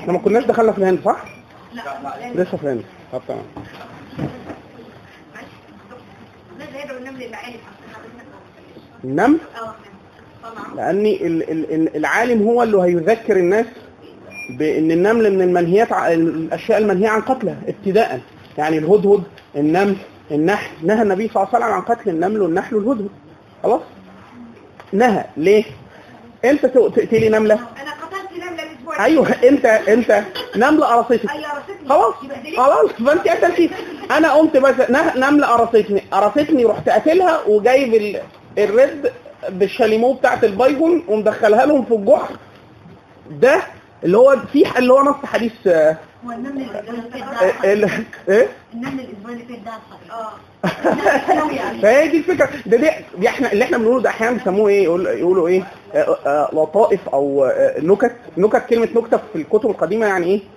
احنا ما كناش دخلنا في الهند صح؟ لا لا لسه في الهند طب تمام ماذا يدعو النمل العالم اصلا حضرتك النمل اه طبعا لان ال- ال- ال- العالم هو اللي هيذكر الناس بان النمل من المنهيات ع- الاشياء المنهيه عن قتلها ابتداء يعني الهدهد النمل النحل نهى النبي صلى الله عليه وسلم عن قتل النمل والنحل والهدهد خلاص نهى ليه انت ت- تقتلي نمله انا قتلت نمله الاسبوع ايوه انت انت نمله قرصتك اي قرصتني خلاص يبقى دي خلاص فانت قتلتي انا قمت بس نه- نمله قرصتني قرصتني رحت قاتلها وجايب ال- الرد بالشاليمو بتاعت البايجون ومدخلها لهم في الجحر ده اللي هو في اللي هو نص حديث آه، هو النمل الاسبوع اللي فات آه، ده ال- ايه النمل الاسبوع اللي فات ده الحقيقة. اه فهي دي الفكره ده دي, دي احنا اللي احنا بنقوله ده احيانا بيسموه ايه يقول يقولوا ايه آه، آه، لطائف او آه، نكت نكت كلمه نكته في الكتب القديمه يعني ايه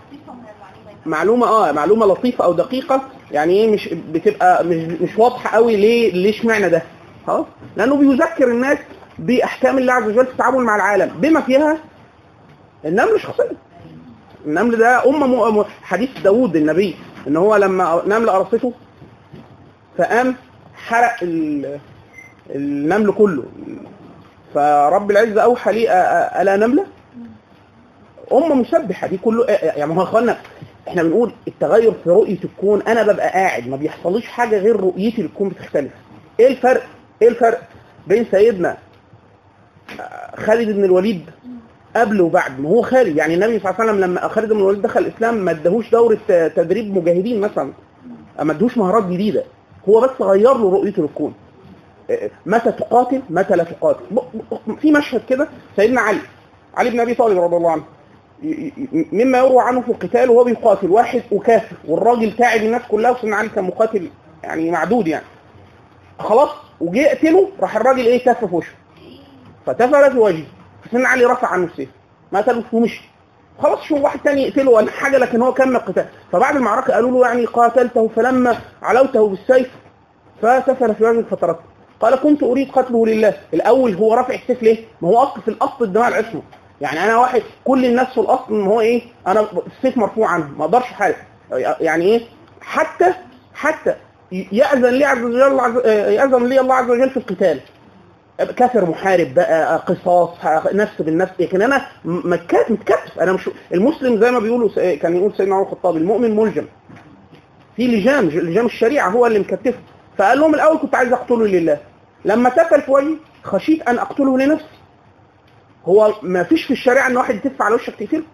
معلومه اه معلومه لطيفه او دقيقه يعني ايه مش بتبقى مش مش واضحه قوي ليه ليه اشمعنى ده خلاص لانه بيذكر الناس باحكام الله عز وجل في التعامل مع العالم بما فيها النمل شخصيا النمل ده أم م- حديث داوود النبي ان هو لما نمل قرصته فقام حرق ال- النمل كله فرب العزة أوحى لي أ- أ- ألا نملة أم مسبحة دي كله يعني ما هو يا اخوانا احنا بنقول التغير في رؤية الكون أنا ببقى قاعد ما بيحصليش حاجة غير رؤيتي للكون بتختلف إيه الفرق؟ إيه الفرق بين سيدنا آه، خالد بن الوليد قبل وبعد ما هو خالد يعني النبي صلى الله عليه وسلم لما خالد بن الوليد دخل الإسلام ما ادهوش دورة آه، تدريب مجاهدين مثلا ما ادهوش مهارات جديدة هو بس غير له رؤيته للكون متى تقاتل متى لا تقاتل ب- ب- في مشهد كده سيدنا علي علي بن ابي طالب رضي الله عنه ي- ي- مما يروى عنه في القتال وهو بيقاتل واحد وكافر والراجل تعب الناس كلها وسيدنا علي كان مقاتل يعني معدود يعني خلاص وجه يقتله راح الراجل ايه تف في وشه فتفل في وجهه فسيدنا علي رفع عنه السيف ما قتله ومشي خلاص شوف واحد تاني يقتله ولا حاجه لكن هو كمل القتال فبعد المعركه قالوا له يعني قاتلته فلما علوته بالسيف فسفل في وجه فترته قال كنت اريد قتله لله الاول هو رافع السيف ليه ما هو اصل في الاصل الدماء العصمه يعني انا واحد كل الناس في الاصل ان هو ايه انا السيف مرفوع عنه ما اقدرش حارب يعني ايه حتى حتى ياذن لي عز وجل عز- ياذن لي الله عز وجل في القتال كافر محارب بقى قصاص نفس بالنفس لكن انا م- متك- متكتف انا مش المسلم زي ما بيقولوا س- كان يقول سيدنا عمر الخطاب المؤمن ملجم في لجام لجام الشريعه هو اللي مكتفه فقال لهم الاول كنت عايز اقتله لله لما تكل في وجهي خشيت ان اقتله لنفسي هو ما فيش في الشريعه ان واحد يتف على وشك تقتله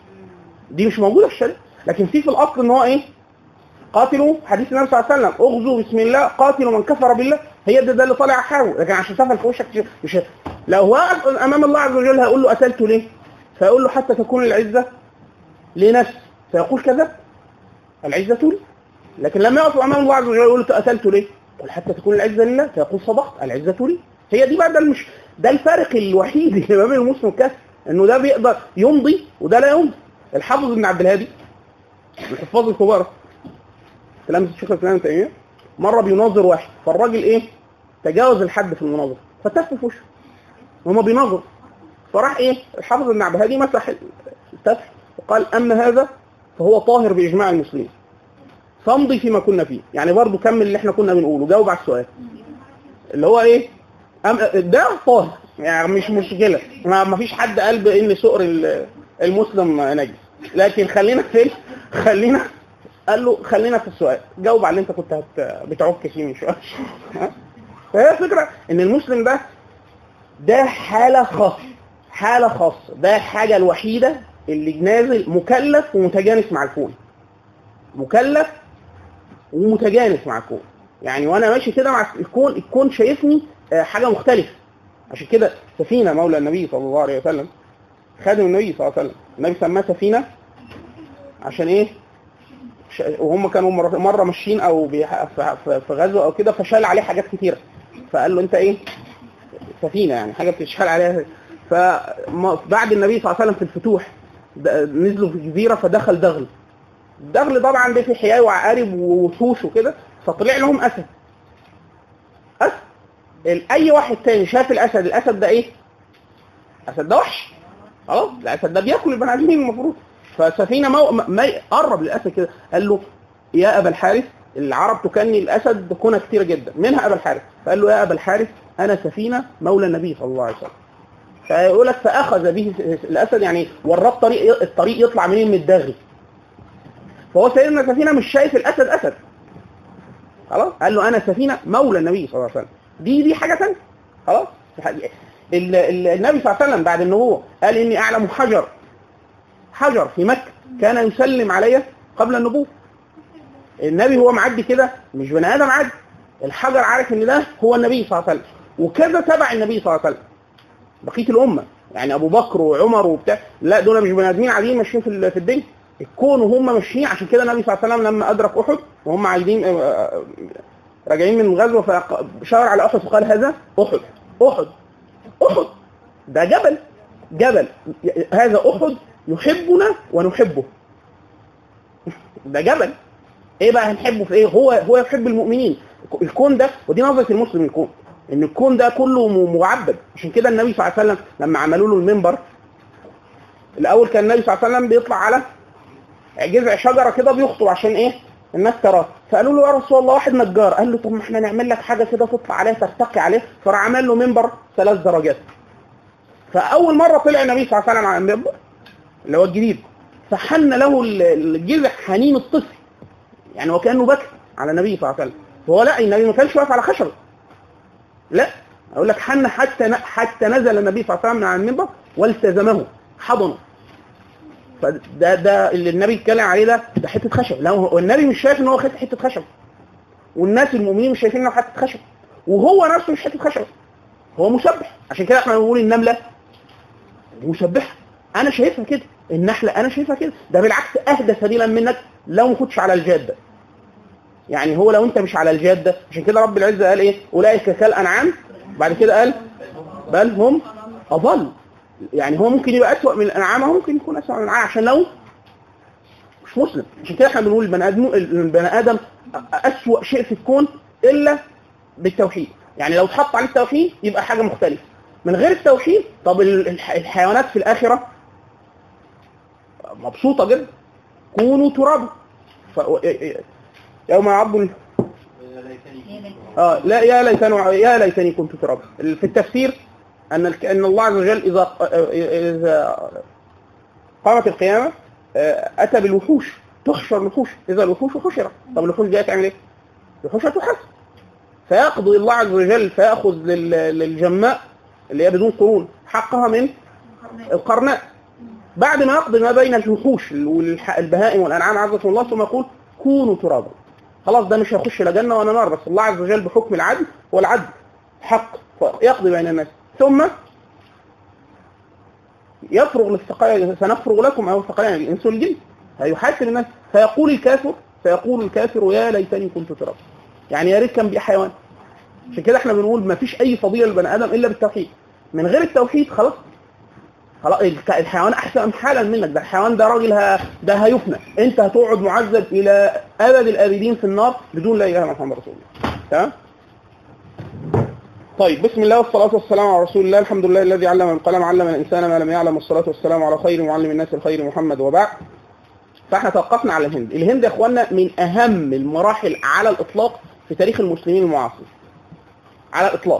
دي مش موجوده في الشريعه لكن في في الاصل ان هو ايه قاتلوا حديث النبي صلى الله عليه وسلم اغزوا بسم الله قاتلوا من كفر بالله هي ده, ده اللي طالع حاول لكن عشان تفل في وشك مش لو هو واقف امام الله عز وجل هيقول له قتلته ليه فيقول له حتى تكون العزه لنفسي فيقول كذا العزه لي لكن لما يقف امام الله عز وجل يقول له قتلته ليه قل حتى تكون العزه لله فيقول صدقت العزه لي هي دي بقى ده المش ده الفارق الوحيد اللي ما بين المسلم والكافر انه ده بيقدر يمضي وده لا يمضي الحافظ ابن عبد الهادي من الحفاظ الكبار كلام الشيخ الاسلام ابن تيميه مره بيناظر واحد فالراجل ايه تجاوز الحد في المناظره فتف في وشه وهما بيناظروا فراح ايه الحافظ ابن عبد الهادي مسح التف وقال اما هذا فهو طاهر باجماع المسلمين فامضي فيما كنا فيه يعني برضو كمل اللي احنا كنا بنقوله جاوب على السؤال اللي هو ايه أم ده طاهر يعني مش مشكله ما ما فيش حد قال بان سؤر ال- المسلم نجس لكن خلينا في خلينا قال له خلينا في السؤال جاوب على اللي انت كنت هت... بتعك فيه من شويه ها؟ فهي الفكره ان المسلم ده ده حاله خاصه حاله خاصه ده الحاجه الوحيده اللي نازل مكلف ومتجانس مع الكون مكلف ومتجانس مع الكون يعني وانا ماشي كده مع الكون الكون شايفني آه، حاجه مختلفه عشان كده سفينه مولى النبي صلى الله عليه وسلم خادم النبي صلى الله عليه وسلم النبي سماها سفينه عشان ايه ش- وهم كانوا مره مره ماشيين او بيح- في- في في غزو او كده فشال عليه حاجات كتيره فقال له انت ايه سفينه يعني حاجه بتشال عليها فبعد النبي صلى الله عليه وسلم في الفتوح د- نزلوا في جزيره فدخل دغل الدغل طبعا ده في حياه وعقارب ووحوش وكده فطلع لهم اسد اسد ال- اي واحد تاني شاف الاسد الاسد ده ايه اسد ده وحش خلاص الاسد ده بياكل البني ادمين المفروض فسفينه مو... ما ما- قرب للاسد كده قال له يا ابا الحارث العرب تكني الاسد كنى كتير جدا منها ابا الحارث فقال له يا ابا الحارث انا سفينه مولى النبي صلى الله عليه وسلم فيقول لك فاخذ به الاسد يعني وراه الطريق الطريق يطلع منين من الداغي فهو سيدنا سفينه مش شايف الاسد اسد خلاص قال له انا سفينه مولى النبي صلى الله عليه وسلم دي دي حاجه ثانيه خلاص ال- ال- النبي صلى الله عليه وسلم بعد النبوه قال اني اعلم حجر حجر في مكه كان يسلم علي قبل النبوه النبي هو معدي كده مش بني ادم عادي الحجر عارف ان ده هو النبي صلى الله عليه وسلم وكذا تبع النبي صلى الله عليه وسلم بقيه الامه يعني ابو بكر وعمر وبتاع لا دول مش بني ادمين عاديين ماشيين في ال- في الدنيا الكون وهم ماشيين عشان كده النبي صلى الله عليه وسلم لما ادرك احد وهم عايزين آه، آه، راجعين من غزوه فشاور على احد وقال هذا احد احد احد ده جبل جبل هذا احد يحبنا ونحبه ده جبل ايه بقى هنحبه في ايه هو هو يحب المؤمنين الكون ده ودي نظره المسلم للكون ان الكون ده كله م- معبد عشان كده النبي صلى الله عليه وسلم لما عملوا له المنبر الاول كان النبي صلى الله عليه وسلم بيطلع على جذع شجره كده بيخطب عشان ايه الناس تراه فقالوا له يا رسول الله واحد نجار قال له طب ما احنا نعمل لك حاجه كده تطلع عليها ترتقي عليه فراح عمل له منبر ثلاث درجات فاول مره طلع النبي صلى الله عليه وسلم على المنبر اللي هو الجديد فحن له ال- الجذع حنين الطفل يعني وكانه بكى على النبي صلى الله عليه وسلم هو لا النبي ما كانش واقف على خشبه لا اقول لك حن حتى ن- حتى نزل النبي صلى الله عليه وسلم من على المنبر والتزمه حضنه فده ده اللي النبي اتكلم عليه ده ده حته خشب لا هو النبي مش شايف ان هو خد حته خشب والناس المؤمنين مش شايفين انه حته خشب وهو نفسه مش حته خشب هو مسبح عشان كده احنا بنقول النمله دي مسبحه انا شايفها كده النحله انا شايفها كده ده بالعكس اهدى سبيلا منك لو ما كنتش على الجاده يعني هو لو انت مش على الجاده عشان كده رب العزه قال ايه اولئك كالانعام بعد كده قال بل هم اضل يعني هو ممكن يبقى اسوأ من الانعام هو ممكن يكون اسوأ من الانعام عشان لو مش مسلم عشان كده احنا بنقول البني ادم البني ادم اسوأ شيء في الكون الا بالتوحيد يعني لو اتحط عليه التوحيد يبقى حاجه مختلفه من غير التوحيد طب ال- الح- الحيوانات في الاخره مبسوطه جدا كونوا ترابا ف... يوم يعض ال- اه لا يا ليتني يا ليتني كنت ترابا في التفسير ان الك- ان الله عز وجل اذا اذا قامت القيامه آه، اتى بالوحوش تحشر الوحوش اذا الوحوش حشرت طب الوحوش دي هتعمل ايه؟ الوحوش هتحاسب فيقضي الله عز وجل فياخذ لل- للجماء اللي هي بدون قرون حقها من القرناء بعد ما يقضي ما بين الوحوش والبهائم والانعام عزكم الله ثم يقول كونوا ترابا خلاص ده مش هيخش لا جنه ولا نار بس الله عز وجل بحكم العدل والعدل حق يقضي بين الناس ثم يفرغ للثقايا سنفرغ لكم او الثقلين الانس والجن هيحاسب الناس فيقول الكافر فيقول الكافر يا ليتني كنت ترابا يعني يا ريت كان بقى حيوان عشان كده احنا بنقول ما فيش اي فضيله للبني ادم الا بالتوحيد من غير التوحيد خلاص خلاص الك- الحيوان احسن حالا منك ده الحيوان ده راجل ه... ده هيفنى انت هتقعد معذب الى ابد الابدين في النار بدون لا اله الا محمد رسول الله تمام طيب بسم الله والصلاة والسلام على رسول الله الحمد لله الذي علم القلم علم الإنسان ما لم يعلم والصلاة والسلام على خير معلم الناس الخير محمد وبعد فاحنا توقفنا على الهند الهند يا اخوانا من أهم المراحل على الإطلاق في تاريخ المسلمين المعاصر على الإطلاق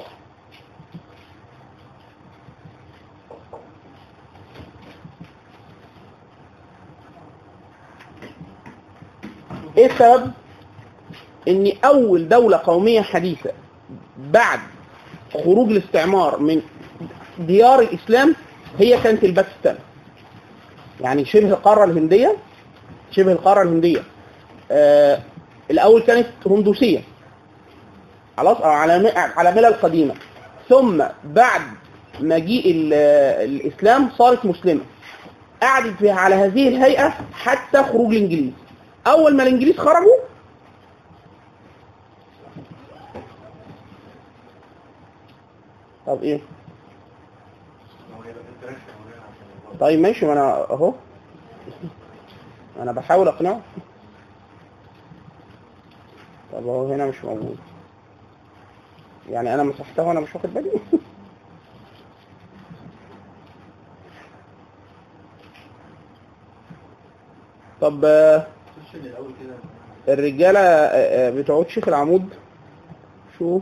ايه السبب ان اول دولة قومية حديثة بعد خروج الاستعمار من ديار الاسلام هي كانت الباكستان يعني شبه القارة الهندية شبه القارة الهندية آه الاول كانت هندوسية خلاص او على على ملل قديمة ثم بعد مجيء ال- الاسلام صارت مسلمة قعدت فيها على هذه الهيئة حتى خروج الانجليز اول ما الانجليز خرجوا طب ايه طيب ماشي ما انا اهو انا بحاول اقنعه طب هو هنا مش موجود يعني انا مسحتها وانا مش واخد بالي طب آه، الرجاله آه، آه، بتوع شيخ العمود شوف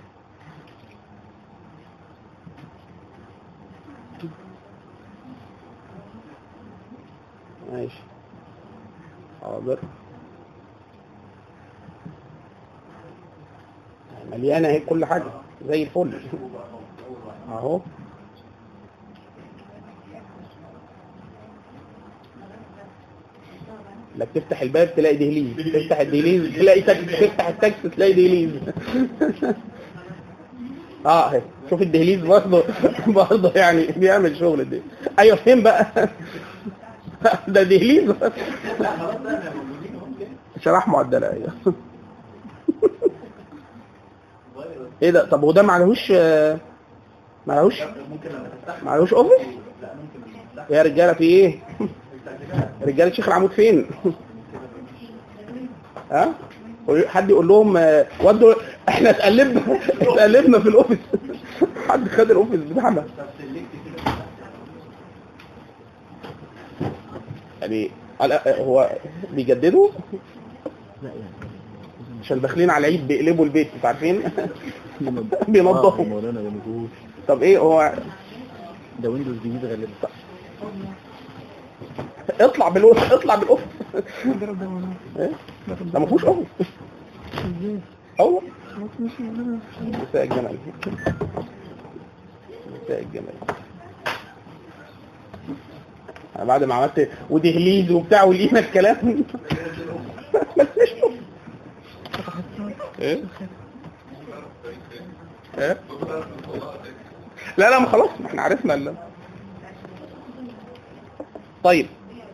ماشي حاضر مليانه اهي كل حاجه زي الفل اهو لا بتفتح الباب تلاقي دهليز تفتح الدهليز تلاقي تاكس تفتح التاكسي تلاقي دهليز اه اهي شوف الدهليز برضه برضه يعني بيعمل شغل ده ايوه فين بقى ده دهليز شرح معدله ايوه ايه ده طب هو ده معلهوش آه، معلهوش معلهوش اوفيس يا رجاله في ايه رجاله شيخ العمود فين ها قولوا- حد يقول لهم آه، ودوا احنا اتقلبنا اتقلبنا في الاوفيس حد خد الاوفيس بتاعنا يعني على- هو بيجددوا عشان داخلين على العيد بيقلبوا البيت انتوا عارفين بينظفوا مولانا ده مفهوش طب ايه هو ده ويندوز جديد غالبا اطلع بالاوفيس اطلع بالاوفيس ايه ده ما فيهوش اوفيس هو مساء الجمال مساء الجمال أنا بعد ما عملت ودهليز وبتاع ولينا الكلام بس مش أوفيس. ايه ايه لا لا ما خلاص ما احنا عرفنا ال... طيب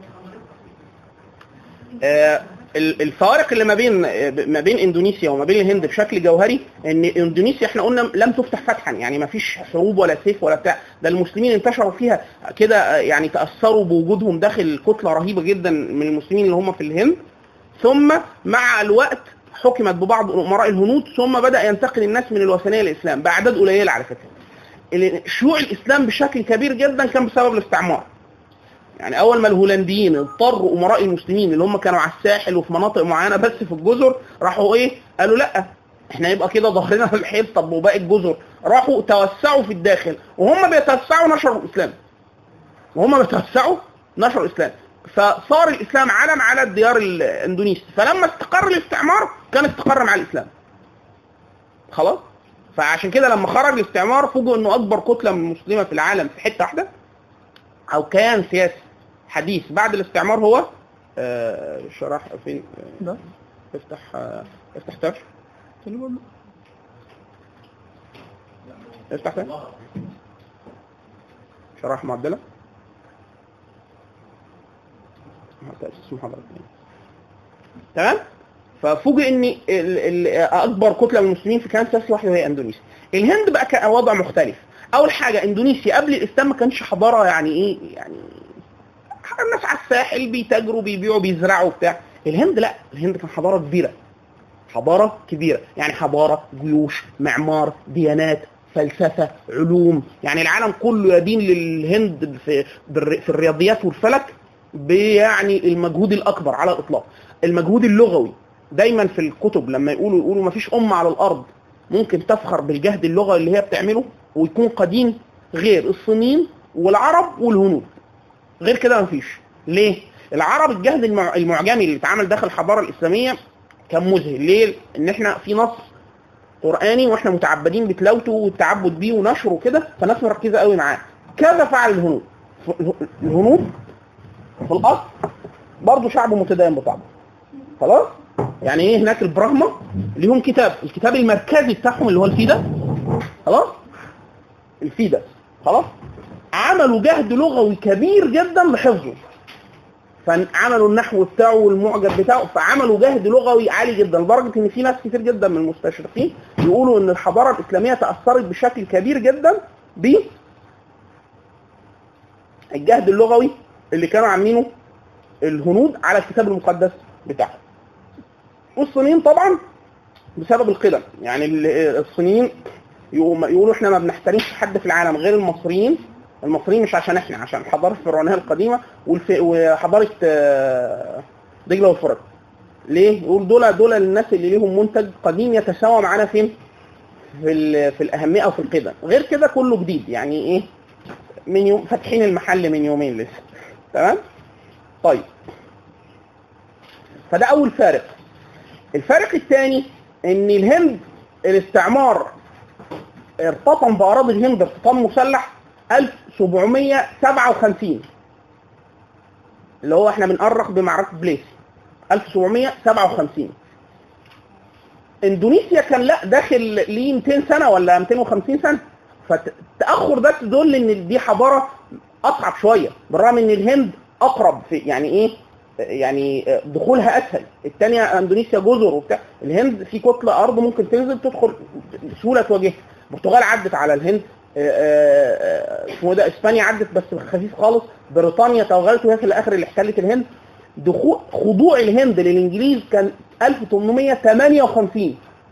آه، ال- الفوارق اللي ما بين آه، ما بين اندونيسيا وما بين الهند بشكل جوهري ان اندونيسيا احنا قلنا لم تفتح فتحا يعني ما فيش حروب ولا سيف ولا بتاع ده المسلمين انتشروا فيها كده آه، يعني تاثروا بوجودهم داخل كتله رهيبه جدا من المسلمين اللي هم في الهند ثم مع الوقت حكمت ببعض امراء الهنود ثم بدا ينتقل الناس من الوثنيه للاسلام باعداد قليله على فكره ال- شيوع الاسلام بشكل كبير جدا كان بسبب الاستعمار يعني اول ما الهولنديين اضطروا امراء المسلمين اللي هم كانوا على الساحل وفي مناطق معينه بس في الجزر راحوا ايه قالوا لا احنا يبقى كده ظهرنا الحيط طب وباقي الجزر راحوا توسعوا في الداخل وهم بيتوسعوا نشروا الاسلام وهم بيتوسعوا نشروا الاسلام فصار الاسلام علم على الديار الاندونيسي فلما استقر الاستعمار كان استقر مع الاسلام خلاص فعشان كده لما خرج الاستعمار فوجئوا انه اكبر كتله من المسلمه في العالم في حته واحده او كان سياسي حديث بعد الاستعمار هو آه شرح فين آه، ده افتح آه افتح تاش افتح تاش شرح معدله تأسيس محاضرة تمام ففوجئ ان ال- ال- اكبر كتله من المسلمين في كان سياسي واحده وهي اندونيسيا الهند بقى كان وضع مختلف اول حاجه اندونيسيا قبل الاسلام ما كانش حضاره يعني ايه يعني الناس على الساحل بيتاجروا بيبيعوا بيزرعوا بتاع الهند لا الهند كان حضاره كبيره حضاره كبيره يعني حضاره جيوش معمار ديانات فلسفه علوم يعني العالم كله يدين للهند في بالر- في الرياضيات والفلك بيعني المجهود الاكبر على الاطلاق المجهود اللغوي دايما في الكتب لما يقولوا يقولوا ما فيش امه على الارض ممكن تفخر بالجهد اللغوي اللي هي بتعمله ويكون قديم غير الصينيين والعرب والهنود غير كده مفيش ليه العرب الجهد المع- المعجمي اللي اتعمل داخل الحضاره الاسلاميه كان مذهل ليه ان احنا في نص قراني واحنا متعبدين بتلاوته والتعبد بيه ونشره وكده فالناس مركزه قوي معاه كذا فعل الهنود ف- الهنود في الاصل برضه شعب متدين بطبعه خلاص يعني ايه هناك البراهما ليهم كتاب الكتاب المركزي بتاعهم اللي هو الفيدا خلاص الفيدا خلاص عملوا جهد لغوي كبير جدا لحفظه فعملوا النحو بتاعه والمعجم بتاعه فعملوا جهد لغوي عالي جدا لدرجه ان في ناس كتير جدا من المستشرقين يقولوا ان الحضاره الاسلاميه تاثرت بشكل كبير جدا ب الجهد اللغوي اللي كانوا عاملينه الهنود على الكتاب المقدس بتاعهم والصينيين طبعا بسبب القدم يعني ال- الصينيين يقوم- يقولوا احنا ما بنحترمش حد في العالم غير المصريين المصريين مش عشان احنا عشان الحضاره الفرعونيه القديمه والف... وحضاره آه، دجله والفرات ليه؟ يقول دول دول الناس اللي ليهم منتج قديم يتساوى معانا فين؟ في ال... في الاهميه او في القدم غير كده كله جديد يعني ايه؟ من يوم فاتحين المحل من يومين لسه تمام؟ طيب فده اول فارق الفارق الثاني ان الهند الاستعمار ارتطم باراضي الهند ارتطام مسلح 1757 اللي هو احنا بنأرخ بمعركه بليس 1757 اندونيسيا كان لا داخل ليه 200 سنه ولا 250 سنه فالتاخر ده تدل ان دي حضاره اصعب شويه بالرغم ان الهند اقرب في يعني ايه يعني دخولها اسهل الثانيه اندونيسيا جزر وبتاع الهند في كتله ارض ممكن تنزل تدخل بسهوله تواجهها البرتغال عدت على الهند آه، آه، اسمه ده اسبانيا عدت بس خفيف خالص بريطانيا توغلت وهي في الاخر اللي احتلت الهند دخول خضوع الهند للانجليز كان 1858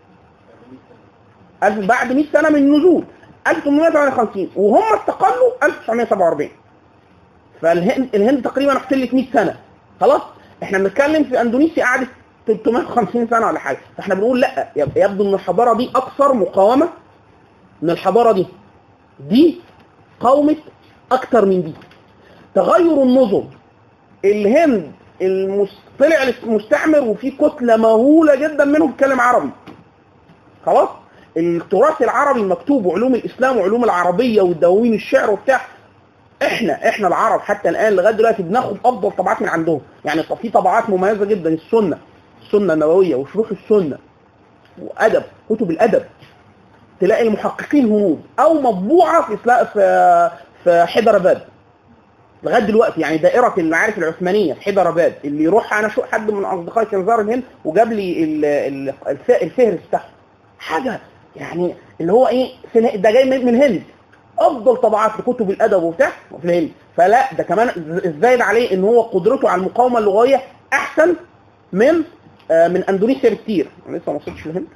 ألف بعد 100 سنه من النزول 1858 وهم استقلوا 1947 فالهند الهند تقريبا احتلت 100 سنه خلاص احنا بنتكلم في اندونيسيا قعدت 350 سنه ولا حاجه فاحنا بنقول لا يب- يبدو ان الحضاره دي اكثر مقاومه من الحضاره دي دي قاومت اكتر من دي تغير النظم الهند المس... طلع المستعمر وفي كتله مهوله جدا منهم بيتكلم عربي خلاص التراث العربي المكتوب وعلوم الاسلام وعلوم العربيه والدواوين الشعر وبتاع احنا احنا العرب حتى الان لغايه دلوقتي بناخد افضل طبعات من عندهم يعني طب في طبعات مميزه جدا السنه السنه النبويه وشروح السنه وادب كتب الادب تلاقي المحققين هنود او مطبوعه في إسلا- في في حيدرباد لغايه دلوقتي يعني دائره المعارف العثمانيه في حيدرباد اللي يروح انا شو حد من اصدقائي كان زار الهند وجاب لي ال- ال- الف- الفهرس بتاعه حاجه يعني اللي هو ايه في اله- ده جاي من من الهند افضل طبعات لكتب الادب وبتاع في الهند فلا ده كمان الزايد عليه ان هو قدرته على المقاومه اللغويه احسن من آه، من اندونيسيا بكتير انا لسه ما وصلتش الهند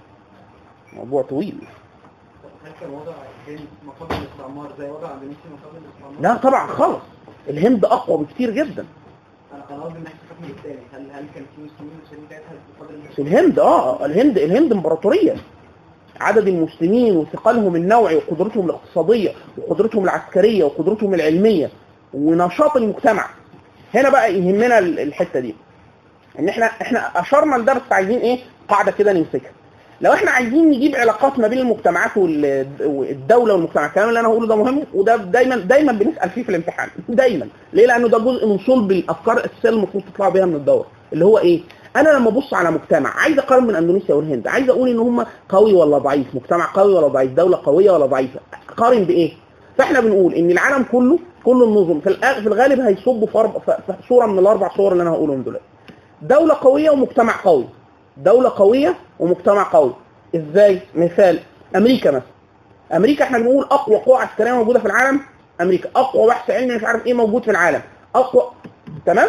موضوع طويل هل كان وضع الهند ما قبل الاستعمار زي وضع اندونيسيا ما قبل الاستعمار؟ لا طبعا خالص الهند اقوى بكتير جدا انا انا قصدي من ناحيه الحكم الثاني هل هل كان في مسلمين مسلمين ساعتها بقدر في الهند اه الهند الهند امبراطوريه عدد المسلمين وثقلهم النوعي وقدرتهم الاقتصاديه وقدرتهم العسكريه وقدرتهم العلميه ونشاط المجتمع هنا بقى يهمنا ال- الحته دي ان احنا احنا اشرنا لده بس عايزين ايه قاعده كده نمسكها لو احنا عايزين نجيب علاقات ما بين المجتمعات وال- والدوله والمجتمع الكلام اللي انا هقوله ده مهم وده دايما دايما بنسال فيه في الامتحان دايما ليه لانه ده جزء من صلب الافكار الاساسيه اللي المفروض تطلعوا بيها من الدوره اللي هو ايه انا لما ابص على مجتمع عايز اقارن بين اندونيسيا والهند عايز اقول ان هم قوي ولا ضعيف مجتمع قوي ولا ضعيف دوله قويه ولا ضعيفه قارن بايه فاحنا بنقول ان العالم كله كل النظم في الآ- في الغالب هيصبوا في أربع- في في صوره من الاربع صور اللي انا هقولهم دلوقتي دولة قوية ومجتمع قوي دولة قوية ومجتمع قوي ازاي مثال امريكا مثلا امريكا احنا بنقول اقوى قوة عسكرية موجودة في العالم امريكا اقوى بحث علمي مش عارف ايه موجود في العالم اقوى تمام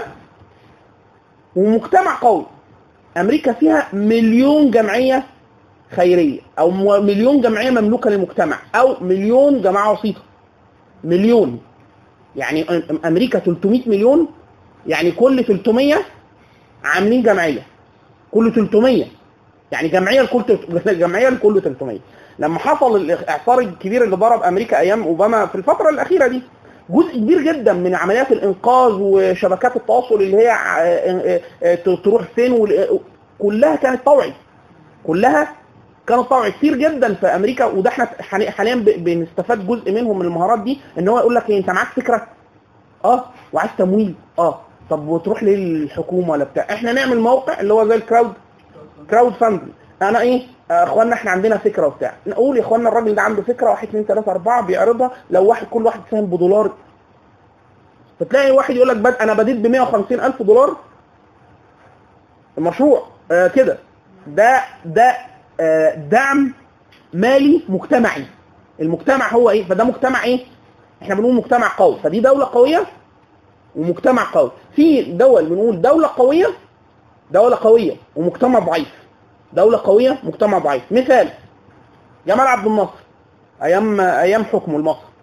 ومجتمع قوي امريكا فيها مليون جمعية خيرية او م- مليون جمعية مملوكة للمجتمع او مليون جماعة وسيطة مليون يعني أم- امريكا 300 مليون يعني كل 300 عاملين جمعيه كل 300 يعني جمعيه لكل تلت- جمعيه لكل 300 لما حصل الاعصار الكبير اللي ضرب امريكا ايام اوباما في الفتره الاخيره دي جزء كبير جدا من عمليات الانقاذ وشبكات التواصل اللي هي ع- آه، آه، ت- تروح فين وال- كلها كانت طوعي كلها كانت طوعي كتير جدا في امريكا وده احنا حالي- حاليا ب- بنستفاد جزء منهم من المهارات دي ان هو يقول لك إيه، انت معاك فكره اه وعايز تمويل اه طب وتروح للحكومه ولا بتاع احنا نعمل موقع اللي هو زي الكراود كراود فاندنج انا ايه آه، اخوانا احنا عندنا فكره وبتاع نقول يا اخوانا الراجل ده عنده فكره واحد اثنين ثلاثه اربعه بيعرضها لو واحد كل واحد ساهم بدولار فتلاقي واحد يقول لك بد... انا بديت ب 150 الف دولار المشروع آه كده ده ده آه دعم مالي مجتمعي المجتمع هو ايه فده مجتمع ايه احنا بنقول مجتمع قوي فدي دوله قويه ومجتمع قوي في دول بنقول دوله قويه دوله قويه ومجتمع ضعيف دوله قويه مجتمع ضعيف مثال جمال عبد الناصر ايام ايام حكمه لمصر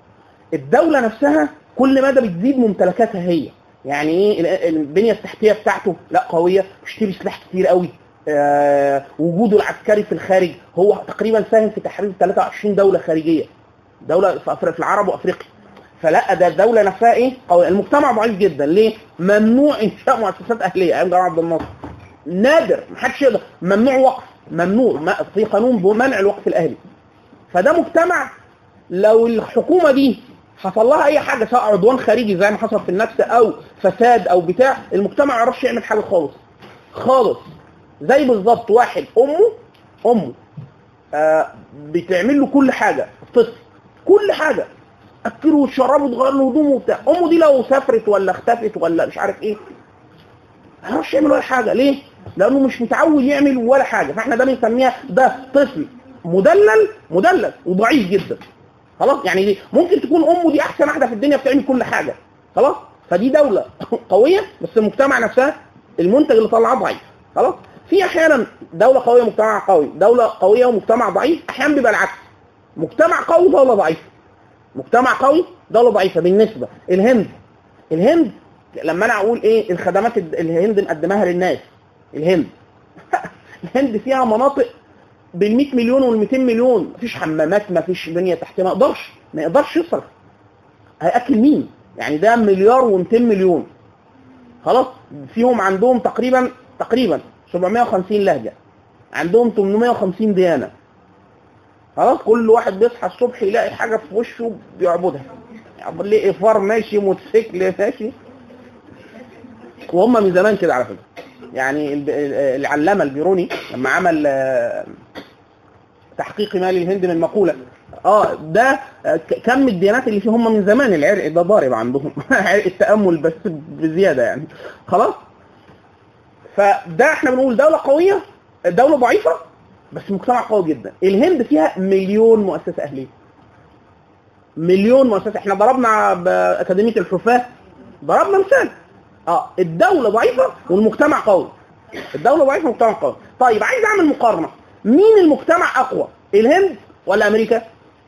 الدوله نفسها كل مدى بتزيد ممتلكاتها هي يعني ايه ال- البنيه التحتيه بتاعته لا قويه بيشتري سلاح كتير قوي آه وجوده العسكري في الخارج هو تقريبا ساهم في تحرير 23 دوله خارجيه دوله في أفريقيا في العرب وافريقيا فلا ده الدوله نفسها ايه قوي المجتمع ضعيف جدا ليه ممنوع انشاء مؤسسات اهليه ايام جمال عبد الناصر نادر محدش يقدر ممنوع وقف ممنوع ما- في قانون بمنع الوقف الاهلي فده مجتمع لو الحكومه دي حصل لها اي حاجه سواء عدوان خارجي زي ما حصل في النفس او فساد او بتاع المجتمع ما يعرفش يعمل حاجه خالص خالص زي بالظبط واحد امه امه آه بتعمل له كل حاجه طفل كل حاجه اكله وتشربه وتغير له هدومه وبتاع امه دي لو سافرت ولا اختفت ولا مش عارف ايه ما يعرفش يعمل ولا حاجه ليه؟ لانه مش متعود يعمل ولا حاجه فاحنا ده بنسميها ده طفل مدلل مدلل وضعيف جدا خلاص يعني دي ممكن تكون امه دي احسن واحده في الدنيا بتعمل كل حاجه خلاص فدي دوله قويه بس المجتمع نفسها المنتج اللي طلعه ضعيف خلاص في احيانا دوله قويه مجتمع قوي دوله قويه ومجتمع ضعيف احيانا بيبقى العكس مجتمع قوي دوله ضعيفه مجتمع قوي دوله ضعيفه بالنسبه الهند الهند لما انا اقول ايه الخدمات الد- الهند مقدماها للناس الهند الهند فيها مناطق بال 100 مليون وال 200 مليون مفيش حمامات مفيش بنيه تحتيه ما يقدرش ما يقدرش يصرف هياكل مين يعني ده مليار و200 مليون خلاص فيهم عندهم تقريبا تقريبا 750 لهجه عندهم 850 ديانه خلاص كل واحد بيصحى الصبح يلاقي حاجه في وشه بيعبدها يعبد ليه ايفار ماشي موتوسيكل ماشي وهم من زمان كده على فكره يعني الب- العلامه البيروني لما عمل آه، تحقيق مال الهند من مقوله اه ده آه، ك- كم الديانات اللي فيه هم من زمان العرق ده ضارب عندهم عرق التامل بس بزياده يعني خلاص فده احنا بنقول دوله قويه دوله ضعيفه بس مجتمع قوي جدا الهند فيها مليون مؤسسه اهليه مليون مؤسسه احنا ضربنا باكاديميه الحفاه ضربنا مثال اه الدوله ضعيفه والمجتمع قوي الدوله ضعيفه والمجتمع قوي طيب عايز اعمل مقارنه مين المجتمع اقوى الهند ولا امريكا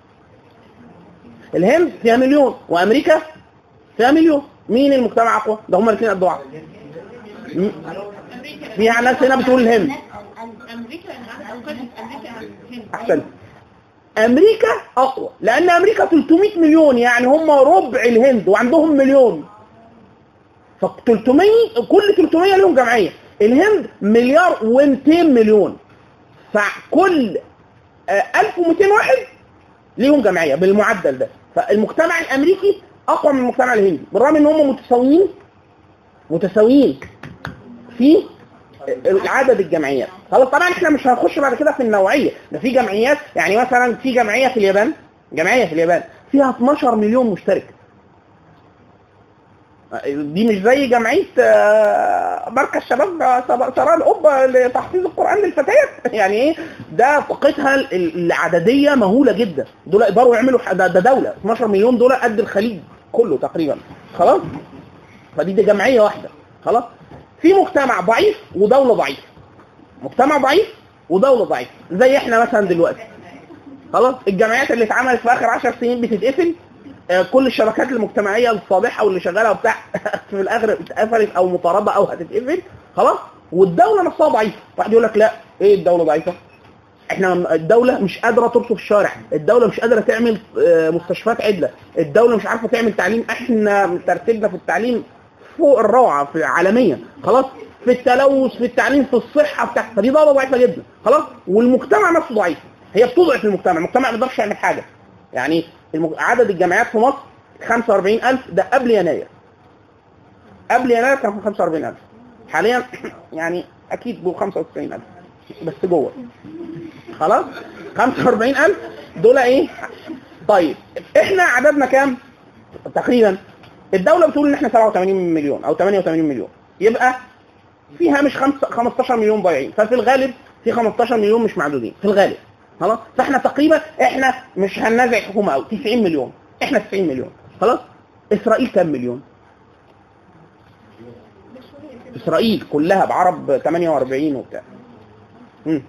الهند فيها مليون وامريكا فيها مليون مين المجتمع اقوى ده هما الاثنين قد بعض م- في ناس هنا بتقول الهند امريكا انا عارفه قاره امريكا هند احسن امريكا اقوى لان امريكا 300 مليون يعني هم ربع الهند وعندهم مليون ف 300 كل 300 لهم جمعيه الهند مليار و200 مليون فكل آه، 1200 واحد ليهم جمعيه بالمعدل ده فالمجتمع الامريكي اقوى من المجتمع الهندي بالرغم ان هم متساويين متساويين في عدد الجمعيات خلاص طبعا احنا مش هنخش بعد كده في النوعيه ده في جمعيات يعني مثلا في جمعيه في اليابان جمعيه في اليابان فيها 12 مليون مشترك دي مش زي جمعيه آه، مركز شباب سراء القبه لتحفيظ القران للفتيات يعني ايه ده طاقتها ال- العدديه مهوله جدا دول يقدروا يعملوا ح- ده, ده دوله 12 مليون دول قد الخليج كله تقريبا خلاص فدي دي جمعيه واحده خلاص في مجتمع ضعيف ودوله ضعيفه مجتمع ضعيف ودوله ضعيفه زي احنا مثلا دلوقتي خلاص الجمعيات اللي اتعملت في اخر 10 سنين بتتقفل آه، كل الشبكات المجتمعيه الصالحه واللي شغاله وبتاع في الاخر اتقفلت او مطارده او هتتقفل خلاص والدوله نفسها ضعيفه واحد يقول لك لا ايه الدوله ضعيفه احنا الدولة مش قادرة ترصف الشارع، الدولة مش قادرة تعمل آه، مستشفيات عدلة، الدولة مش عارفة تعمل تعليم، احنا ترتيبنا في التعليم فوق الروعة في عالميا، خلاص؟ في التلوث، في التعليم، في الصحة بتاع فدي دولة ضعيفة جدا، خلاص؟ والمجتمع نفسه ضعيف، هي بتضعف المجتمع، المجتمع ما يقدرش يعمل حاجة. يعني المج... عدد الجامعات في مصر 45000 ده قبل يناير. قبل يناير كان 45000 حاليا يعني اكيد بقوا 95000 بس جوه خلاص 45000 دول ايه طيب احنا عددنا كام تقريبا الدوله بتقول ان احنا 87 مليون او 88 مليون يبقى في هامش خمسة- 15 مليون ضايعين ففي الغالب في 15 مليون مش معدودين في الغالب خلاص فاحنا تقريبا احنا مش هننازع الحكومه قوي 90 مليون احنا 90 مليون خلاص اسرائيل كام مليون اسرائيل كلها بعرب 48 وبتاع مم.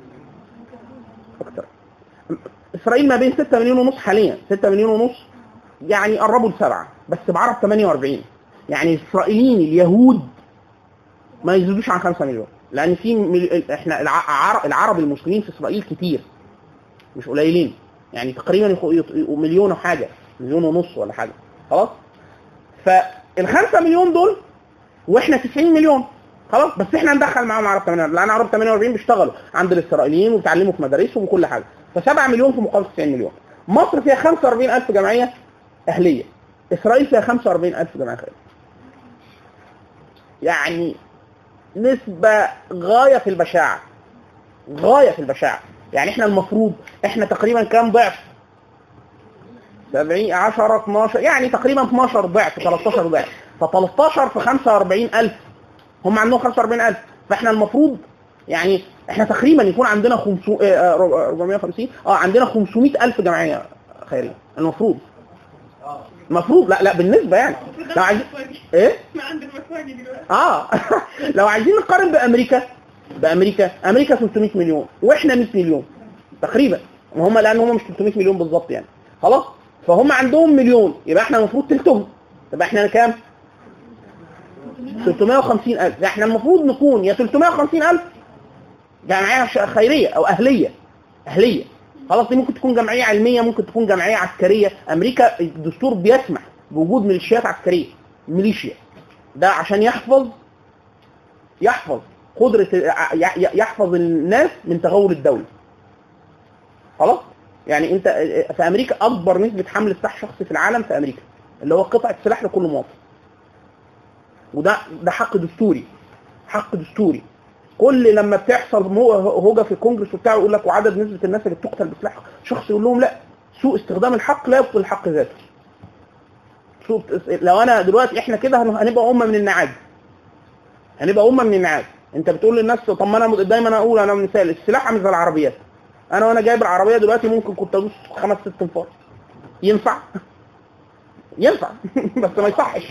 اكتر اسرائيل ما بين 6 مليون ونص حاليا 6 مليون ونص يعني قربوا لسبعه بس بعرب 48 يعني الاسرائيليين اليهود ما يزيدوش عن 5 مليون لان في مل... احنا الع- العرب المسلمين في اسرائيل كتير مش قليلين يعني تقريبا يخ- يط- مليون وحاجه مليون ونص ولا حاجه خلاص فالخمسة مليون دول واحنا 90 مليون خلاص بس احنا ندخل معاهم عرب 48 لان عرب 48 بيشتغلوا عند الاسرائيليين وبيتعلموا في مدارسهم وكل حاجه ف7 مليون في مقابل 90 مليون مصر فيها 45000 جمعيه اهليه اسرائيل فيها 45000 جمعيه خيريه يعني نسبة غاية في البشاعة غاية في البشاعة يعني احنا المفروض احنا تقريبا كام ضعف 70 10 12 يعني تقريبا 12 ضعف 13 ضعف ف 13 في 45000 هم عندهم 45000 فاحنا المفروض يعني احنا تقريبا يكون عندنا 500 آه، آه، 450 اه عندنا 500000 جمعيه خيريه المفروض المفروض لا لا بالنسبه يعني لو عايزين ايه ما عند المساجد دلوقتي اه لو عايزين نقارن بامريكا بامريكا امريكا 300 مليون واحنا 100 مليون تقريبا وهم لان هم مش 300 مليون بالظبط يعني خلاص فهم عندهم مليون يبقى احنا المفروض تلتهم يبقى احنا كام 350 الف احنا المفروض نكون يا 350 الف جمعيه ش- خيريه او اهليه اهليه خلاص دي ممكن تكون جمعيه علميه ممكن تكون جمعيه عسكريه امريكا الدستور بيسمح بوجود ميليشيات عسكريه ميليشيا ده عشان يحفظ يحفظ قدرة ي- ي- يحفظ الناس من تغول الدولة خلاص يعني انت في امريكا اكبر نسبة حمل سلاح شخصي في العالم في امريكا اللي هو قطعة سلاح لكل مواطن وده ده حق دستوري حق دستوري كل لما بتحصل مو- هوجة في الكونجرس وبتاع يقول لك وعدد نسبة الناس اللي بتقتل بسلاح شخصي يقول لهم لا سوء استخدام الحق لا يبطل الحق ذاته سوء لو انا دلوقتي احنا كده هن- هنبقى امه من النعاج هنبقى امه من النعاج انت بتقول للناس طب ما انا دايما اقول انا مثال السلاح عامل زي العربيات انا وانا جايب العربيه دلوقتي ممكن كنت ادوس خمس ست انفار ينفع ينفع بس ما يصحش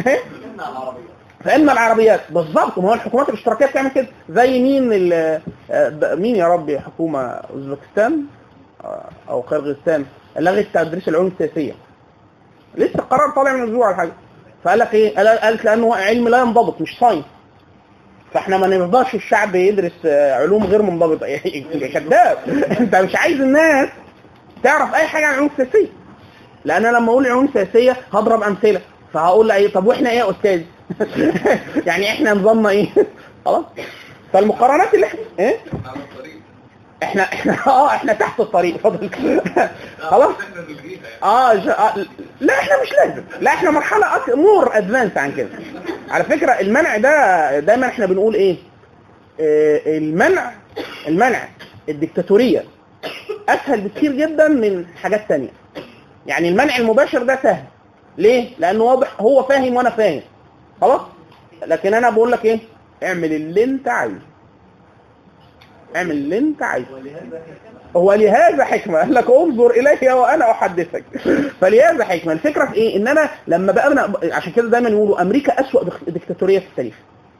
فإما العربيات بالظبط ما هو الحكومات الاشتراكيه بتعمل كده زي مين ال- آه، ب- مين يا ربي حكومه اوزبكستان آه، او قرغيزستان لغت تدريس العلوم السياسيه لسه القرار طالع من اسبوع ولا حاجه فقال لك ايه قال- قالت لانه علم لا ينضبط مش ساينس فاحنا ما نرضاش الشعب يدرس آه، علوم غير منضبطه يا كذاب انت مش عايز الناس تعرف اي حاجه عن العلوم السياسيه لان أنا لما اقول علوم سياسيه هضرب امثله فهقول ايه طب واحنا ايه يا استاذ يعني احنا نظامنا ايه خلاص فالمقارنات اللي احنا ايه احنا احنا اه احنا تحت الطريق فضل خلاص اه, ج... آه لا احنا مش لازم لا احنا مرحله أك... مور ادفانس عن كده على فكره المنع ده دايما احنا بنقول ايه آه المنع المنع الدكتاتوريه اسهل بكتير جدا من حاجات تانية يعني المنع المباشر ده سهل ليه لانه واضح هو فاهم وانا فاهم خلاص لكن انا بقول لك ايه اعمل اللي انت عايزه اعمل اللي انت عايزه هو لهذا حكمة قال لك انظر الي وانا احدثك فلهذا حكمة الفكرة في ايه ان انا لما بقى أنا عشان كده دايما يقولوا امريكا اسوأ دك- دكتاتورية في التاريخ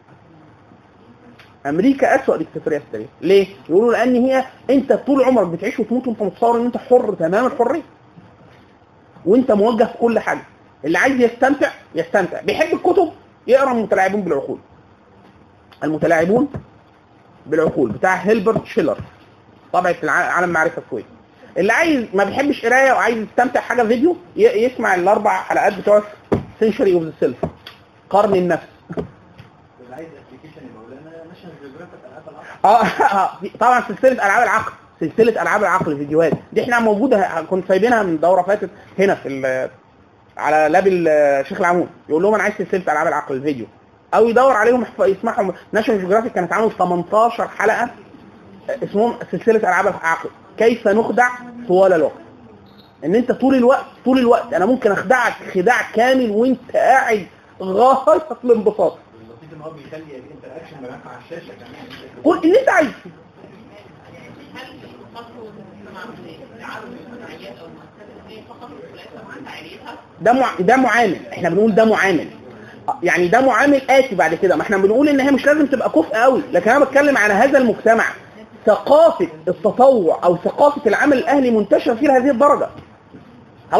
امريكا اسوأ دكتاتورية في التاريخ ليه يقولوا لان هي انت طول عمرك بتعيش وتموت وانت متصور ان انت حر تمام الحرية وانت موجه في كل حاجة اللي عايز يستمتع يستمتع بيحب الكتب يقرا المتلاعبون بالعقول المتلاعبون بالعقول بتاع هيلبرت شيلر طبعة الع- عالم معرفة الكويت اللي عايز ما بيحبش قرايه وعايز يستمتع حاجه فيديو ي- يسمع الاربع حلقات بتوع سنشري اوف ذا سيلف قرن النفس اللي عايز ابلكيشن يا مولانا ناشونال جيوغرافيك العاب العقل اه آه، طبعا سلسله العاب العقل سلسله العاب العقل فيديوهات دي احنا موجوده كنت سايبينها من دوره فاتت هنا في ال- على لاب الشيخ العمود يقول لهم انا عايز سلسله العاب العقل الفيديو او يدور عليهم يحف- يسمعهم ناشونال جيوغرافيك كانت عامل 18 حلقه اسمهم سلسله العاب العقل كيف نخدع طوال الوقت ان انت طول الوقت طول الوقت انا ممكن اخدعك خداع كامل وانت قاعد غاية الانبساط اللطيف ان هو بيخلي الانتراكشن معاك مع الشاشه كمان قول اللي انت عايزه هل خطوة مع التعارض المجتمعيات او المؤسسات دي فقط وليس مع فعاليتها ده مع... ده معامل احنا بنقول ده معامل يعني ده معامل آتي بعد كده ما احنا بنقول ان هي مش لازم تبقى كفء قوي لكن انا بتكلم على هذا المجتمع ثقافة التطوع او ثقافة العمل الاهلي منتشرة فيه لهذه الدرجة خلاص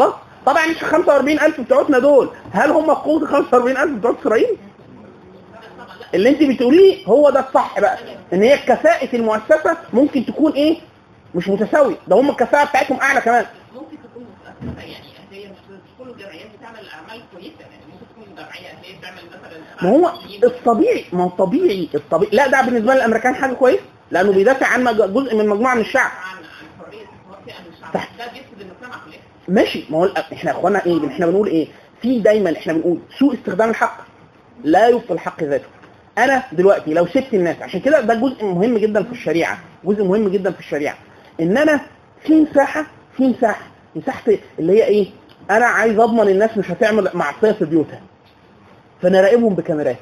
طبعا ال 45000 بتوعتنا دول هل هم قوه ال 45000 بتوع اسرائيل؟ اللي انت بتقوليه هو ده الصح بقى ان هي كفاءه المؤسسه ممكن تكون ايه؟ مش متساويه ده هم الكفاءه بتاعتهم اعلى كمان ممكن تكون مؤسسة يعني هي مش مش كل الجمعيات بتعمل اعمال كويسه يعني ممكن تكون جمعيه هي بتعمل مثلا ما هو مسؤولين. الطبيعي ما هو الطبيعي الطبيعي لا ده بالنسبه للامريكان حاجه كويسه لانه بيدافع عن مج- جزء من مجموعه من الشعب عن عن حريه التصرف عن الشعب صح. ده بيفسد المجتمع في الاخر ماشي ما هو الأ- احنا يا اخوانا ايه احنا بنقول ايه في دايما احنا بنقول سوء استخدام الحق لا يبطل الحق ذاته انا دلوقتي لو سبت الناس عشان كده ده جزء مهم جدا في الشريعه جزء مهم جدا في الشريعه ان انا في مساحه في مساحه مساحه اللي هي ايه انا عايز اضمن الناس مش هتعمل معصيه في بيوتها فانا راقبهم بكاميرات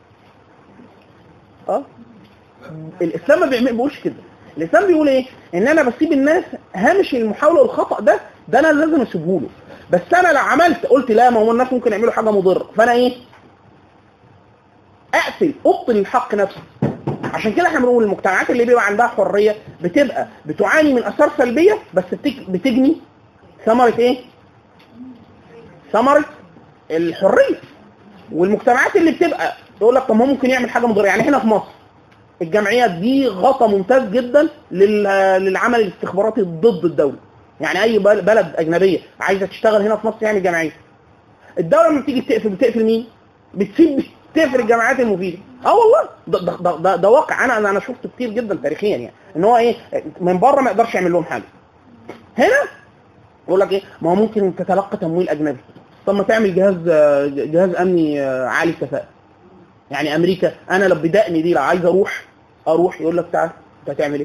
اه الاسلام ما بيعمل- بيقولش كده الاسلام بيقول ايه ان انا بسيب الناس هامش المحاوله والخطا ده ده انا لازم اسيبه له بس انا لو عملت قلت لا ما هو الناس ممكن يعملوا حاجه مضره فانا ايه اقتل ابطل الحق نفسه عشان كده احنا بنقول المجتمعات اللي بيبقى عندها حريه بتبقى بتعاني من اثار سلبيه بس بتج- بتجني ثمره ايه ثمره الحريه والمجتمعات اللي بتبقى تقول لك طب ما هو ممكن يعمل حاجه مضره يعني هنا في مصر الجمعيات دي غطى ممتاز جدا لل- للعمل الاستخباراتي ضد الدوله يعني اي بل- بلد اجنبيه عايزه تشتغل هنا في مصر يعني جمعيه الدوله لما بتيجي تقفل بتقفل مين بتسيب تقفل الجماعات المفيده اه والله ده ده, ده, ده, ده واقع انا انا شفته كتير جدا تاريخيا يعني ان هو ايه من بره ما يقدرش يعمل لهم حاجه هنا يقول لك ايه ما هو ممكن تتلقى تمويل اجنبي طب ما تعمل جهاز جهاز امني عالي الكفاءه يعني امريكا انا لو بدقني دي لو عايز اروح اروح يقول لك تعال انت هتعمل ايه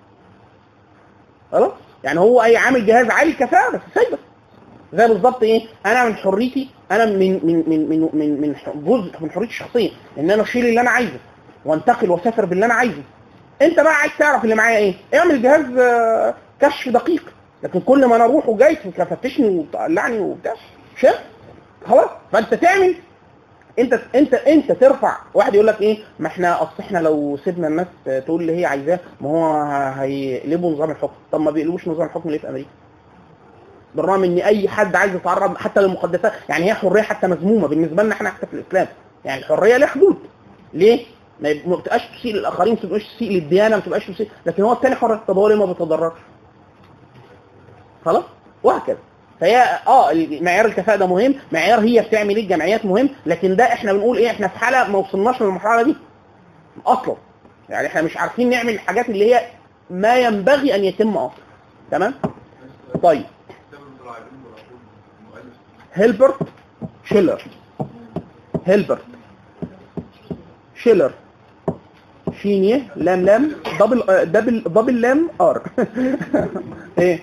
خلاص يعني هو اي عامل جهاز عالي الكفاءه بس سايبك زي بالظبط ايه انا من حريتي انا من من من من من, من جزء من حريتي الشخصيه ان انا اشيل اللي انا عايزه وانتقل واسافر باللي انا عايزه انت بقى عايز تعرف اللي معايا ايه اعمل جهاز آه، كشف دقيق لكن كل ما انا اروح وجاي تفتشني وتقلعني وبتاع شايف خلاص فانت تعمل انت انت انت ترفع واحد يقول لك ايه ما احنا اصل احنا لو سيبنا الناس تقول اللي هي عايزاه ما هو هيقلبوا نظام الحكم طب ما بيقلبوش نظام الحكم ليه في امريكا بالرغم ان اي حد عايز يتعرض حتى للمقدسات يعني هي حريه حتى مذمومه بالنسبه لنا احنا حتى في الاسلام يعني الحريه لها حدود ليه؟ ما يب- ما بتبقاش تسيء للاخرين ما بتبقاش تسيء للديانه ما بتبقاش تسيء لكن هو الثاني حر طب هو ليه ما بيتضررش؟ خلاص وهكذا فهي اه معيار الكفاءه ده مهم معيار هي بتعمل ايه الجمعيات مهم لكن ده احنا بنقول ايه احنا في حاله ما وصلناش للمرحله دي اصلا يعني احنا مش عارفين نعمل الحاجات اللي هي ما ينبغي ان يتم اصلا تمام طيب هيلبرت شيلر هيلبرت شيلر شينيه لام لام دبل آه، دبل دبل لام ار ايه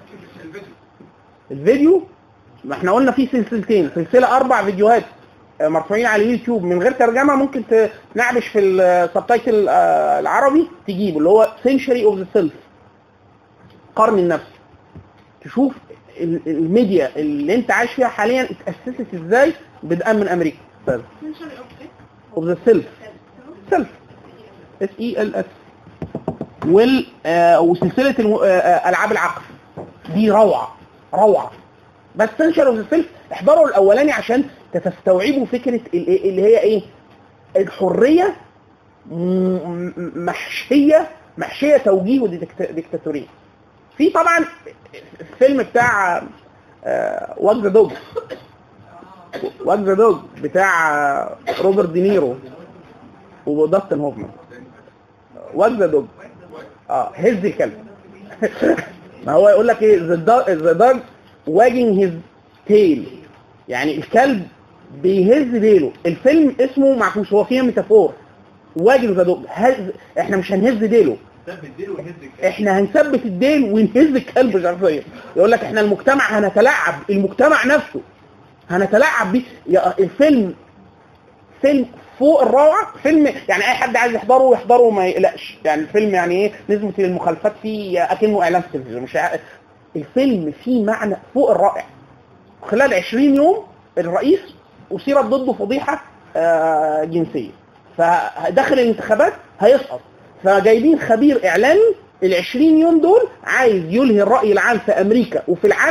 الفيديو ما احنا قلنا في سلسلتين سلسله اربع فيديوهات آه، مرفوعين على اليوتيوب من غير ترجمه ممكن تنعبش في السبتايتل آه، العربي تجيبه اللي هو سنشري اوف ذا سيلف قرن النفس تشوف ال- الميديا اللي انت عايش فيها حاليا اتاسست ازاي بدءا من امريكا اوف ذا سيلف سيلف اس اي ال اس وال آه، وسلسله الم- آه، آه، العاب العقل دي روعه روعه بس تنشر اوف ذا سيلف احضروا الاولاني عشان تستوعبوا فكره ال- اللي هي ايه الحريه م- م- محشيه محشيه توجيه وديكتاتوريه في طبعا الفيلم بتاع واك ذا دوج واك ذا دوج بتاع آه، روبرت دينيرو وداستن هوفمان واك ذا دوج اه هز الكلب ما هو يقول لك ايه ذا دوج واجينج هيز تيل يعني الكلب بيهز ديله الفيلم اسمه معكوس هو فيها ميتافور واجن ذا دوج هز احنا مش هنهز ديله احنا هنثبت الديل ونهز الكلب شخصيا يقول لك احنا المجتمع هنتلاعب المجتمع نفسه هنتلاعب بيه يا- الفيلم فيلم فوق الروعه فيلم يعني اي حد عايز يحضره يحضره وما يقلقش يعني الفيلم يعني ايه نسبه المخالفات فيه اكنه اعلان تلفزيون مش ع- الفيلم فيه معنى فوق الرائع خلال 20 يوم الرئيس اثيرت ضده فضيحه آه، جنسيه فداخل الانتخابات هيسقط فجايبين خبير اعلامي ال 20 يوم دول عايز يلهي الراي العام في امريكا وفي العالم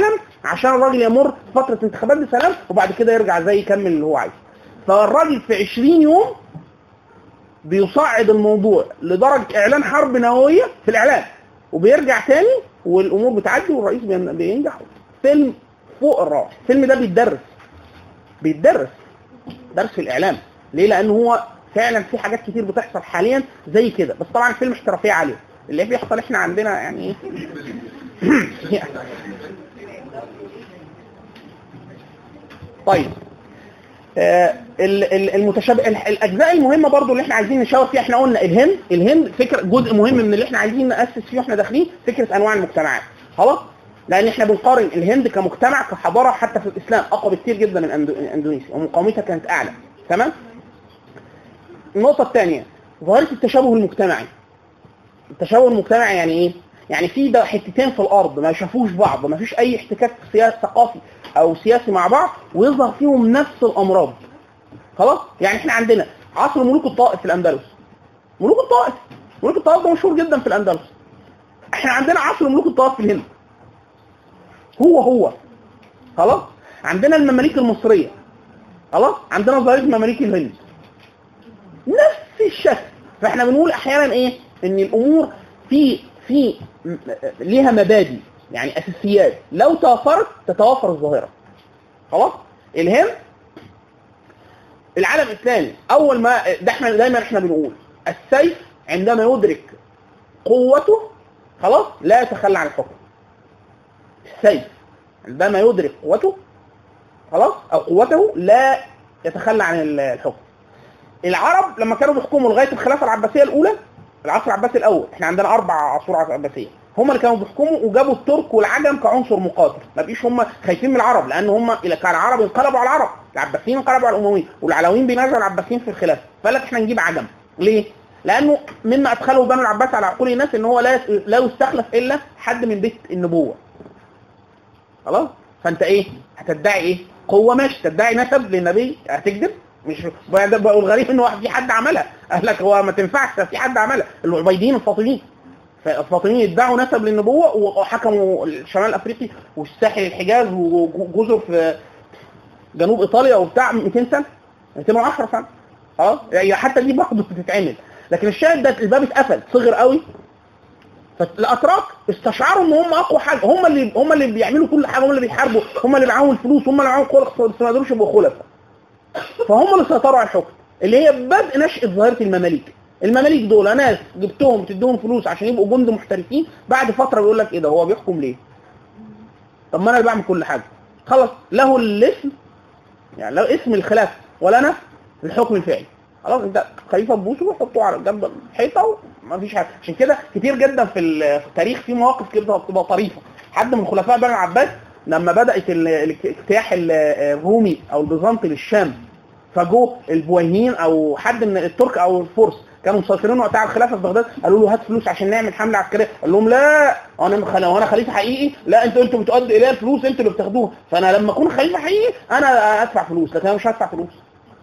عشان الراجل يمر فتره انتخابات بسلام وبعد كده يرجع زي يكمل اللي هو عايزه فالراجل في 20 يوم بيصعد الموضوع لدرجه اعلان حرب نوويه في الاعلان وبيرجع تاني والامور بتعدي والرئيس بين- بينجح فيلم فوق الروعه الفيلم ده بيتدرس بيتدرس درس في الاعلام ليه لان هو فعلا في حاجات كتير بتحصل حاليا زي كده بس طبعا الفيلم احترافيه عاليه اللي بيحصل احنا عندنا يعني ايه طيب آه، ال- ال- المتشابه ال- الاجزاء المهمه برضو اللي احنا عايزين نشاور فيها احنا قلنا الهند الهند فكره جزء مهم من اللي احنا عايزين ناسس فيه واحنا داخلين فكره انواع المجتمعات خلاص لان احنا بنقارن الهند كمجتمع كحضاره حتى في الاسلام اقوى بكتير جدا من أندو- اندونيسيا ومقاومتها كانت اعلى تمام النقطه الثانيه ظاهره التشابه المجتمعي التشابه المجتمعي يعني ايه يعني في ده حتتين في الارض ما يشوفوش بعض ما فيش اي احتكاك سياسي ثقافي او سياسي مع بعض ويظهر فيهم نفس الامراض خلاص يعني احنا عندنا عصر ملوك الطائف في الاندلس ملوك الطائف ملوك الطائف ده مشهور جدا في الاندلس احنا عندنا عصر ملوك الطائف في الهند هو هو خلاص عندنا المماليك المصريه خلاص عندنا ظاهره مماليك الهند نفس الشكل فاحنا بنقول احيانا ايه ان الامور في في م- ليها مبادئ يعني اساسيات لو توفرت تتوافر الظاهره خلاص الهند العالم الاسلامي اول ما ده احنا دايما احنا بنقول السيف عندما يدرك قوته خلاص لا يتخلى عن الحكم السيف عندما يدرك قوته خلاص او قوته لا يتخلى عن ال- الحكم العرب لما كانوا بيحكموا لغايه الخلافه العباسيه الاولى العصر العباسي الاول احنا عندنا اربع عصور عباسيه هم اللي كانوا بيحكموا وجابوا الترك والعجم كعنصر مقاتل ما بقيش هم خايفين من العرب لان هم الى كان العرب انقلبوا على العرب العباسيين انقلبوا على الامويين والعلويين بينازعوا العباسيين في الخلافه فقال لك احنا نجيب عجم ليه؟ لانه مما ادخله بنو العباس على عقول الناس ان هو لا لا يستخلف الا حد من بيت النبوه خلاص فانت ايه هتدعي ايه قوه ماشي تدعي نسب للنبي هتكذب مش ده بقى الغريب ان واحد في حد عملها قال لك هو ما تنفعش ده في حد عملها العبيديين الفاطميين فالفاطميين ادعوا نسب للنبوه وحكموا الشمال الافريقي والساحل الحجاز وجزر في جنوب ايطاليا وبتاع 200 سنه 210 سنه خلاص يعني حتى دي برضه بتتعمل لكن الشاهد ده الباب اتقفل صغر قوي فالاتراك استشعروا ان هم اقوى حاجه هم اللي هم اللي بيعملوا كل حاجه هم اللي بيحاربوا هم اللي معاهم الفلوس هم اللي معاهم القوه الاقتصاديه بس ما قدروش يبقوا خلفاء فهم اللي سيطروا على الحكم اللي هي بدء نشأة ظاهرة المماليك المماليك دول ناس جبتهم تديهم فلوس عشان يبقوا جند محترفين بعد فترة بيقول لك ايه ده هو بيحكم ليه طب ما انا اللي بعمل كل حاجة خلاص له الاسم يعني له اسم الخلافة ولا انا الحكم الفعلي خلاص انت خليفه تبوسه وحطه على جنب الحيطه وما فيش حاجه عشان كده كتير جدا في ال- في التاريخ في مواقف كده بتبقى طريفه حد من خلفاء بني العباس لما بدات ال- الاجتياح ال- الرومي او البيزنطي للشام فجو البويهيين او حد من الترك او الفرس كانوا مسيطرين وقتها على الخلافه في بغداد قالوا له هات فلوس عشان نعمل حمله عسكريه قال لهم لا انا خل... وانا خليفه حقيقي لا انتوا انتوا بتؤدي الي الفلوس انتوا اللي بتاخدوها فانا لما اكون خليفه حقيقي انا ادفع فلوس لكن انا مش هدفع فلوس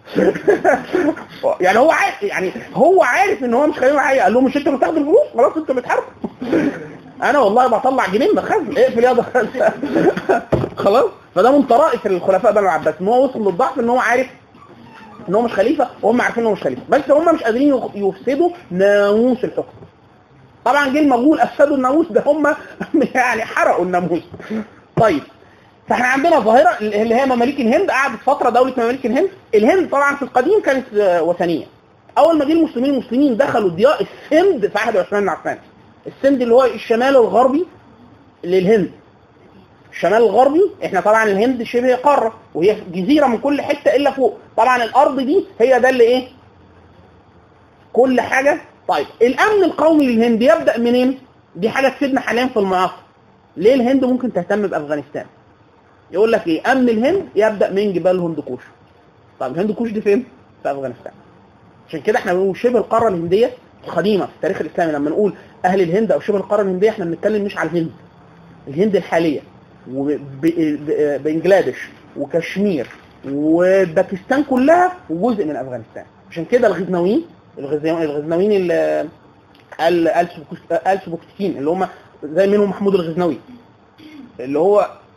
يعني هو عارف يعني هو عارف ان هو مش خليفه حقيقي قال لهم مش انتوا بتاخدوا الفلوس خلاص انتوا بتحاربوا انا والله بطلع جنيه من الخزن اقفل يا ده خلاص فده من طرائف الخلفاء بني العباس ان هو وصل للضعف ان هو عارف ان هو مش خليفه وهم عارفين ان هو مش خليفه بس هم مش قادرين يخ- يفسدوا ناموس الحكم طبعا جه المغول افسدوا الناموس ده هم يعني حرقوا الناموس طيب فاحنا عندنا ظاهره اللي هي مماليك الهند قعدت فتره دوله مماليك الهند الهند طبعا في القديم كانت آه، وثنيه اول ما جه المسلمين المسلمين دخلوا ضياء السند في عهد عثمان بن عفان السند اللي هو الشمال الغربي للهند الشمال الغربي احنا طبعا الهند شبه قاره وهي جزيره من كل حته الا فوق طبعا الارض دي هي ده اللي ايه كل حاجه طيب الامن القومي للهند يبدا منين دي حاجه تفيدنا حاليا في المعاصر ليه الهند ممكن تهتم بافغانستان يقول لك ايه امن الهند يبدا من جبال هندوكوش طب الهندوكوش دي فين في افغانستان عشان كده احنا بنقول شبه القاره الهنديه القديمه في التاريخ الاسلامي لما نقول اهل الهند او شبه القاره الهنديه احنا بنتكلم مش على الهند الهند الحاليه وبنجلاديش وكشمير وباكستان كلها وجزء من افغانستان عشان كده الغزنويين الغزنويين الغزنويين ال- ال- السبكتين اللي هم زي منهم محمود الغزنوي اللي هو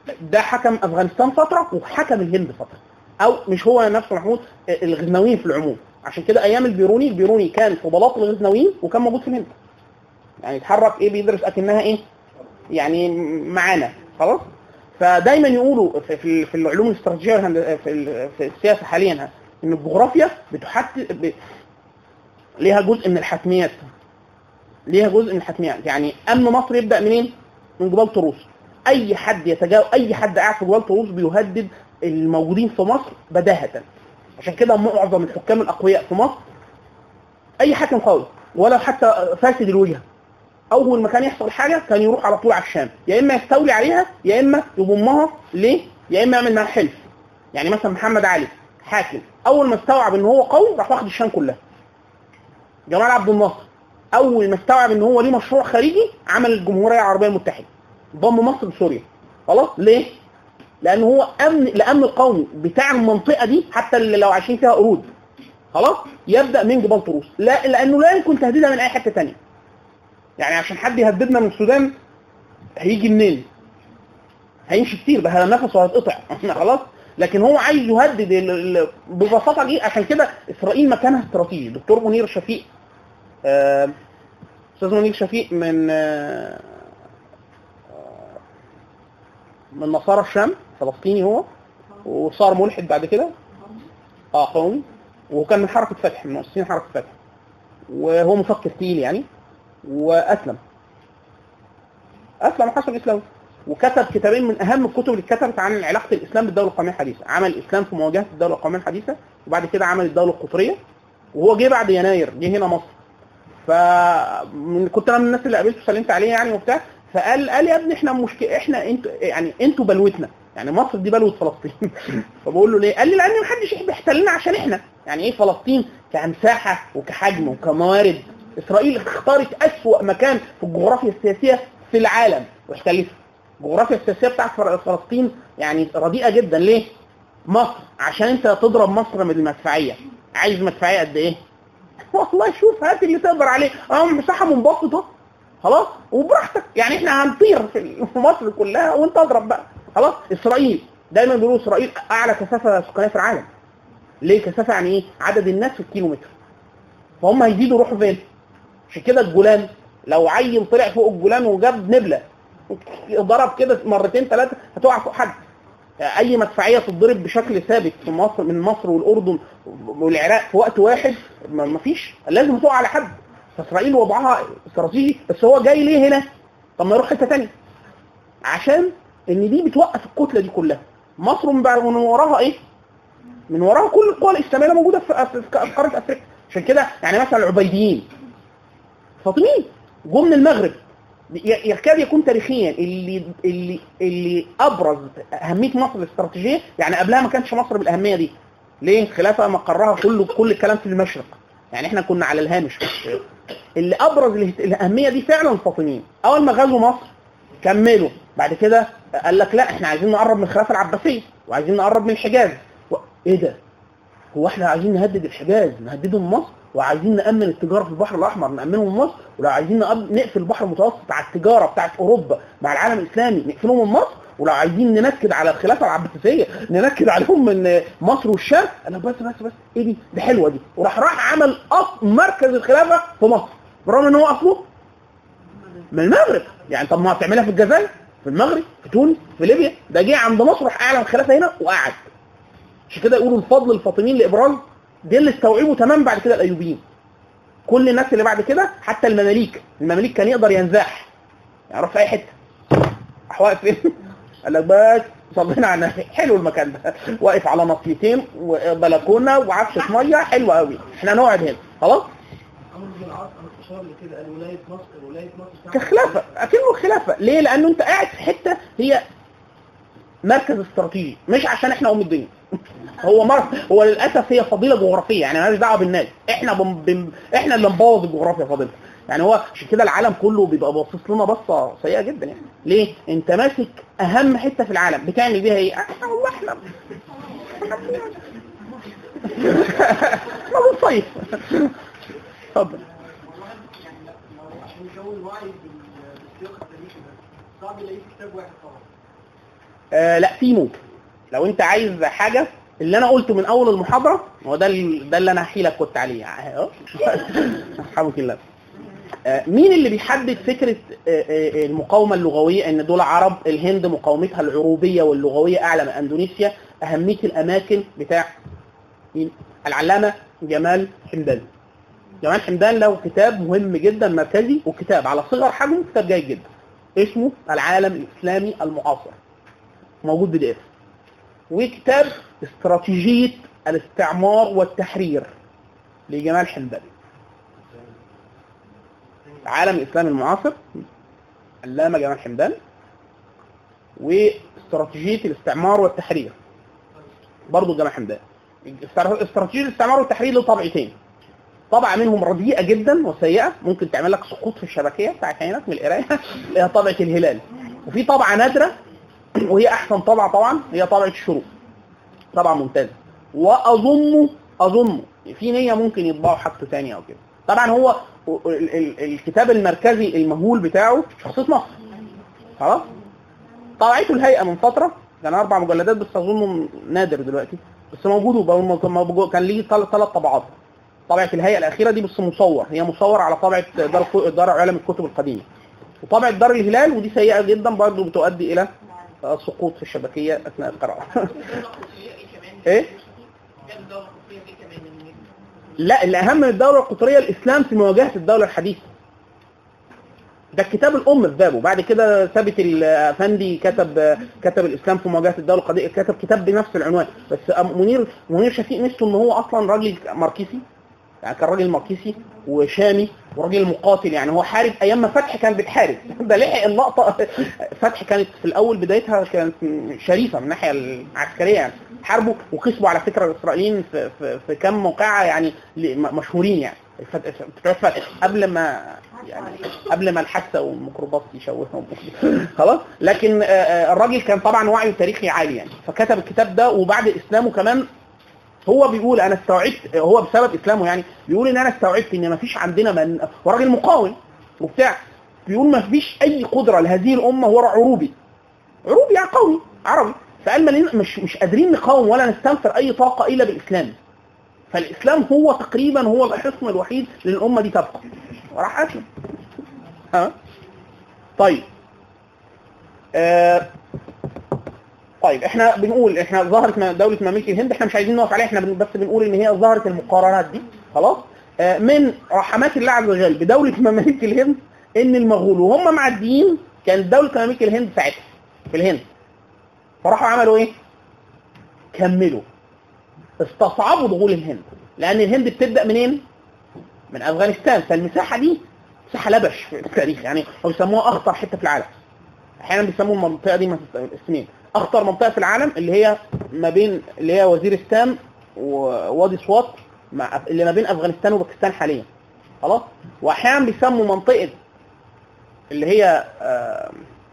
ده حكم افغانستان فتره وحكم الهند فتره او مش هو نفسه محمود الغزنويين في العموم عشان كده ايام البيروني البيروني كان في بلاط الغزنويين وكان موجود في الهند يعني اتحرك ايه بيدرس اكنها ايه يعني معانا خلاص فدايما يقولوا في في, في العلوم الاستراتيجيه والهند- في, ال- في السياسه حاليا ان الجغرافيا بتحدد ب... ليها جزء من الحتميات ليها جزء من الحتميات يعني امن مصر يبدا منين؟ من جبال طروس اي حد يتجاوز اي حد قاعد في جبال طروس بيهدد الموجودين في مصر بداهه عشان كده معظم الحكام الاقوياء في مصر اي حاكم قوي ولا حتى فاسد الوجهه اول ما كان يحصل حاجه كان يروح على طول على الشام يا اما يستولي عليها يا اما يضمها ليه يا اما يعمل معاها حلف يعني مثلا محمد علي حاكم اول ما استوعب ان هو قوي راح واخد الشام كلها جمال عبد الناصر اول ما استوعب ان هو ليه مشروع خارجي عمل الجمهوريه العربيه المتحده ضم مصر لسوريا خلاص ليه لان هو امن الامن القومي بتاع المنطقه دي حتى اللي لو عايشين فيها قرود خلاص يبدا من جبال طروس لا لانه لا يمكن تهديدها من اي حته تانية يعني عشان حد يهددنا من السودان هيجي منين هيمشي كتير ده نفسه هيتقطع احنا خلاص لكن هو عايز يهدد ال- ال- ببساطه دي عشان كده اسرائيل مكانها استراتيجي دكتور منير شفيق آه، استاذ منير شفيق من آه، من نصارى الشام فلسطيني هو وصار ملحد بعد كده اه قومي وكان من حركه فتح من مؤسسين حركه فتح وهو مفكر تقيل يعني واسلم اسلم وحصل اسلام وكتب كتابين من اهم الكتب اللي اتكتبت عن علاقه الاسلام بالدوله القوميه الحديثه عمل الاسلام في مواجهه الدوله القوميه الحديثه وبعد كده عمل الدوله القطريه وهو جه بعد يناير جه هنا مصر ف من- كنت انا من الناس اللي قابلته سلمت عليه يعني وبتاع فقال قال يا ابني احنا مشكله احنا انتوا يعني انتوا بلوتنا يعني مصر دي بلوه فلسطين فبقول له ليه؟ قال لي لان ما حدش يحب يحتلنا عشان احنا يعني ايه فلسطين كمساحه وكحجم وكموارد اسرائيل اختارت اسوأ مكان في الجغرافيا السياسيه في العالم واحتلتها الجغرافيا السياسيه بتاعت فر- فلسطين يعني رديئه جدا ليه؟ مصر عشان انت تضرب مصر من المدفعيه عايز مدفعيه قد ايه؟ والله شوف هات اللي تقدر عليه اه مساحه منبسطه خلاص وبراحتك يعني احنا هنطير في في مصر كلها وانت اضرب بقى خلاص اسرائيل دايما بيقولوا اسرائيل اعلى كثافه سكانيه في العالم ليه كثافه يعني ايه عدد الناس في الكيلومتر فهم هيزيدوا يروحوا فين عشان كده الجولان لو عيل طلع فوق الجولان وجاب نبله ضرب كده مرتين ثلاثه هتقع فوق حد اي مدفعيه تتضرب بشكل ثابت في مصر من مصر والاردن والعراق في وقت واحد ما- مفيش لازم تقع على حد فاسرائيل وضعها استراتيجي بس هو جاي ليه هنا طب ما يروح حته ثانيه عشان ان دي بتوقف الكتله دي كلها مصر من بعد من وراها ايه من وراها كل القوى الاسلاميه اللي موجوده في في- في قاره افريقيا عشان كده يعني مثلا العبيديين فاطميين جم من المغرب ي- يكاد يكون تاريخيا اللي اللي اللي ابرز اهميه مصر الاستراتيجيه يعني قبلها ما كانش مصر بالاهميه دي ليه الخلافه مقرها كله كل الكلام في المشرق يعني احنا كنا على الهامش مش اللي ابرز اله- الاهميه دي فعلا الفاطميين اول ما غزوا مصر كملوا بعد كده قال لك لا احنا عايزين نقرب من الخلافه العباسيه وعايزين نقرب من الحجاز و... ايه ده هو احنا عايزين نهدد الحجاز نهددهم من مصر وعايزين نامن التجاره في البحر الاحمر نامنهم من مصر ولو عايزين نقب- نقفل البحر المتوسط على التجاره بتاعت اوروبا مع العالم الاسلامي نقفلهم من مصر ولو عايزين ننكد على الخلافه العباسيه ننكد عليهم من مصر والشام انا بس بس بس ايه دي دي حلوه دي وراح راح عمل أصل مركز الخلافه في مصر بالرغم ان هو اصله من المغرب يعني طب ما هتعملها في الجزائر في المغرب في تونس في ليبيا ده جه عند مصر راح اعلن الخلافه هنا وقعد عشان كده يقولوا الفضل الفاطميين لابراز دي اللي استوعبوا تمام بعد كده الايوبيين كل الناس اللي بعد كده حتى المماليك المماليك كان يقدر ينزاح يعني يروح في اي حته راح واقف فين قال لك بس صلينا على النبي حلو المكان ده واقف على نصيتين وبلكونه وعفشه ميه حلوه قوي احنا نقعد هنا خلاص عمرو بن العاص انا اشار لكده قال ولايه مصر ولايه مصر كخلافه اكنه خلافه ليه لانه انت قاعد في حته هي مركز استراتيجي مش عشان احنا ام الدنيا هو مر... هو للاسف هي فضيله جغرافيه يعني مالهاش دعوه بالناس احنا بم... بم... احنا اللي نبوظ الجغرافيا فضيلتها يعني هو عشان كده العالم كله بيبقى باصص لنا بصه سيئه جدا يعني ليه انت ماسك اهم حته في العالم بتعمل بيها ايه احنا والله احنا احنا بنصيف اتفضل عشان يكون وعي بال- بالسياق التاريخي ده صعب يلاقيه في كتاب واحد طبعا آه لا في ممكن لو انت عايز حاجه اللي انا قلته من اول المحاضره هو ده ال- ده اللي انا هحكي لك كنت عليه اهو حبك الله آه، مين اللي بيحدد فكره آه، آه، المقاومه اللغويه ان دول عرب الهند مقاومتها العروبيه واللغويه اعلى من اندونيسيا اهميه الاماكن بتاع مين العلامه جمال حمدان جمال حمدان له كتاب مهم جدا مركزي وكتاب على صغر حجمه كتاب جيد جدا اسمه العالم الاسلامي المعاصر موجود بي دي اف وكتاب استراتيجيه الاستعمار والتحرير لجمال حمدان العالم الاسلامي المعاصر علامه جمال حمدان واستراتيجيه الاستعمار والتحرير برضه جمال حمدان استر- استراتيجيه الاستعمار والتحرير له طبعتين طبعه منهم رديئه جدا وسيئه ممكن تعمل لك سقوط في الشبكيه بتاعت عينك من القرايه اللي هي طبعه الهلال وفي طبعه نادره وهي احسن طبعه طبعا هي طبعه الشروق طبعه ممتازه واظن اظن في نيه ممكن يطبعوا حاجته ثانيه او كده طبعا هو ال- ال- الكتاب المركزي المهول بتاعه شخصيه مصر خلاص طبعته الهيئه من فتره كان اربع مجلدات بس اظنه نادر دلوقتي بس موجود وبقى- موجود- كان ليه ثلاث ثلاث طبعات طبعه الهيئه الاخيره دي بس مصور هي مصور على طبعه دار دار علم الكتب القديمه وطبعه دار الهلال ودي سيئه جدا برضه بتؤدي الى آه، سقوط في الشبكيه اثناء القراءه ايه كان الدولة القطرية دي كمان من- لا الأهم من الدولة القطرية الإسلام في مواجهة الدولة الحديثة ده الكتاب الأم في بابه بعد كده ثابت الأفندي كتب كتب الإسلام في مواجهة الدولة القديمة كتب كتاب بنفس العنوان بس منير منير شفيق ميزته إن هو أصلا راجل ماركسي يعني كان راجل ماركسي وشامي وراجل مقاتل يعني هو حارب ايام ما فتح كان بتحارب ده لحق اللقطه فتح كانت في الاول بدايتها كانت شريفه من الناحيه العسكريه يعني حاربوا وكسبوا على فكره الاسرائيليين في في, في كم موقعه يعني ل- م- مشهورين يعني الفت- بتوع فتح قبل ما يعني قبل ما الحادثه والميكروباص يشوههم خلاص لكن آه، آه، الراجل كان طبعا وعيه تاريخي عالي يعني فكتب الكتاب ده وبعد اسلامه كمان هو بيقول انا استوعبت هو بسبب اسلامه يعني بيقول ان انا استوعبت ان ما فيش عندنا من وراجل مقاوم وبتاع بيقول ما فيش اي قدره لهذه الامه هو عروبي عروبي يعني قومي عربي فقال ما لنا- مش مش قادرين نقاوم ولا نستنفر اي طاقه الا بالاسلام فالاسلام هو تقريبا هو الحصن الوحيد للامه دي تبقى وراح اسلم ها طيب آه طيب احنا بنقول احنا ظهرت م- دولة ممالك الهند احنا مش عايزين نقف عليها احنا بن- بس بنقول ان هي ظهرت المقارنات دي خلاص آه، من رحمات الله عز وجل بدولة ممالك الهند ان المغول وهم معديين كانت دولة ممالك الهند ساعتها في الهند فراحوا عملوا ايه؟ كملوا استصعبوا دخول الهند لان الهند بتبدا منين؟ من افغانستان فالمساحه دي مساحه لبش في التاريخ يعني هم بيسموها اخطر حته في العالم احيانا بيسموا المنطقه دي مس- اسمين اخطر منطقه في العالم اللي هي ما بين اللي هي وزيرستان ووادي سوات مع اللي ما بين افغانستان وباكستان حاليا خلاص واحيانا بيسموا منطقه اللي هي آه،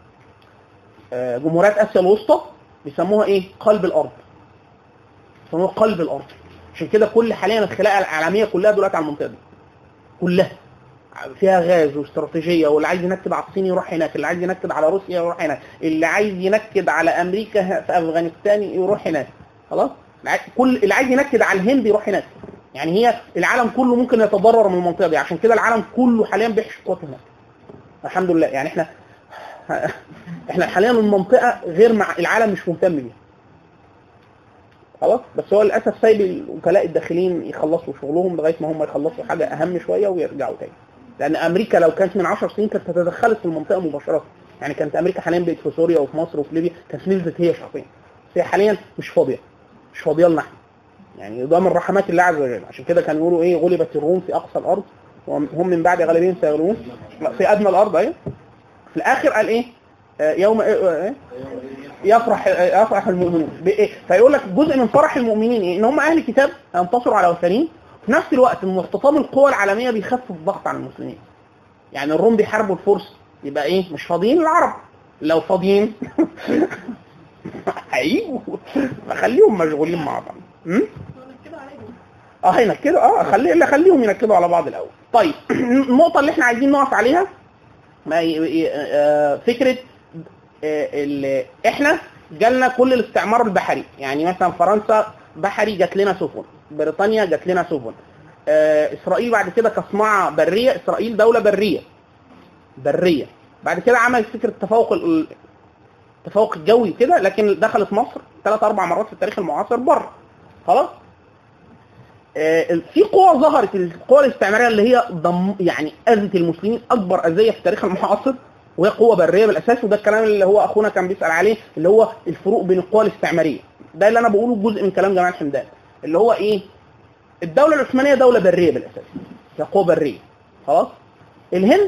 آه، جمهوريات اسيا الوسطى بيسموها ايه قلب الارض بيسموها قلب الارض عشان كده كل حاليا الخلايا العالميه كلها دلوقتي على المنطقه دي كلها فيها غاز واستراتيجيه واللي عايز ينكد على الصين يروح هناك اللي عايز ينكد على روسيا يروح هناك اللي عايز ينكد على امريكا في افغانستان يروح هناك خلاص الع- كل اللي عايز ينكد على الهند يروح هناك يعني هي العالم كله ممكن يتضرر من المنطقه دي عشان كده العالم كله حاليا بيحشي قوته هناك الحمد لله يعني احنا احنا حاليا المنطقه غير مع العالم مش مهتم بيها خلاص بس هو للاسف سايب الوكلاء الداخليين يخلصوا شغلهم لغايه ما هم يخلصوا حاجه اهم شويه ويرجعوا تاني لان امريكا لو كانت من 10 سنين كانت تتدخلت في المنطقه مباشره يعني كانت امريكا حاليا بقت في سوريا وفي مصر وفي ليبيا كانت نزلت هي شخصيا بس هي حاليا مش فاضيه مش فاضيه لنا احنا يعني ده من رحمات الله عز وجل عشان كده كانوا يقولوا ايه غلبت الروم في اقصى الارض وهم من بعد غالبين سيغلبون لا، في ادنى الارض ايوه في الاخر قال ايه آه، يوم إيه؟ إيه؟ يفرح يفرح المؤمنون بايه فيقول لك جزء من فرح المؤمنين ايه ان هم اهل الكتاب ينتصروا على وثنيين في نفس الوقت ان اختطام القوى العالميه بيخفف الضغط على المسلمين يعني الروم بيحاربوا الفرس يبقى ايه مش فاضيين العرب لو فاضيين هيجوا فخليهم مشغولين مع بعض م? اه هينكدوا اه خلي اللي خليهم ينكدوا على بعض الاول طيب النقطه اللي احنا عايزين نقف عليها ما ي- ي- آه، فكره آه، ال- احنا جالنا كل الاستعمار البحري يعني مثلا فرنسا بحري جات لنا سفن بريطانيا جات لنا سفن آه اسرائيل بعد كده كصناعه بريه اسرائيل دوله بريه بريه بعد كده عملت فكره التفوق ال- التفوق الجوي كده لكن دخلت مصر ثلاث اربع مرات في التاريخ المعاصر بره خلاص آه، في قوى ظهرت القوى الاستعماريه اللي هي ضم يعني اذت المسلمين اكبر اذيه في التاريخ المعاصر وهي قوه بريه بالاساس وده الكلام اللي هو اخونا كان بيسال عليه اللي هو الفروق بين القوى الاستعماريه ده اللي انا بقوله جزء من كلام جمال حمدان اللي هو ايه الدوله العثمانيه دوله بريه بالاساس هي قوه بريه خلاص الهند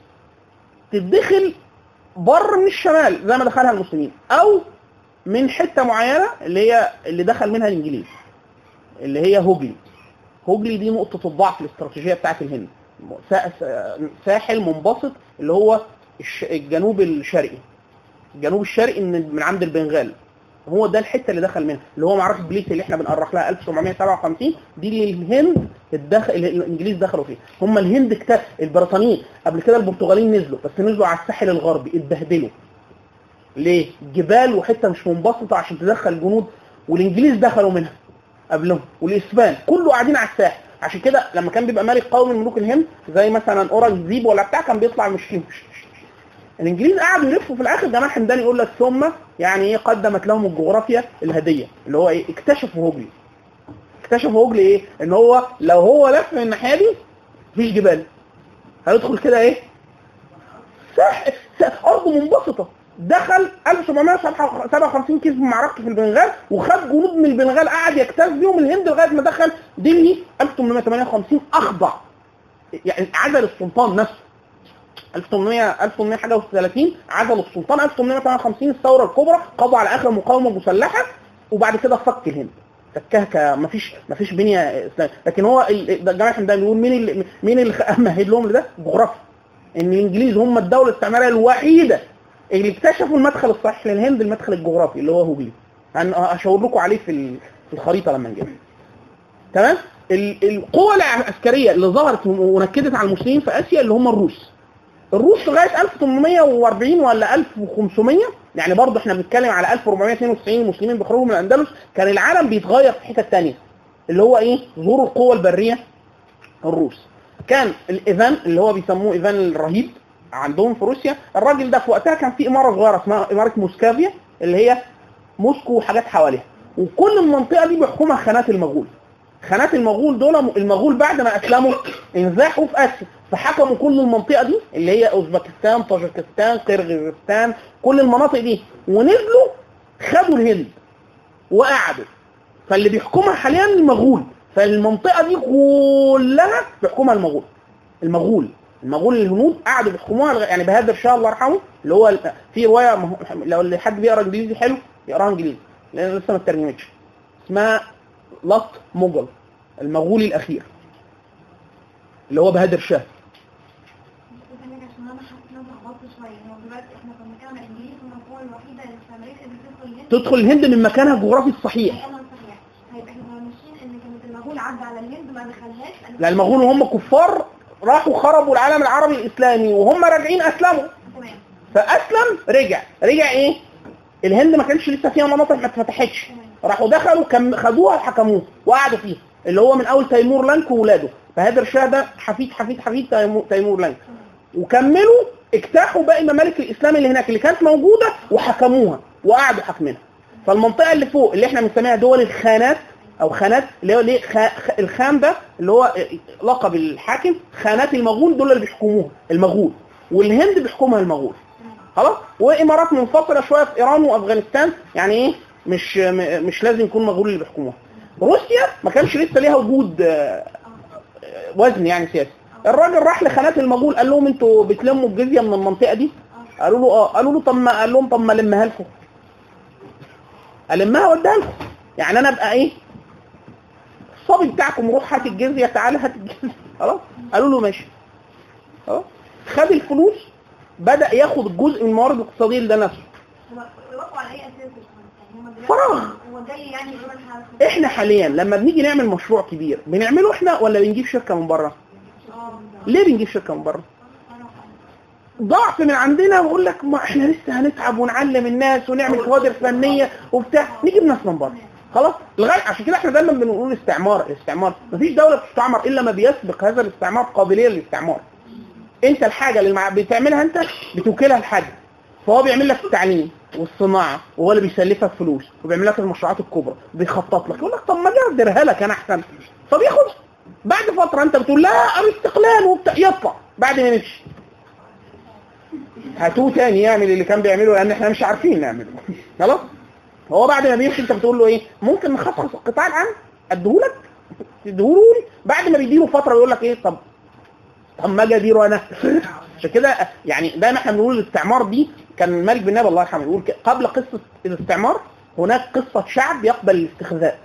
تتدخل بر من الشمال زي ما دخلها المسلمين او من حته معينه اللي هي اللي دخل منها الانجليز اللي هي هوجلي هوجلي دي نقطة الضعف الاستراتيجية بتاعت الهند سا- سا- ساحل منبسط اللي هو الش- الجنوب الشرقي الجنوب الشرقي من من عند البنغال هو ده الحته اللي دخل منها اللي هو معركه بليس اللي احنا بنأرخ لها 1757 دي اللي الهند الدخل اللي الانجليز دخلوا فيها هم الهند اكت... البريطانيين قبل كده البرتغاليين نزلوا بس نزلوا على الساحل الغربي اتبهدلوا ليه؟ جبال وحته مش منبسطه عشان تدخل جنود والانجليز دخلوا منها قبلهم والاسبان كله قاعدين على الساحل عشان كده لما كان بيبقى ملك قوي من ملوك الهند زي مثلا اورنجزيب ولا بتاع كان بيطلع مشيهم الانجليز قعدوا يلفوا في الاخر جمال حمدان يقول لك ثم يعني ايه قدمت لهم الجغرافيا الهديه اللي هو ايه اكتشفوا هوجلي اكتشفوا هوجلي ايه ان هو لو هو لف من الناحيه دي مفيش جبال هيدخل كده ايه ساح ساح- ارض منبسطه دخل 1757 كيس معركته في البنغال وخد جنود من البنغال قعد يجتاز بيهم الهند لغايه ما دخل دلهي 1858 اخضع يعني عزل السلطان نفسه 1800 1800 حاجه و30 عزل السلطان 1858 الثوره الكبرى قضى على اخر مقاومه مسلحه وبعد كده فك الهند فكها ك مفيش مفيش بنيه اسلاميه لكن هو ال- ده جمال حمدان بيقول مين اللي مين اللي خ- مهد لهم لده؟ جغرافيا ان الانجليز هم الدوله الاستعماريه الوحيده اللي اكتشفوا المدخل الصحيح للهند المدخل الجغرافي اللي هو هوجلي هن- هشاور لكم عليه في ال- في الخريطه لما نجيبها تمام ال- القوى العسكريه اللي ظهرت ونكدت على المسلمين في اسيا اللي هم الروس الروس لغايه 1840 ولا 1500 يعني برضه احنا بنتكلم على 1492 المسلمين بيخرجوا من الاندلس كان العالم بيتغير في حته ثانيه اللي هو ايه ظهور القوه البريه الروس كان الايفان اللي هو بيسموه ايفان الرهيب عندهم في روسيا الراجل ده في وقتها كان في اماره صغيره اسمها اماره موسكافيا اللي هي موسكو وحاجات حواليها وكل المنطقه دي بيحكمها خانات المغول خانات المغول دول المغول بعد ما اسلموا انزاحوا في اسيا فحكموا كل المنطقه دي اللي هي اوزبكستان طاجكستان قرغيزستان كل المناطق دي ونزلوا خدوا الهند وقعدوا فاللي بيحكمها حاليا المغول فالمنطقه دي كلها بيحكمها المغول المغول المغول الهنود قعدوا بيحكموها لغ- يعني بهادر شاه الله يرحمه اللي هو ال- في روايه مه- لو اللي حد بيقرا انجليزي حلو يقراها انجليزي لان لسه ما اترجمتش اسمها لط مغل المغولي الاخير اللي هو بهادر شاه عشان انا حاسه ان انا اتلخبطت شويه هو دلوقتي احنا كنا بنتكلم عن الانجليز هم القوه الوحيده اللي في امريكا اللي بتدخل الهند تدخل الهند من مكانها الجغرافي الصحيح مكانها صحيح طيب احنا كنا ماشيين ان كانت المغول عدى على الهند ما دخلهاش لأن- لا المغول وهم كفار راحوا خربوا العالم العربي الاسلامي وهم راجعين اسلموا تمام فاسلم رجع رجع ايه الهند ما كانش لسه فيها مناطق ما اتفتحتش راحوا دخلوا كم خدوها وحكموها وقعدوا فيها اللي هو من اول تيمور لانك وولاده فهادر شاه ده حفيد حفيد حفيد تيمور, تيمور لانك وكملوا اجتاحوا باقي الممالك الاسلام اللي هناك اللي كانت موجوده وحكموها وقعدوا حاكمينها فالمنطقه اللي فوق اللي احنا بنسميها دول الخانات او خانات اللي هو ليه خ... خ- الخان ده اللي هو لقب الحاكم خانات المغول دول اللي بيحكموها المغول والهند بيحكمها المغول خلاص وامارات منفصله شويه في ايران وافغانستان يعني ايه مش م- مش لازم يكون مغول اللي بيحكموها روسيا ما كانش لسه ليها وجود آه، آه، وزن يعني سياسي الراجل راح لخانات المغول قال لهم انتوا بتلموا الجزيه من المنطقه دي قالوا له اه قالوا له طب ما قال لهم طب ما المها لكم المها واديها لكم يعني انا ابقى ايه الصبي بتاعكم روح هات الجزيه تعالى هات الجزيه خلاص قالوا له ماشي خلاص خد الفلوس بدا ياخد الجزء من الموارد الاقتصاديه اللي ده نفسه هو وقفوا على اي اساس يا باشمهندس؟ يعني هم دلوقتي فراغ. هو جاي يعني يقول احنا احنا حاليا لما بنيجي نعمل مشروع كبير بنعمله احنا ولا بنجيب شركه من بره اه ليه بنجيب شركه من بره ضعف من عندنا ويقول لك ما احنا لسه هنتعب ونعلم الناس ونعمل كوادر فنيه وبتاع نجيب ناس من بره خلاص لغايه عشان كده احنا دايما بنقول استعمار استعمار مفيش دوله بتستعمر الا ما بيسبق هذا الاستعمار قابليه للاستعمار انت الحاجه اللي مع- بتعملها انت بتوكلها لحد فهو بيعمل لك التعليم والصناعه وهو اللي بيسلفك فلوس وبيعمل لك المشروعات الكبرى بيخطط لك يقول لك طب ما اجي اديرها لك انا احسن فبياخدها بعد فتره انت بتقول لا انا استقلال وبتاع يطلع بعد ما يمشي هاتوه تاني يعمل اللي كان بيعمله لان احنا مش عارفين نعمله خلاص هو بعد ما بيمشي انت بتقول له ايه ممكن نخصص القطاع العام اديهولك تديهولي بعد ما بيديله فتره يقول لك ايه طب طب ما اجي اديره انا عشان كده يعني دايما احنا بنقول الاستعمار دي كان الملك بن نبي الله يرحمه يقول ك- قبل قصه الاستعمار هناك قصه شعب يقبل الاستخزاء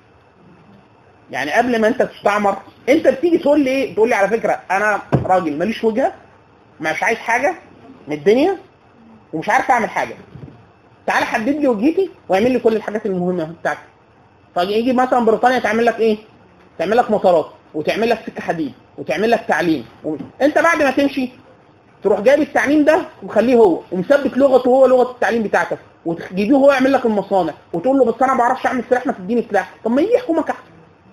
يعني قبل ما انت تستعمر انت بتيجي تقول لي ايه تقول لي على فكره انا راجل ماليش وجهه مش عايز حاجه من الدنيا ومش عارف اعمل حاجه تعالى حدد لي وجهتي واعمل لي كل الحاجات المهمه بتاعتي فيجي مثلا بريطانيا تعمل لك ايه تعمل لك مطارات وتعمل لك سكه حديد وتعمل لك تعليم و... انت بعد ما تمشي تروح جايب التعليم ده ومخليه هو ومثبت لغته هو لغه التعليم بتاعتك وتجيبيه هو يعمل لك المصانع وتقول له بس انا ما بعرفش اعمل سلاح ما تديني سلاح طب ما يجي يحكمك احسن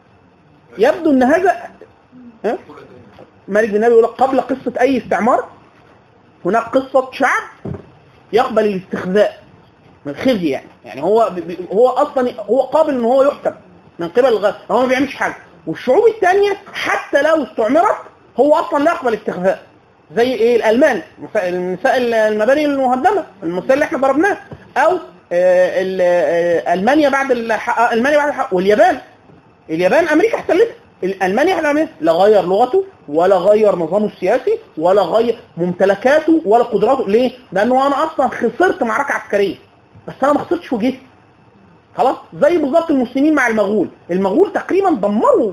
يبدو ان هذا ها؟ مالك بن نبي يقول لك قبل قصه اي استعمار هناك قصه شعب يقبل الاستخزاء من خزي يعني يعني هو ب- ب- هو اصلا هو قابل ان هو يحكم من قبل الغرب هو ما بيعملش حاجه والشعوب الثانيه حتى لو استعمرت هو اصلا لا يقبل استخفاء زي ايه الالمان نساء- النساء المباني المهدمه المثال اللي احنا ضربناه او آه، ال- آه، المانيا بعد الح- المانيا بعد الح- واليابان اليابان امريكا احتلتها المانيا احتلتها لا غير لغته ولا غير نظامه السياسي ولا غير ممتلكاته ولا قدراته ليه؟ لانه انا اصلا خسرت معركه عسكريه بس انا ما خسرتش وجهتي خلاص زي بالظبط المسلمين مع المغول المغول تقريبا دمروا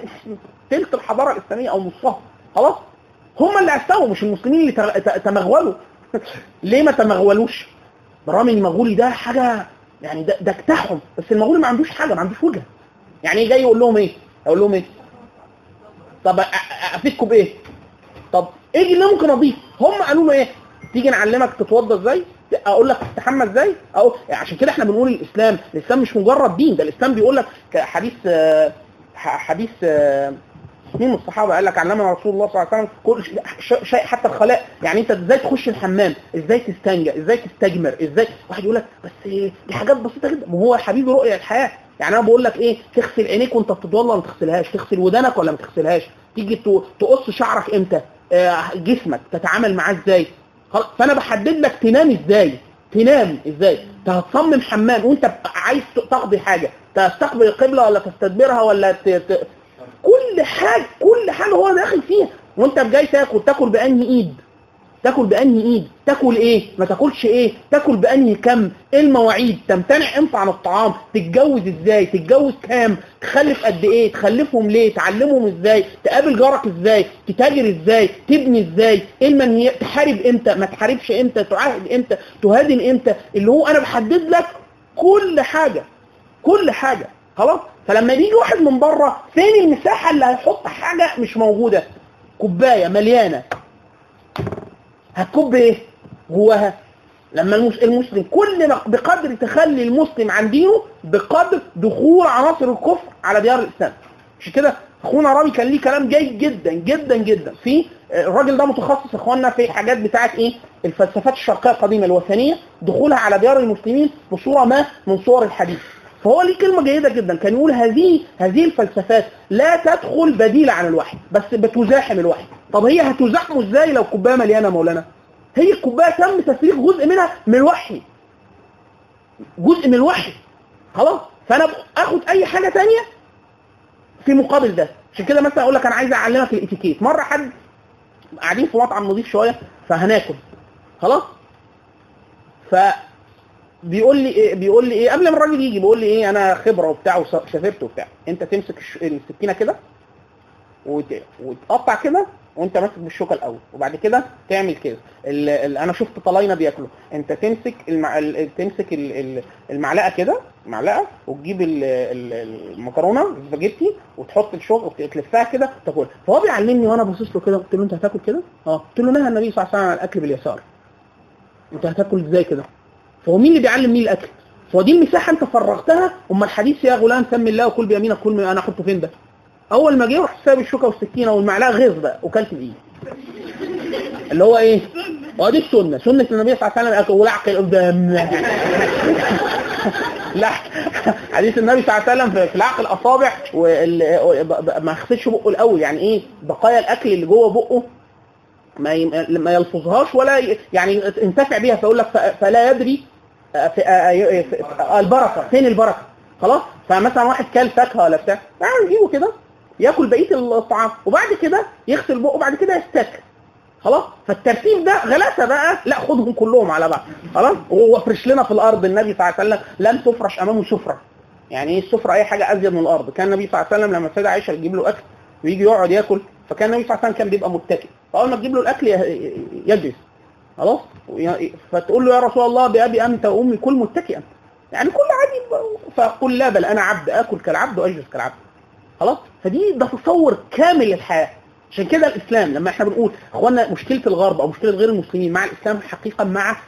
تلك الحضاره الاسلاميه او نصها خلاص هم اللي استووا مش المسلمين اللي تغ- ت- تمغولوا ليه ما تمغولوش برغم ان المغولي ده حاجه يعني ده, ده اجتاحهم بس المغولي ما عندوش حاجه ما عندوش وجهه يعني ايه جاي يقول لهم ايه اقول لهم ايه طب أ- أ- افيدكم بايه طب ايه اللي ممكن اضيف هم قالوا له ايه تيجي نعلمك تتوضى ازاي اقول لك تستحمى ازاي او عشان كده احنا بنقول الاسلام الاسلام مش مجرد دين ده الاسلام بيقول لك حديث آه، ح- حديث آه، مين من الصحابه قال لك علمنا رسول الله صلى الله عليه وسلم كل ش- شيء حتى الخلاء يعني انت ازاي تخش الحمام ازاي تستنجى ازاي تستجمر ازاي واحد يقول لك بس إيه، دي حاجات بسيطه جدا ما هو يا حبيبي رؤيه الحياه يعني انا بقول لك ايه تغسل عينيك وانت بتتوضى ولا ما تغسلهاش تغسل ودانك ولا ما تغسلهاش تيجي ت- تقص شعرك امتى آه، جسمك تتعامل معاه ازاي خلاص فانا بحدد لك تنام ازاي تنام ازاي انت هتصمم حمام وانت عايز تقضي حاجه تستقبل القبله ولا تستدبرها ولا ت... ت... كل حاجه كل حاجه هو داخل فيها وانت جاي تاكل تاكل بانهي ايد تاكل بانهي ايد تاكل ايه ما تاكلش ايه تاكل بانهي كم ايه المواعيد تمتنع امتى عن الطعام تتجوز ازاي تتجوز كام تخلف قد ايه تخلفهم ليه تعلمهم ازاي تقابل جارك ازاي تتاجر ازاي تبني ازاي ايه المنهيات تحارب امتى ما تحاربش امتى تعاهد امتى تهاجم امتى اللي هو انا بحدد لك كل حاجه كل حاجه خلاص فلما يجي واحد من بره فين المساحه اللي هيحط حاجه مش موجوده كوبايه مليانه هتكب ايه جواها لما المس- المسلم كل ما بقدر تخلي المسلم عن دينه بقدر دخول عناصر الكفر على ديار الاسلام عشان كده اخونا رامي كان ليه كلام جيد جدا جدا جدا في الراجل ده متخصص يا اخوانا في حاجات بتاعت ايه الفلسفات الشرقيه القديمه الوثنيه دخولها على ديار المسلمين بصوره ما من صور الحديث فهو ليه كلمه جيده جدا كان يقول هذه هذه الفلسفات لا تدخل بديله عن الوحي بس بتزاحم الوحي طب هي هتزاحمه ازاي لو كوبايه مليانه مولانا هي الكوبايه تم تفريغ جزء منها من الوحي جزء من الوحي خلاص فانا اخد اي حاجه تانية في مقابل ده عشان كده مثلا اقول لك انا عايز اعلمك الاتيكيت مره حد قاعدين في مطعم نظيف شويه فهناكل خلاص ف بيقول لي ايه بيقول لي ايه قبل ما الراجل يجي بيقول لي ايه انا خبره وبتاع وسافرت وبتاع انت تمسك الش- السكينه كده وت- وتقطع كده وانت ماسك بالشوكه الاول وبعد كده تعمل كده ال... ال... انا شفت طلاينه بياكلوا انت تمسك المع... ال... تمسك ال... ال- المعلقه كده معلقه وتجيب ال... ال... المكرونه السباجيتي وتحط الشوكه وتلفها كده وتاكلها فهو بيعلمني وانا باصص له كده قلت له انت هتاكل كده اه قلت له نهى النبي صلى الله عليه وسلم عن الاكل باليسار انت هتاكل ازاي كده فهو مين اللي بيعلم مين الاكل فهو دي المساحه انت فرغتها اما الحديث يا غلام سمي الله وكل بيمينك كل ما انا احطه فين ده اول ما جه رحت سايب الشوكه والسكينه والمعلقه غيظ بقى وكلت بايدي اللي هو ايه هو دي السنه سنه النبي صلى الله عليه وسلم والعقل قدام لا حديث النبي صلى الله عليه وسلم في- في العقل الاصابع وال- ب- ب- ما يغسلش بقه الاول يعني ايه بقايا الاكل اللي جوه بقه ما ي- ما يلفظهاش ولا ي- يعني انتفع بيها فيقول لك ف- فلا يدري آه، في آه، آه، في- آه، البركه فين البركه خلاص فمثلا واحد كل فاكهه ولا بتاع يعني يجيبه كده ياكل بقيه الطعام وبعد كده يغسل بقه وبعد كده يستاكل خلاص فالترتيب ده غلاسه بقى لا خدهم كلهم على بعض خلاص وهو فرش لنا في الارض النبي صلى الله عليه وسلم لم تفرش امامه سفره يعني ايه السفره اي حاجه ازيد من الارض كان النبي صلى الله عليه وسلم لما السيده عائشه تجيب له اكل ويجي يقعد ياكل فكان النبي صلى الله عليه وسلم كان بيبقى متكئ فاول ما تجيب له الاكل ي- يجلس خلاص وي- فتقول له يا رسول الله بابي انت وامي كل متكئا يعني كل عادي فقل لا بل انا عبد اكل كالعبد واجلس كالعبد خلاص فدي ده تصور كامل للحياه عشان كده الاسلام لما احنا بنقول اخوانا مشكله الغرب او مشكله غير المسلمين مع الاسلام حقيقه مع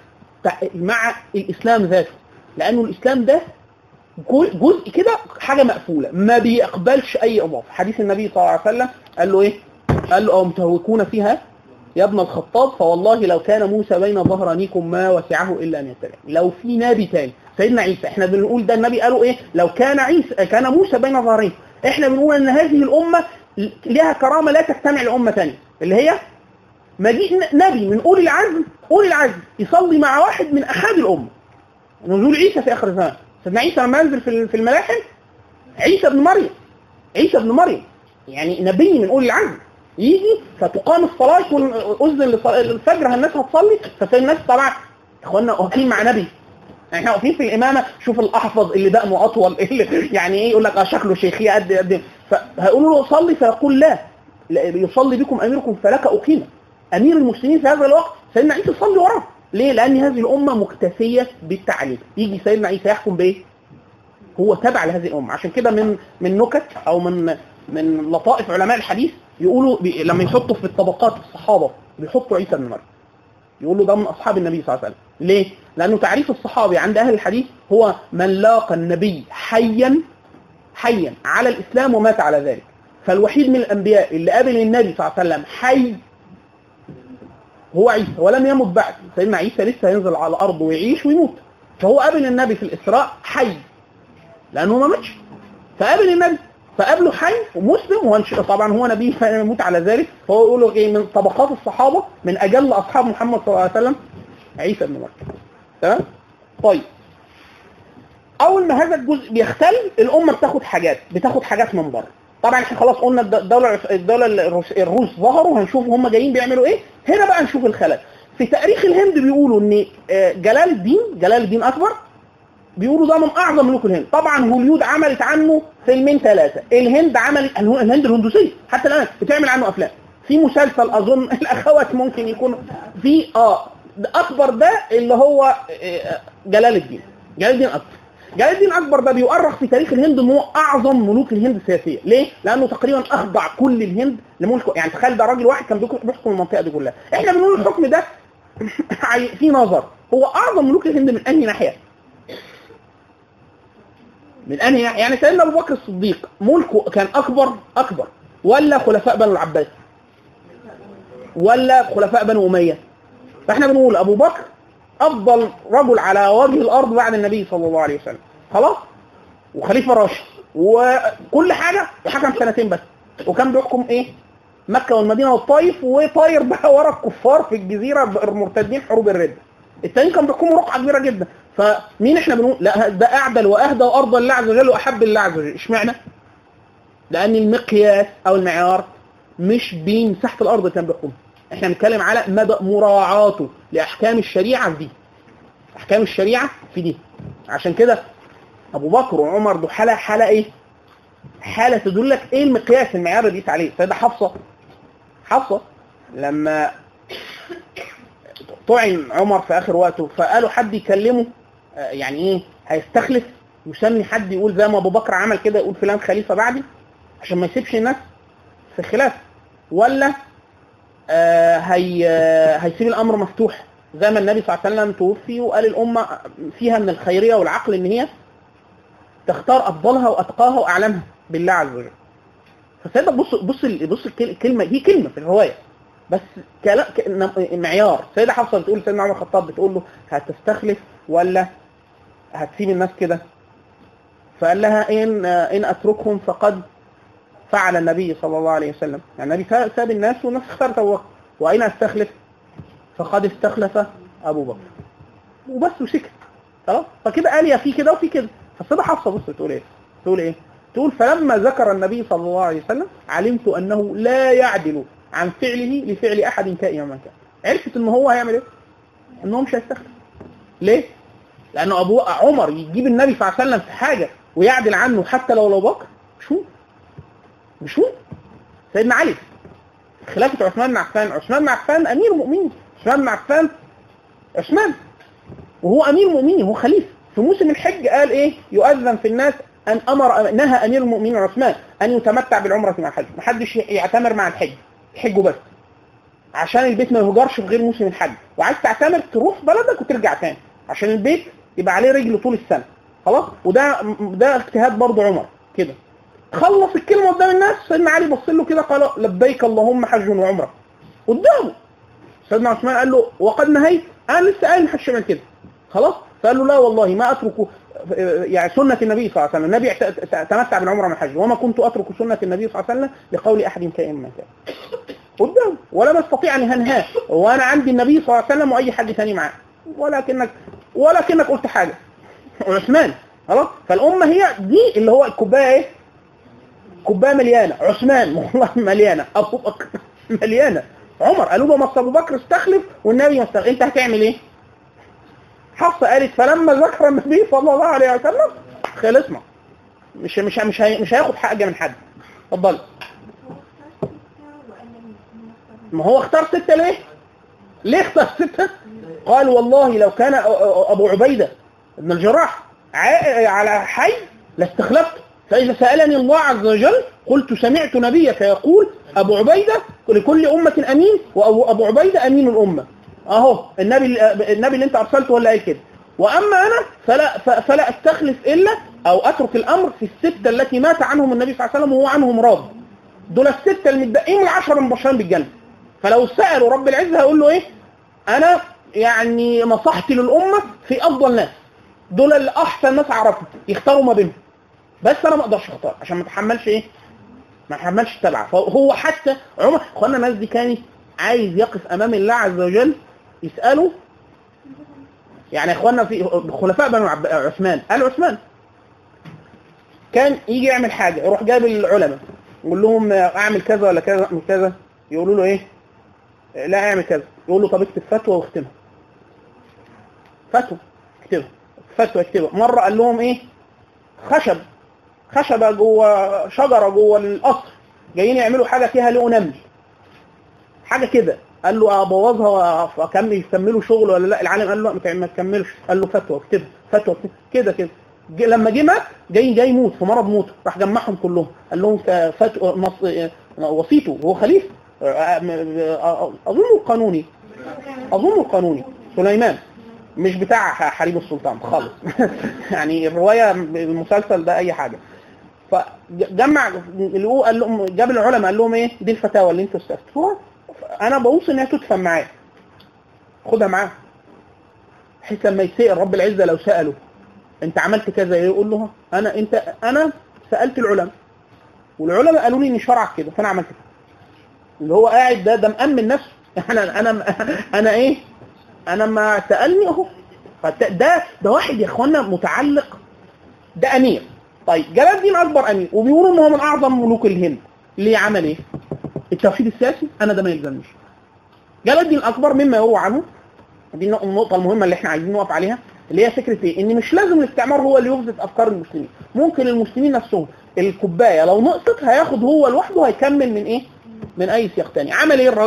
مع الاسلام ذاته لانه الاسلام ده جو- جزء كده حاجه مقفوله ما بيقبلش اي اضافه حديث النبي صلى الله عليه وسلم قال له ايه قال له او متهوكون فيها يا ابن الخطاب فوالله لو كان موسى بين ظهرانيكم ما وسعه الا ان يتبع لو في نبي تاني سيدنا عيسى احنا بنقول ده النبي قالوا ايه لو كان عيسى كان موسى بين ظهرين احنا بنقول ان هذه الامه لها كرامه لا تجتمع لامه ثانيه اللي هي مجيء نبي من اولي العزم اولي العزم يصلي مع واحد من احد الامه نزول عيسى في اخر الزمان سيدنا عيسى لما ينزل في في الملاحم عيسى ابن مريم عيسى ابن مريم يعني نبي من اولي العزم يجي فتقام الصلاه يكون اذن لص- الفجر الناس هتصلي ففي الناس طبعا اخوانا واقفين مع نبي يعني احنا واقفين في الامامه شوف الاحفظ اللي دقنه اطول اللي يعني ايه يقول لك اه شكله شيخيه قد قد فهيقولوا له صلي فيقول لا لا، يصلي بكم اميركم فلك اقيمه امير المسلمين في هذا الوقت سيدنا عيسى يصلي وراه ليه؟ لان هذه الامه مكتفيه بالتعليم يجي سيدنا عيسى يحكم بايه؟ هو تبع لهذه الامه عشان كده من من نكت او من من لطائف علماء الحديث يقولوا بي لما يحطوا في الطبقات الصحابه بيحطوا عيسى بن مريم يقولوا ده من اصحاب النبي صلى الله عليه وسلم ليه؟ لانه تعريف الصحابي عند اهل الحديث هو من لاقى النبي حيا حيا على الاسلام ومات على ذلك فالوحيد من الانبياء اللي قابل النبي صلى الله عليه وسلم حي هو عيسى ولم يمت بعد سيدنا عيسى لسه هينزل على الارض ويعيش ويموت فهو قابل النبي في الاسراء حي لانه ما ماتش فقابل النبي فقابله حي ومسلم وهنش... طبعا هو نبي فيموت على ذلك فهو يقول له ايه من طبقات الصحابه من اجل اصحاب محمد صلى الله عليه وسلم عيسى بن مريم تمام طيب اول ما هذا الجزء بيختل الامه بتاخد حاجات بتاخد حاجات من بره طبعا احنا خلاص قلنا الد- الدوله الدوله الروس, الروس ظهروا هنشوف هم جايين بيعملوا ايه هنا بقى نشوف الخلل في تاريخ الهند بيقولوا ان آه، جلال الدين جلال الدين اكبر بيقولوا ده من اعظم ملوك الهند طبعا هوليود عملت عنه فيلمين ثلاثه الهند عمل الهو- الهند الهندوسيه حتى الان بتعمل عنه افلام في مسلسل اظن الاخوات ممكن يكون في اه ده اكبر ده اللي هو آه، جلال الدين جلال الدين اكبر جلال الدين اكبر ده بيؤرخ في تاريخ الهند انه هو اعظم ملوك الهند السياسيه ليه لانه تقريبا اخضع كل الهند لملكه يعني تخيل ده راجل واحد كان بيحكم بيحكم المنطقه دي كلها احنا بنقول الحكم ده عي- في نظر هو اعظم ملوك الهند من انهي ناحيه من انهي ناحيه يعني سيدنا ابو بكر الصديق ملكه كان اكبر اكبر ولا خلفاء بنو العباس ولا خلفاء بنو اميه فاحنا بنقول ابو بكر افضل رجل على وجه الارض بعد النبي صلى الله عليه وسلم خلاص وخليفه راشد وكل حاجه حكم سنتين بس وكان بيحكم ايه مكه والمدينه والطائف وطاير بقى ورا الكفار في الجزيره المرتدين حروب الرده التانيين كانوا بيحكموا رقعه كبيره جدا فمين احنا بنقول لا ده اعدل واهدى وارضى لله عز وجل واحب لله عز وجل اشمعنى لان المقياس او المعيار مش بمساحه الارض اللي كان بيحكمها احنا بنتكلم على مدى مراعاته لاحكام الشريعه في دي احكام الشريعه في دي عشان كده ابو بكر وعمر دول حاله حاله ايه حاله تدل لك ايه المقياس المعيار اللي قيس عليه سيده حفصه حفصه لما طعن عمر في اخر وقته فقالوا حد يكلمه آه، يعني ايه هيستخلف يسمي حد يقول زي ما ابو بكر عمل كده يقول فلان خليفه بعدي عشان ما يسيبش الناس في خلاف ولا آه هي آه، هيسيب الامر مفتوح زي ما النبي صلى الله عليه وسلم توفي وقال الامه فيها من الخيريه والعقل ان هي تختار افضلها واتقاها واعلمها بالله عز وجل فسيدنا بص بص ال- بص الكل- الكلمه دي كلمه في الروايه بس كلام ك- ن- معيار سيدة حفصه بتقول سيدنا عمر الخطاب بتقول له هتستخلف ولا هتسيب الناس كده فقال لها ان ان اتركهم فقد فعل النبي صلى الله عليه وسلم يعني النبي سا- ساب الناس والناس اختارت ابو بكر واين استخلف فقد استخلف ابو بكر وبس وسكت خلاص فكده قال يا في كده وفي كده فالسيدة حفصه بص بتقول ايه تقول ايه تقول فلما ذكر النبي صلى الله عليه وسلم علمت انه لا يعدل عن فعله لفعل احد كائنا من كان عرفت ان هو هيعمل ايه ان هو مش هيستخلف ليه لانه ابو عمر يجيب النبي صلى الله عليه وسلم في حاجه ويعدل عنه حتى لو ابو بكر مش هو مش هو سيدنا علي خلافه عثمان بن عفان عثمان بن عفان امير المؤمنين عثمان بن عفان عثمان وهو امير المؤمنين هو خليفه في موسم الحج قال ايه يؤذن في الناس ان امر نهى امير المؤمنين عثمان ان يتمتع بالعمره مع الحج محدش يعتمر مع الحج يحجوا بس عشان البيت ما يهجرش في غير موسم الحج وعايز تعتمر تروح بلدك وترجع تاني عشان البيت يبقى عليه رجل طول السنه خلاص وده ده اجتهاد برضه عمر كده خلص الكلمه قدام الناس سيدنا علي بص له كده قال لبيك اللهم حج وعمره قدامه سيدنا عثمان قال له وقد نهيت انا لسه قايل محدش يعمل كده خلاص فقال له لا والله ما اترك يعني سنه النبي صلى الله عليه وسلم النبي اعت- تمتع بالعمره من الحج وما كنت اترك سنه النبي صلى الله عليه وسلم لقول احد كائن من كان قدام ولا استطيع ان انهاه وانا عندي النبي صلى الله عليه وسلم واي حد ثاني معاه ولكنك ولكنك قلت حاجه عثمان خلاص فالامه هي دي اللي هو الكوبايه ايه كوبايه مليانه عثمان والله مليانه ابو بكر مليانه عمر قالوا له ما ابو بكر استخلف والنبي ما استخلف انت هتعمل ايه حفصه قالت فلما ذكر النبي صلى الله عليه وسلم خلصنا مش مش مش هي- مش هياخد حاجه من حد اتفضل ما هو اختار ستة ليه ليه اختار ستة قال والله لو كان أ- أ- ابو عبيدة ابن الجراح ع- على حي لاستخلفت فاذا سألني الله عز وجل قلت سمعت نبيك يقول ابو عبيدة لكل امة امين وابو أبو عبيدة امين الامة اهو النبي النبي اللي انت ارسلته ولا قال كده واما انا فلا ف- فلا استخلف الا او اترك الامر في الستة التي مات عنهم النبي صلى الله عليه وسلم وهو عنهم راض دول الستة المتبقين العشرة المبشرين بالجنة فلو سألوا رب العزة هيقول له ايه انا يعني نصحت للأمة في افضل ناس دول اللي احسن ناس اعرفهم يختاروا ما بينهم بس انا ما اقدرش اختار عشان ما اتحملش ايه ما اتحملش التبعة فهو حتى عمر اخوانا الناس دي كانت عايز يقف امام الله عز وجل يسأله يعني يا اخوانا في خلفاء بنو عب- عثمان قال عثمان كان يجي يعمل حاجة يروح جايب العلماء يقول لهم اعمل كذا ولا كذا اعمل كذا يقولوا له ايه لا اعمل كذا يقول له طب اكتب فتوى واختمها فتوى اكتبها فتوى اكتبها مرة قال لهم ايه خشب خشبة جوه شجرة جوه القصر جايين يعملوا حاجة فيها لقوا نمل حاجة كده قال له ابوظها واكمل يكملوا شغل ولا لا العالم قال له لا ما تكملش قال له فتوى اكتبها فتوى اكتبها. كده كده جه- لما جه مات جاي جاي يموت في مرض موت راح جمعهم كلهم قال لهم ك- فتوى نص وصيته هو خليفه اظن القانوني اظن القانوني سليمان مش بتاع حريم السلطان خالص يعني الروايه المسلسل ده اي حاجه فجمع اللي هو قال لهم جاب العلماء قال لهم ايه دي الفتاوى اللي انتوا استفتوها انا بوصي انها تدفن معايا خدها معاه بحيث لما يسأل رب العزه لو ساله انت عملت كذا ايه يقول له انا انت انا سالت العلماء والعلماء قالوا لي ان شرعك كده فانا عملت كده اللي هو قاعد ده ده مأمن نفسه انا انا انا ايه انا ما سالني اهو فت- ده ده واحد يا اخوانا متعلق ده امير طيب جلال الدين اكبر امير وبيقولوا ان هو من اعظم ملوك الهند ليه عمل ايه التوحيد السياسي انا ده ما يلزمنيش جلال الدين الاكبر مما يروى عنه دي النقطه المهمه اللي احنا عايزين نقف عليها اللي هي فكره ايه ان مش لازم الاستعمار هو اللي يفسد افكار المسلمين ممكن المسلمين نفسهم الكوبايه لو نقصت هياخد هو لوحده هيكمل من ايه من اي سياق تاني عمل ايه الراجل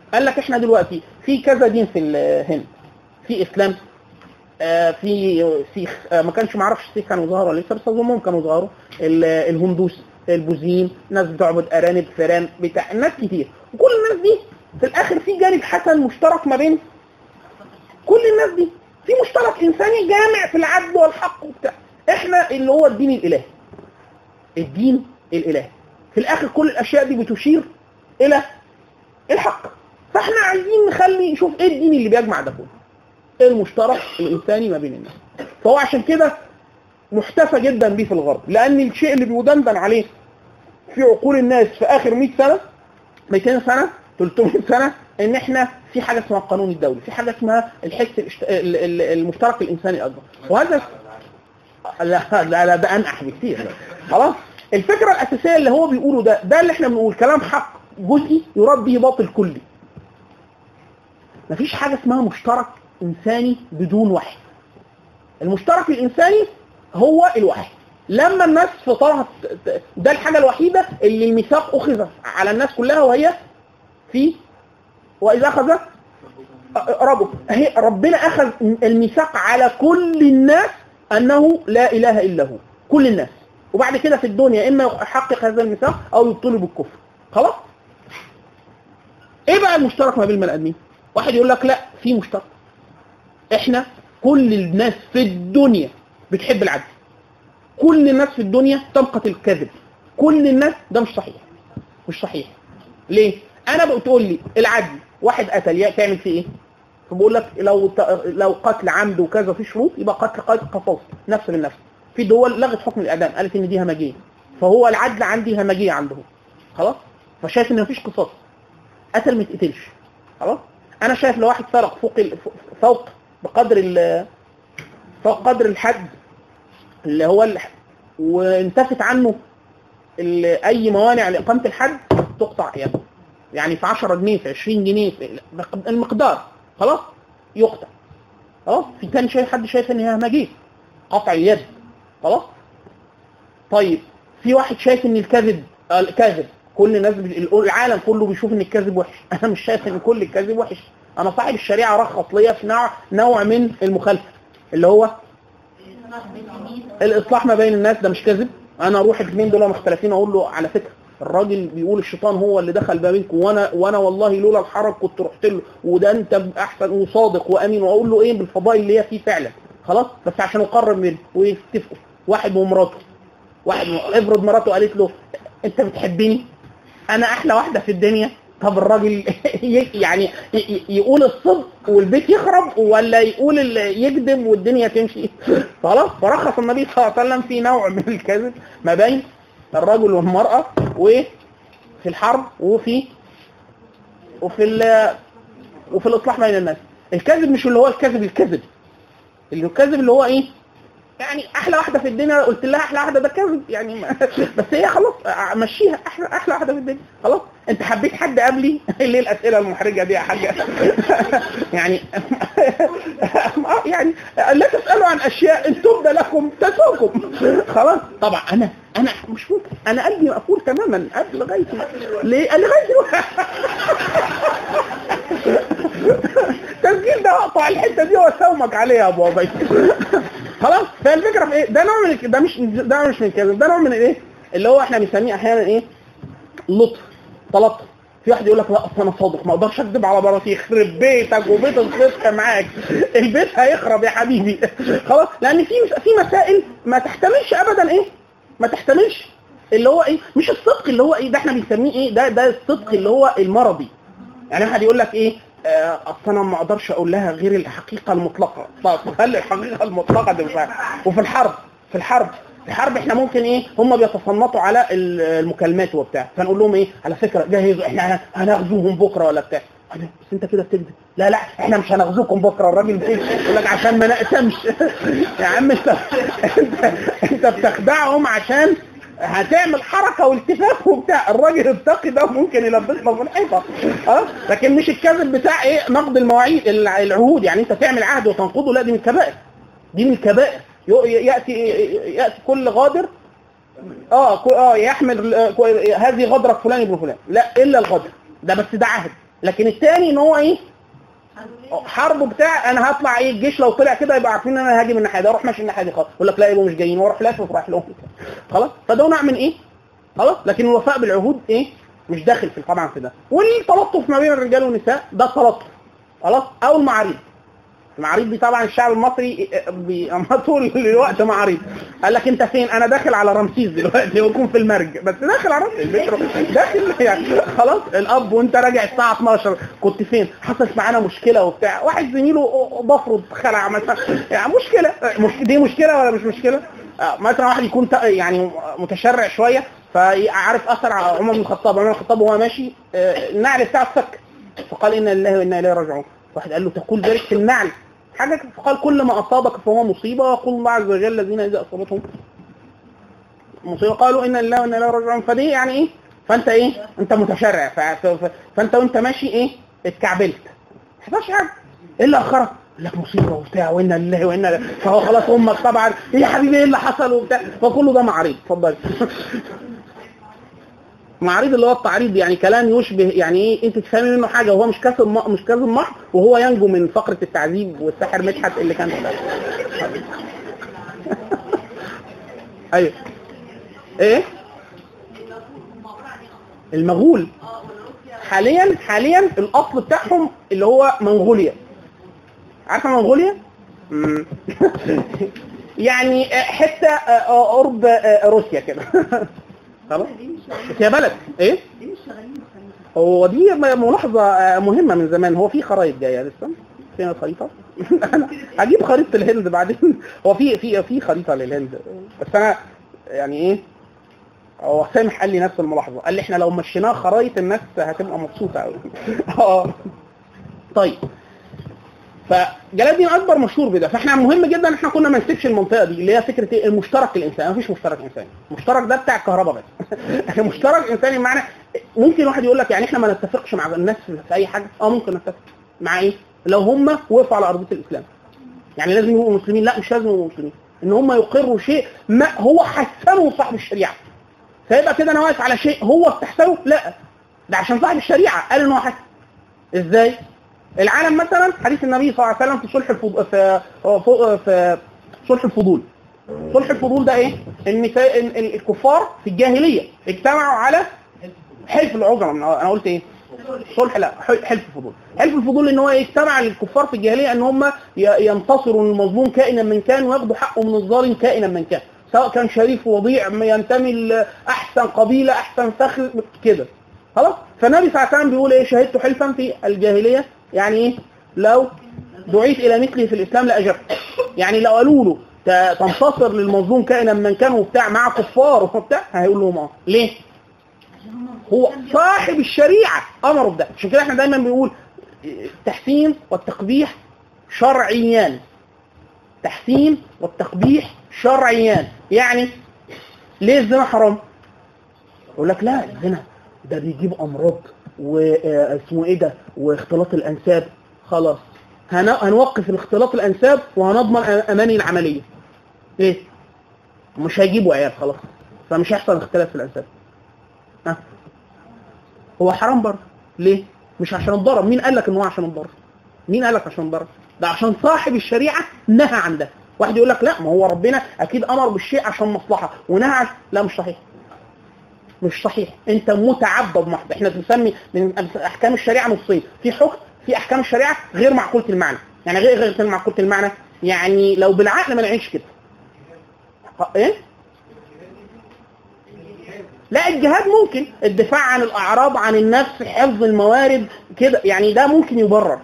قال لك احنا دلوقتي في كذا دين في الهند في اسلام آه، في سيخ آه، ما كانش ما اعرفش السيخ كانوا ظهروا ولا لسه بس اظنهم كانوا ظهروا ال- الهندوس البوذيين ناس بتعبد ارانب فيران بتاع ناس كتير وكل الناس دي في الاخر في جانب حسن مشترك ما بين كل الناس دي في مشترك انساني جامع في العدل والحق وبتاع احنا اللي هو الدين الالهي الدين الالهي في الاخر كل الاشياء دي بتشير الى الحق فاحنا عايزين نخلي نشوف ايه الدين اللي بيجمع ده كله ايه المشترك الانساني ما بين الناس فهو عشان كده محتفى جدا بيه في الغرب لان الشيء اللي بيدندن عليه في عقول الناس في اخر 100 سنه 200 سنه 300 سنه ان احنا في حاجه اسمها القانون الدولي في حاجه اسمها الحس الاشت- ال- ال- المشترك الانساني الاكبر وهذا لا لا لا ده انقح بكتير خلاص الفكره الاساسيه اللي هو بيقوله ده ده اللي احنا بنقول كلام حق جزئي يراد به باطل كلي مفيش حاجه اسمها مشترك انساني بدون وحي المشترك الانساني هو الوحي لما الناس فطرها ده الحاجه الوحيده اللي الميثاق اخذ على الناس كلها وهي في واذا اخذ ربه هي ربنا اخذ الميثاق على كل الناس انه لا اله الا هو كل الناس وبعد كده في الدنيا اما يحقق هذا الميثاق او يبطله بالكفر خلاص ايه بقى المشترك ما بين البني ادمين واحد يقول لك لا في مشترك احنا كل الناس في الدنيا بتحب العدل كل الناس في الدنيا تمقت الكذب كل الناس ده مش صحيح مش صحيح ليه انا بتقول لي العدل واحد قتل يا- تعمل فيه ايه فبقول لك لو ت- لو قتل عمد وكذا في شروط يبقى قتل قتل قصاص نفس بالنفس في دول لغت حكم الاعدام قالت ان دي همجيه فهو العدل عندي همجيه عندهم خلاص فشايف ان مفيش قصاص قتل ما يتقتلش خلاص انا شايف لو واحد سرق فوق ال... فوق بقدر ال... فوق قدر الحد اللي هو ال... وانتفت عنه ال... اي موانع لاقامه الحد تقطع يده يعني في 10 جنيه في 20 جنيه في المقدار خلاص يقطع خلاص في تاني شايف حد شايف ان هي همجيه قطع اليد خلاص طيب في واحد شايف ان الكذب آه، الكاذب كل الناس بي- العالم كله بيشوف ان الكذب وحش انا مش شايف ان كل الكذب وحش انا صاحب الشريعه رخص ليا في نوع نوع من المخالفه اللي هو الاصلاح ما بين الناس ده مش كذب انا اروح الاثنين دول مختلفين اقول له على فكره الراجل بيقول الشيطان هو اللي دخل ما بينكم وانا وانا والله لولا الحرج كنت رحت له وده انت احسن وصادق وامين واقول له ايه بالفضائل اللي هي فيه فعلا خلاص بس عشان اقرب منه ويتفقوا واحد ومراته واحد م- افرض مراته قالت له انت بتحبني انا احلى واحده في الدنيا طب الراجل ي- يعني ي- ي- يقول الصدق والبيت يخرب ولا يقول ال- يكذب والدنيا تمشي خلاص فرخص النبي صلى الله عليه وسلم في نوع من الكذب ما بين الرجل والمرأة وفي الحرب وفي وفي ال- وفي الاصلاح بين الناس الكذب مش اللي هو الكذب الكذب اللي الكذب اللي هو ايه يعني احلى واحده في الدنيا قلت لها احلى واحده ده كذب يعني ما بس هي خلاص مشيها احلى احلى واحده في الدنيا خلاص انت حبيت حد قبلي ليه الاسئله المحرجه دي يا حاجه يعني آه، يعني لا تسالوا عن اشياء ان تبدى لكم تسوكم خلاص طبعا انا انا مش ممكن انا قلبي مقفول تماما قبل لغايه ليه لغايه التسجيل ده اقطع الحته دي واساومك عليها يا ابو عبيد خلاص فالفكره في ايه ده نوع من الك- ده مش ده مش من الكذب ده نوع من الايه اللي هو احنا بنسميه احيانا ايه لطف تلطف في واحد يقول لك لا اصل انا صادق ما اقدرش اكذب على مراتي يخرب بيتك وبيت الصدق معاك البيت هيخرب يا حبيبي خلاص لان في في مسائل ما تحتملش ابدا ايه ما تحتملش اللي هو ايه مش الصدق اللي هو ايه ده احنا بنسميه ايه ده ده الصدق اللي هو المرضي يعني واحد يقول لك ايه آه، اصل انا ما اقدرش اقول لها غير الحقيقه المطلقه طب خلي الحقيقه المطلقه دي بقى. وفي الحرب في الحرب في الحرب احنا ممكن ايه هم بيتصنطوا على ال- المكالمات وبتاع فنقول لهم ايه على فكره جهزوا احنا هنغزوهم بكره ولا بتاع بس انت كده بتكذب لا لا احنا مش هنغزوكم بكره الراجل بيقول يقول لك عشان ما نقسمش يا عم انت انت, انت بتخدعهم عشان هتعمل حركه والتفاف وبتاع الراجل التقي ده ممكن يلبسنا في الحيطه اه لكن مش الكذب بتاع ايه نقض المواعيد الع- العهود يعني انت تعمل عهد وتنقضه لا دي من الكبائر دي من الكبائر يو- ياتي ياتي كل غادر اه كو- اه يحمل آه، كو- هذه غدرة فلان ابن فلان لا الا الغدر ده بس ده عهد لكن الثاني ان هو ايه حرب بتاع انا هطلع ايه الجيش لو طلع كده يبقى عارفين ان انا هاجم الناحيه دي اروح ماشي الناحيه دي خلاص يقول لك لا يبقوا مش جايين واروح لافف ورايح لهم خلاص فده نوع من ايه خلاص لكن الوفاء بالعهود ايه مش داخل في طبعا في ده والتلطف ما بين الرجال والنساء ده التلطف خلاص او المعاريض المعاريض دي طبعا الشعب المصري بي- أما طول الوقت معاريض قال لك انت فين انا داخل على رمسيس دلوقتي ويكون في المرج بس داخل على رمسيس بيترو داخل يعني خلاص الاب وانت راجع الساعه 12 كنت فين حصلت معانا مشكله وبتاع واحد زميله بفرض خلع مثلا يعني مشكله مش دي مشكله ولا مش مشكله آه، مثلا واحد يكون ت- يعني متشرع شويه فعارف اثر على عمر بن الخطاب عمر بن الخطاب وهو ماشي آه، النعل بتاعه اتفك فقال انا لله وانا اليه راجعون واحد قال له تقول ذلك في النعل حاجه فقال كل ما اصابك فهو مصيبه وقل الله عز وجل الذين اذا اصابتهم مصيبه قالوا ان لله وانا اليه راجعون فدي يعني ايه فانت ايه انت متشرع ف- ف- فانت وانت ماشي ايه اتكعبلت ما حصلش حاجه ايه اللي اخرك؟ قال لك مصيبه وبتاع وانا لله وانا إليه. فهو خلاص امك طبعا ايه يا حبيبي ايه اللي حصل وبتاع فكله ده معريض اتفضل معريض اللي هو التعريض يعني كلام يشبه يعني ايه انت تفهمي منه حاجه وهو مش كاذب م- مش كاذب محض وهو ينجو من فقره التعذيب والساحر مدحت اللي كان ده ايوه ايه المغول حاليا حاليا الاصل بتاعهم اللي هو منغوليا عارفه منغوليا مم. يعني حته آه، قرب آه، روسيا كده خلاص بس هي بلد ايه هو دي ملاحظة آه، مهمة من زمان هو في خرايط جاية لسه فين الخريطة؟ أنا هجيب خريطة الهند بعدين هو في في في خريطة للهند بس أنا يعني إيه هو سامح قال لي نفس الملاحظة قال لي إحنا لو مشيناها خرايط الناس هتبقى مبسوطة أوي اه طيب فجلال الدين اكبر مشهور بده فاحنا مهم جدا ان احنا كنا ما نسيبش المنطقه دي اللي هي فكره إيه؟ المشترك الانساني مفيش مشترك انساني المشترك ده بتاع الكهرباء بس المشترك انساني معنى ممكن واحد يقول لك يعني احنا ما نتفقش مع الناس في اي حاجه اه ممكن نتفق مع ايه لو هم وقفوا على ارضيه الاسلام يعني لازم يبقوا مسلمين لا مش لازم يبقوا مسلمين ان هم يقروا شيء ما هو حسنه صاحب الشريعه فيبقى كده انا واقف على شيء هو استحسنه لا ده عشان صاحب الشريعه قال ان هو حسن ازاي العالم مثلا حديث النبي صلى الله عليه وسلم في صلح الفضول في في في صلح الفضول صلح الفضول ده ايه ان في- إن ال- الكفار في الجاهليه اجتمعوا على حلف العذر انا قلت ايه صلح لا حل- حلف الفضول حلف الفضول ان هو إيه؟ اجتمع الكفار في الجاهليه ان هم ي- ينتصروا للمظلوم كائنا من كان وياخدوا حقه من الظالم كائنا من كان سواء كان شريف وضيع ينتمي لاحسن قبيله احسن فخر كده خلاص فالنبي صلى الله عليه وسلم بيقول ايه شهدت حلفا في الجاهليه يعني ايه لو دعيت الى مثله في الاسلام لاجبت يعني لو قالوا له ت- تنتصر للمظلوم كائنا من كان وبتاع مع كفار وبتاع هيقول لهم اه ليه؟ هو صاحب الشريعه امره بده عشان كده احنا دايما بنقول التحسين والتقبيح شرعيان تحسين والتقبيح شرعيان يعني ليه الزنا حرام؟ يقول لك لا الزنا ده بيجيب امراض واسمه ايه ده واختلاط الانساب خلاص هن- هنوقف الاختلاط الانساب وهنضمن أ- اماني العمليه ليه؟ مش هيجيبوا عيال خلاص فمش هيحصل اختلاف في الانساب ها هو حرام برضه ليه؟ مش عشان الضرر مين قال لك ان هو عشان الضرر؟ مين قال لك عشان الضرر؟ ده عشان صاحب الشريعه نهى عن ده واحد يقول لك لا ما هو ربنا اكيد امر بالشيء عشان مصلحه ونهى عن لا مش صحيح مش صحيح انت متعبد محض احنا بنسمي من احكام الشريعه نصين في حكم في احكام الشريعه غير معقوله المعنى يعني غير غير معقوله المعنى يعني لو بالعقل ما نعيش كده اه، ايه لا الجهاد ممكن الدفاع عن الاعراض عن النفس حفظ الموارد كده يعني ده ممكن يبرر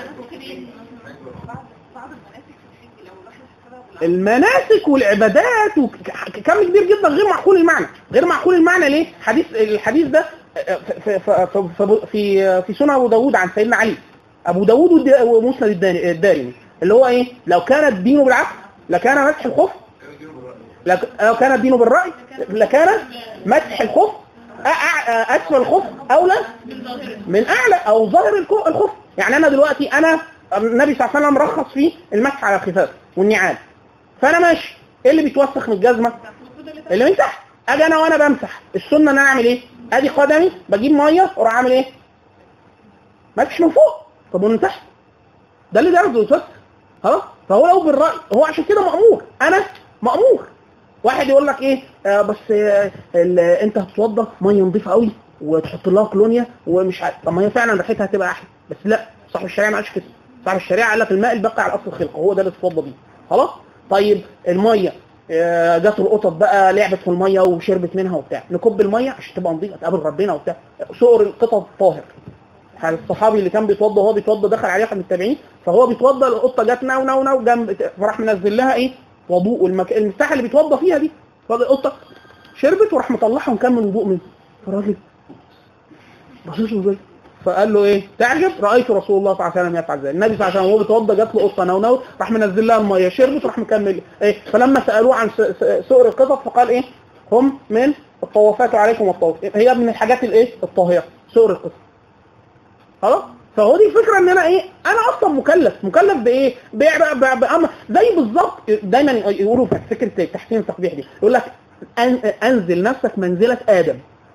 المناسك والعبادات وكم كبير جدا غير معقول المعنى غير معقول المعنى ليه حديث الحديث ده في في في في, في سنن ابو داود عن سيدنا علي ابو داود والد- ومسند الداني- الدارمي اللي هو ايه لو كان الدين بالعقل لكان مسح الخف لك- لو كان الدين بالرأي لكان مسح الخف أ- أع- اسفل الخف اولى من اعلى او ظاهر الكو- الخف يعني انا دلوقتي انا النبي صلى الله عليه وسلم رخص فيه المسح على الخفاف والنعال فانا ماشي ايه اللي بيتوسخ من الجزمه اللي من تحت اجي انا وانا بمسح السنه ان انا اعمل ايه ادي قدمي بجيب ميه واروح اعمل ايه ماسكش من فوق طب ومن تحت ده اللي درسه وتوسع خلاص فهو لو بالراي هو عشان كده مامور انا مامور واحد يقول لك ايه آه بس آه ال- انت هتتوضى ميه نظيفه قوي وتحط لها كلونيا ومش عارف طب ما هي فعلا ريحتها هتبقى احلى بس لا صاحب الشريعه ما قالش كده صاحب الشريعه قال لك الماء الباقي على اصل الخلقه هو ده اللي تتوضى بيه خلاص طيب الميه آه، جت القطط بقى لعبت في الميه وشربت منها وبتاع نكب الميه عشان تبقى نظيفه تقابل ربنا وبتاع سؤر القطط طاهر هل الصحابي اللي كان بيتوضى وهو بيتوضى دخل عليه واحد من التابعين فهو بيتوضى القطه جت ناو ناو ناو جنب فراح منزل لها ايه وضوء والمك... المساحه اللي بيتوضى فيها دي فالقطه شربت وراح مطلعها ومكمل وضوء منه فالراجل بصيت له كده فقال له ايه تعجب رايت رسول الله صلى الله عليه وسلم يفعل ذلك النبي صلى الله عليه وسلم وهو بيتوضى جات له قطه نو نو راح منزل لها الميه شربت وراح مكمل ايه فلما سالوه عن س- س- سؤر القطط فقال ايه هم من الطوافات عليكم الطواف هي من الحاجات الايه الطاهره سؤر القطط خلاص فهو دي الفكره ان انا ايه انا اصلا مكلف مكلف بايه بإع- ب- بأمر زي بالظبط دايما يقولوا في فكره تحسين التقبيح دي يقول لك أن- انزل نفسك منزله ادم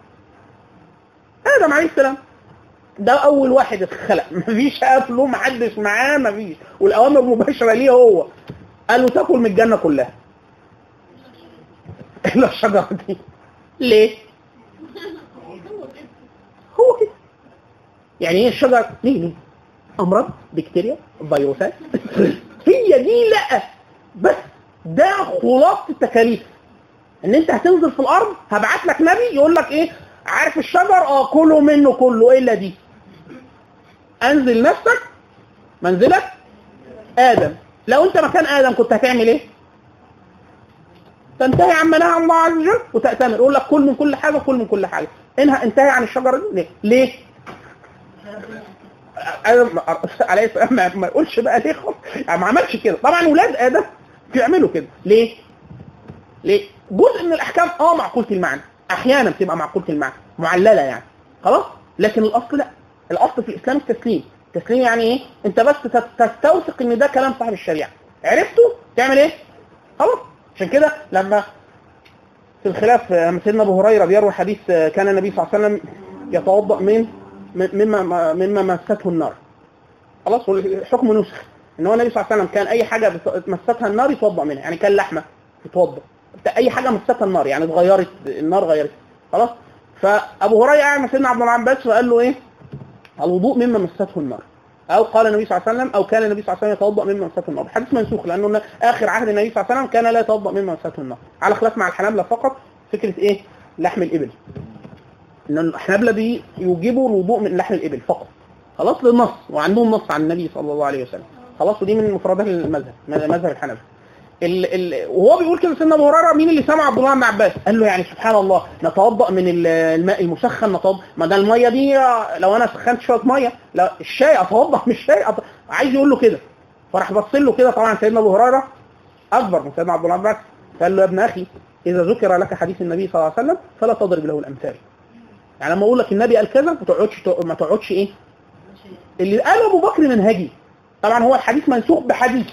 ادم عليه السلام ده اول واحد اتخلق مفيش قبله محدش معاه مفيش والاوامر مباشره ليه هو قال له تاكل من الجنه كلها الا الشجره دي ليه هو كده يعني ايه الشجر ليه ليه امراض بكتيريا فيروسات هي دي لا بس ده خلاصه التكاليف ان انت هتنزل في الارض هبعت لك نبي يقول لك ايه عارف الشجر اه كله منه كله الا دي انزل نفسك منزلك ادم لو انت مكان ادم كنت هتعمل ايه تنتهي عما نهى الله عز وجل وتأتمر يقول لك كل من كل حاجه كل من كل حاجه انها انتهي عن الشجره دي ليه ليه ادم عليه السلام ما ما يقولش بقى ليه خالص يعني ما عملش كده طبعا ولاد ادم بيعملوا كده ليه ليه جزء من الاحكام اه معقوله المعنى احيانا بتبقى معقوله المعنى معلله يعني خلاص لكن الاصل لا الاصل في الاسلام التسليم التسليم يعني ايه انت بس تت- تستوثق ان ده كلام صاحب الشريعه عرفته تعمل ايه خلاص عشان كده لما في الخلاف لما سيدنا ابو هريره بيروي حديث آه، كان النبي صلى الله عليه وسلم يتوضا من من- مما مما مسته النار خلاص هو الحكم نسخ ان هو النبي صلى الله عليه وسلم كان اي حاجه بت- مستها النار يتوضا منها يعني كان لحمه يتوضا اي حاجه مستها النار يعني اتغيرت النار غيرت خلاص فابو هريره قاعد مع سيدنا عبد الله بن عباس فقال له ايه الوضوء مما مسته النار او قال النبي صلى الله عليه وسلم او كان النبي صلى الله عليه وسلم يتوضا مما مسته النار الحديث منسوخ لانه اخر عهد النبي صلى الله عليه وسلم كان لا يتوضا مما مسته النار على خلاف مع الحنابلة فقط فكره ايه لحم الابل ان الحنابلة بي يوجبوا الوضوء من لحم الابل فقط خلاص للنص وعندهم نص عن النبي صلى الله عليه وسلم خلاص ودي من مفردات المذهب مذهب الحنابلة ال ال وهو بيقول كده سيدنا ابو هريره مين اللي سمع عبد الله بن عباس قال له يعني سبحان الله نتوضا من ال- الماء المسخن نتوضا ما ده الميه دي لو انا سخنت شويه ميه لا الشاي اتوضا من الشاي أت... عايز يقول له كده فراح بص له كده طبعا سيدنا ابو هريره اكبر من سيدنا عبد الله بن عباس قال له يا ابن اخي اذا ذكر لك حديث النبي صلى الله عليه وسلم فلا تضرب له الامثال يعني لما اقول لك النبي قال كذا ما تقعدش ما تقعدش ايه اللي قاله ابو بكر منهجي طبعا هو الحديث منسوخ بحديث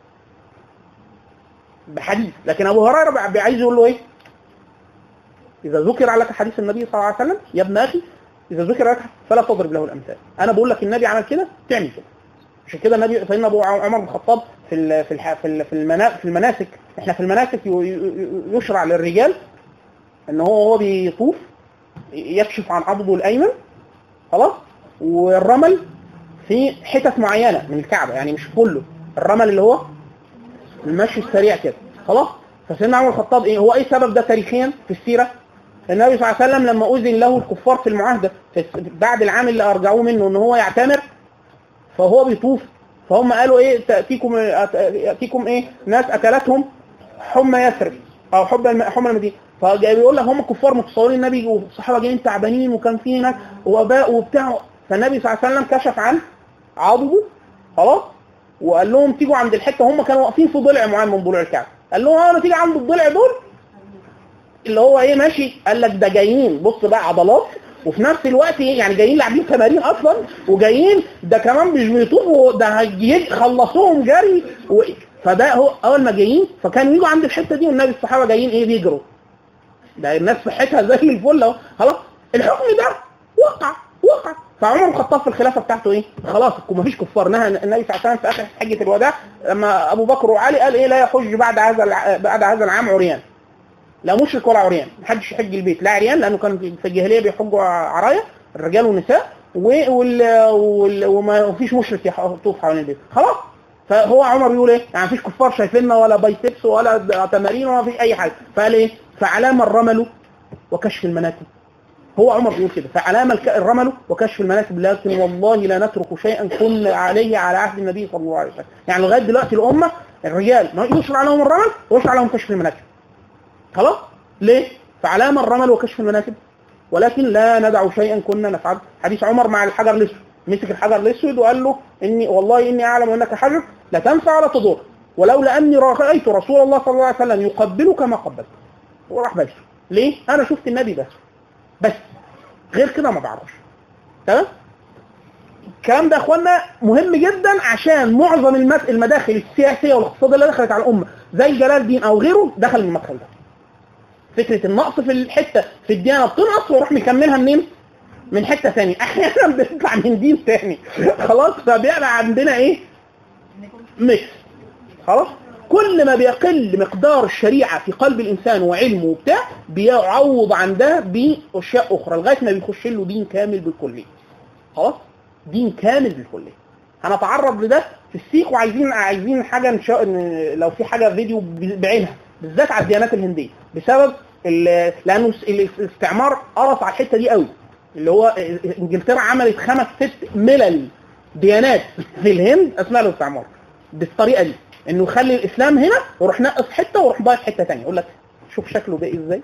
بحديث لكن ابو هريره بقى عايز يقول له ايه اذا ذكر لك حديث النبي صلى الله عليه وسلم يا ابن اخي اذا ذكر لك فلا تضرب له الامثال انا بقول لك النبي عمل كده تعمل كده عشان كده النبي سيدنا ابو عمر بن الخطاب في ال في الح- في ال- في المنا- في المناسك احنا في المناسك ي- ي- يشرع للرجال ان هو وهو بيطوف يكشف عن عضده الايمن خلاص والرمل في حتت معينه من الكعبه يعني مش كله الرمل اللي هو المشي السريع كده خلاص فسيدنا عمر الخطاب ايه هو ايه سبب ده تاريخيا في السيره النبي صلى الله عليه وسلم لما اذن له الكفار في المعاهده في بعد العام اللي ارجعوه منه ان هو يعتمر فهو بيطوف فهم قالوا ايه تاتيكم ياتيكم ايه ناس اكلتهم حمى يثرب او حمى الم- حمى المدينه فجاي بيقول لك هم كفار متصورين النبي والصحابه جايين تعبانين وكان في هناك وباء وبتاع فالنبي صلى الله عليه وسلم كشف عن عضده خلاص وقال لهم تيجوا عند الحته هم كانوا واقفين في ضلع معين من ضلوع الكعبه قال لهم اه تيجي عند الضلع دول اللي هو ايه ماشي قال لك ده جايين بص بقى عضلات وفي نفس الوقت ايه يعني جايين لاعبين تمارين اصلا وجايين ده كمان مش بيطوفوا ده هيجي- خلصوهم جري و... فده هو اول ما جايين فكانوا يجوا عند الحته دي والنبي الصحابه جايين ايه بيجروا ده الناس صحتها زي الفل اهو خلاص الحكم ده وقع وقع فعمر بن الخطاب في الخلافه بتاعته ايه؟ خلاص ما فيش كفار نهى النبي صلى الله عليه وسلم في اخر حجه الوداع لما ابو بكر وعلي قال ايه لا يحج بعد هذا الع- بعد هذا العام عريان لا مشرك ولا عريان محدش يحج البيت لا عريان لانه كان في الجاهليه بيحجوا عرايا الرجال والنساء و- وال... وال... وما فيش مشرك يطوف حوالين البيت خلاص فهو عمر بيقول ايه يعني مفيش كفار شايفيننا ولا بايسبس ولا تمارين ولا فيش اي حاجه فقال ايه فعلام الرمل وكشف المناكب هو عمر بيقول كده فعلام الك- الرمل وكشف المناكب لكن والله لا نترك شيئا كنا عليه على عهد النبي صلى الله عليه وسلم يعني لغايه دلوقتي الامه الرجال ما يشرع لهم الرمل ويشرع لهم كشف المناكب خلاص ليه فعلام الرمل وكشف المناكب ولكن لا ندع شيئا كنا نفعل حديث عمر مع الحجر الاسود مسك الحجر الاسود وقال له اني والله اني اعلم انك حجر لا تنفع ولا تضر ولولا اني رايت رسول الله صلى الله عليه وسلم يقبلك ما قبلت وراح بس ليه انا شفت النبي بس بس غير كده ما بعرفش تمام الكلام ده يا اخوانا مهم جدا عشان معظم المس- المداخل السياسيه والاقتصاديه اللي دخلت على الامه زي جلال الدين او غيره دخل من المدخل ده فكره النقص في الحته في الديانه بتنقص واروح مكملها منين؟ من حته ثانيه احيانا بتطلع من دين ثاني خلاص فبيبقى عندنا ايه؟ ميكس خلاص كل ما بيقل مقدار الشريعه في قلب الانسان وعلمه وبتاع بيعوض عن ده باشياء اخرى لغايه ما بيخش له دين كامل بالكليه خلاص دين كامل بالكليه هنتعرض لده في السيخ وعايزين عايزين حاجه ان شاء إن لو في حاجه فيديو ب- بعينها بالذات على الديانات الهنديه بسبب ال- لانه الس- الاستعمار قرص على الحته دي قوي اللي هو انجلترا عملت خمس ست ملل ديانات في الهند اثناء الاستعمار بالطريقه دي انه يخلي الاسلام هنا ويروح نقص حته ويروح ضايف حته ثانيه يقول لك شوف شكله بقى ازاي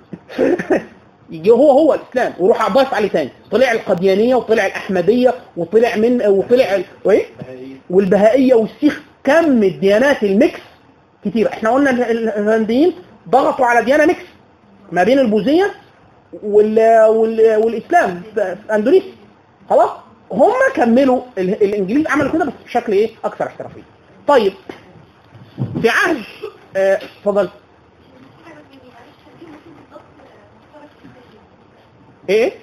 يجي هو هو الاسلام ويروح ضايف عليه ثاني طلع القديانيه وطلع الاحمديه وطلع من وطلع ال- وايه والبهائيه والسيخ كم الديانات الميكس كتير احنا قلنا ال- ال- الهنديين ضغطوا على ديانه ميكس ما بين البوذيه وال... وال... والاسلام في في اندونيسيا خلاص هم كملوا ال... الانجليز عملوا كده بس بشكل ايه اكثر احترافيه طيب في عهد آه، اتفضل ايه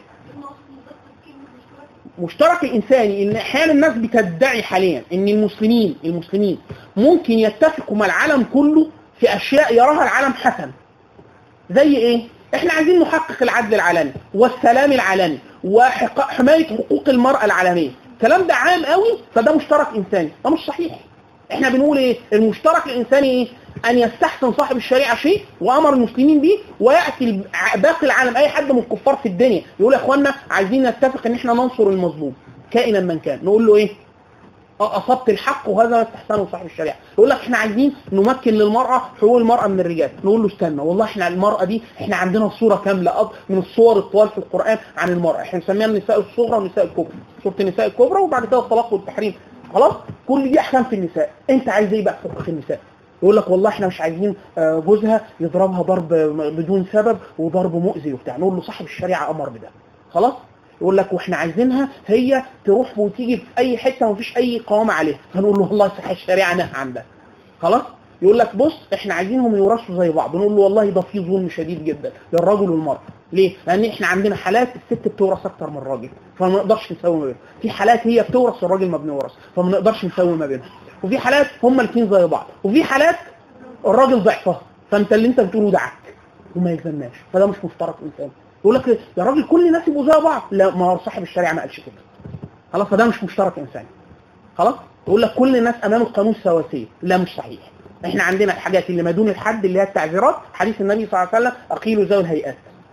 مشترك الانساني ان احيانا الناس بتدعي حاليا ان المسلمين المسلمين ممكن يتفقوا مع العالم كله في اشياء يراها العالم حسن زي ايه احنا عايزين نحقق العدل العالمي والسلام العالمي وحمايه حقوق المراه العالميه الكلام ده عام قوي فده مشترك انساني ده مش صحيح احنا بنقول ايه المشترك الانساني ايه ان يستحسن صاحب الشريعه شيء وامر المسلمين به وياتي الب- باقي العالم اي حد من الكفار في الدنيا يقول يا اخوانا عايزين نتفق ان احنا ننصر المظلوم كائنا من كان نقول له ايه اه اصبت الحق وهذا ما استحسنه صاحب الشريعه يقول لك احنا عايزين نمكن للمراه حقوق المراه من الرجال نقول له استنى والله احنا المراه دي احنا عندنا صوره كامله أب- من الصور الطوال في القران عن المراه احنا بنسميها النساء الصغرى والنساء الكبرى سوره النساء الكبرى وبعد كده الطلاق والتحريم خلاص كل دي احكام في النساء انت عايز ايه بقى في حقوق النساء يقول لك والله احنا مش عايزين آه، جوزها يضربها ضرب بدون سبب وضرب مؤذي وبتاع نقول له صاحب الشريعه امر بده خلاص يقول لك واحنا عايزينها هي تروح وتيجي في اي حته ومفيش اي قوامه عليها فنقول له والله صحيح الشريعه نهى عن ده خلاص يقول لك بص احنا عايزينهم يورثوا زي بعض نقول له والله ده في ظلم شديد جدا للرجل والمراه ليه؟ لان احنا عندنا حالات الست بتورث اكتر من الراجل فما نقدرش نساوي ما بينهم في حالات هي بتورث والراجل ما بنورث فما نقدرش نساوي ما بينهم وفي حالات هما الاثنين زي بعض وفي حالات الراجل ضعفها فانت اللي انت بتقوله ده عك وما يلزمناش فده مش مشترك انساني يقول لك يا راجل كل الناس يبقوا زي بعض لا ما هو صاحب الشريعه ما قالش كده خلاص فده مش مشترك انساني خلاص يقول لك كل الناس امام القانون سواسيه لا مش صحيح احنا عندنا الحاجات اللي ما دون الحد اللي هي التعذيرات حديث النبي صلى الله عليه وسلم اقيلوا ذوي الهيئات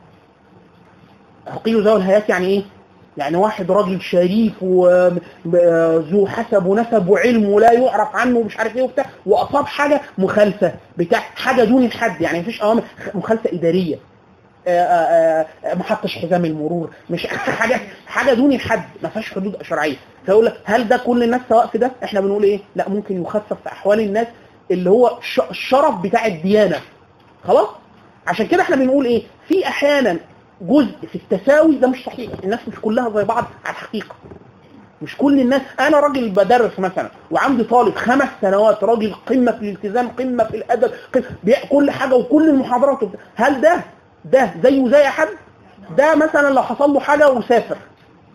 اقيلوا ذوي الهيئات يعني ايه يعني واحد راجل شريف وذو حسب ونسب وعلم ولا يعرف عنه ومش عارف ايه وبتاع واصاب حاجه مخالفه بتاع حاجه دون الحد يعني مفيش اوامر مخالفه اداريه آه، آه، آه، ما حطش حزام المرور مش حاجه حاجه دون الحد ما فيهاش حدود شرعيه فيقول لك هل ده كل الناس سواء في ده احنا بنقول ايه لا ممكن يخفف في احوال الناس اللي هو الش- الشرف بتاع الديانه خلاص عشان كده احنا بنقول ايه في احيانا جزء في التساوي ده مش صحيح الناس مش كلها زي بعض على الحقيقه مش كل الناس انا راجل بدرس مثلا وعندي طالب خمس سنوات راجل قمه في الالتزام قمه في الادب قمة بيع- كل حاجه وكل المحاضرات وبتاع. هل ده ده زيه زي حد ده مثلا لو حصل له حاجه وسافر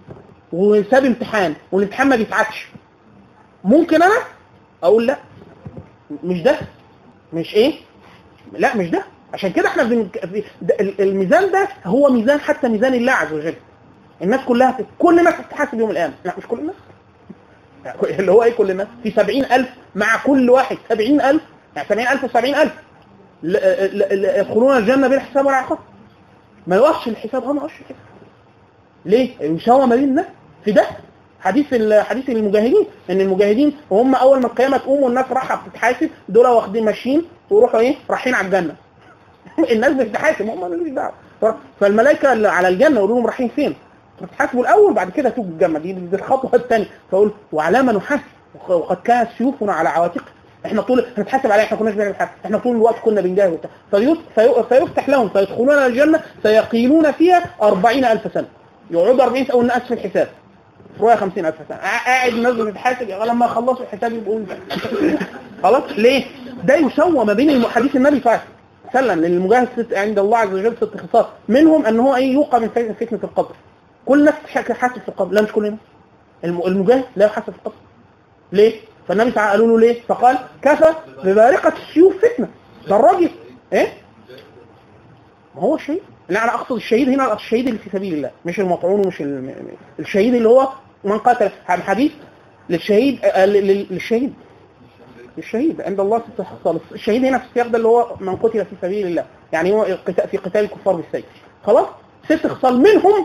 وساب امتحان والامتحان ما بيتعادش ممكن انا اقول لا مش ده مش ايه لا مش ده عشان كده احنا بن... في- ده- ال- الميزان ده هو ميزان حتى ميزان الله عز وجل الناس كلها كل الناس هتتحاسب يوم القيامه لا مش كل الناس اللي هو ايه كل الناس في سبعين ألف مع كل واحد سبعين ألف يعني سبعين ألف وسبعين ألف ل- ل- ل- يدخلون الجنة بلا حساب ولا عقاب ما يوقفش الحساب اه ما يوقفش الحساب ليه؟ يساوى ما بين الناس في ده حديث ال- حديث المجاهدين ان المجاهدين وهم اول ما القيامه تقوم والناس رايحه بتتحاسب دول واخدين ماشيين ويروحوا ايه رايحين على الجنه الناس بتتحاسب هم مالوش دعوه فالملائكه اللي على الجنه يقولوا لهم رايحين فين؟ تحاسبوا الاول بعد كده تيجوا الجنه دي, دي الخطوه الثانيه فاقول وعلى ما نحاسب وقد كانت سيوفنا على عواتق احنا طول هنتحاسب عليه احنا كناش بنعمل حاجه احنا طول الوقت كنا بنجاهد وبتاع فيس- في- فيفتح لهم فيدخلون الجنه فيقيلون فيها 40000 سنه يقعدوا 40 سنه والناس في الحساب رؤيا 50000 سنه قاع- قاعد الناس بتتحاسب لما يخلصوا الحساب يبقوا خلاص ليه؟ ده يسوى ما بين الم- حديث النبي صلى الله عليه وسلم للمجاهد ست عند الله عز وجل ست خصال منهم ان هو ايه يوقع من فتنه فتنة القبر كل الناس تحاسب في القبر لا مش كلنا الم- المجاهد لا يحاسب في القبر ليه؟ فالنبي تعالى قالوا له ليه؟ فقال كفى ببارقة السيوف فتنة ده الراجل ايه؟ ما هو الشهيد لا انا اقصد الشهيد هنا الشهيد اللي في سبيل الله مش المطعون ومش ال- الشهيد اللي هو من قتل حديث للشهيد آه، لل- لل- للشهيد الشهيد عند الله ست خصال الشهيد هنا في السياق ده اللي هو من قتل في سبيل الله يعني هو قتا- في قتال الكفار بالسيف خلاص ست خصال منهم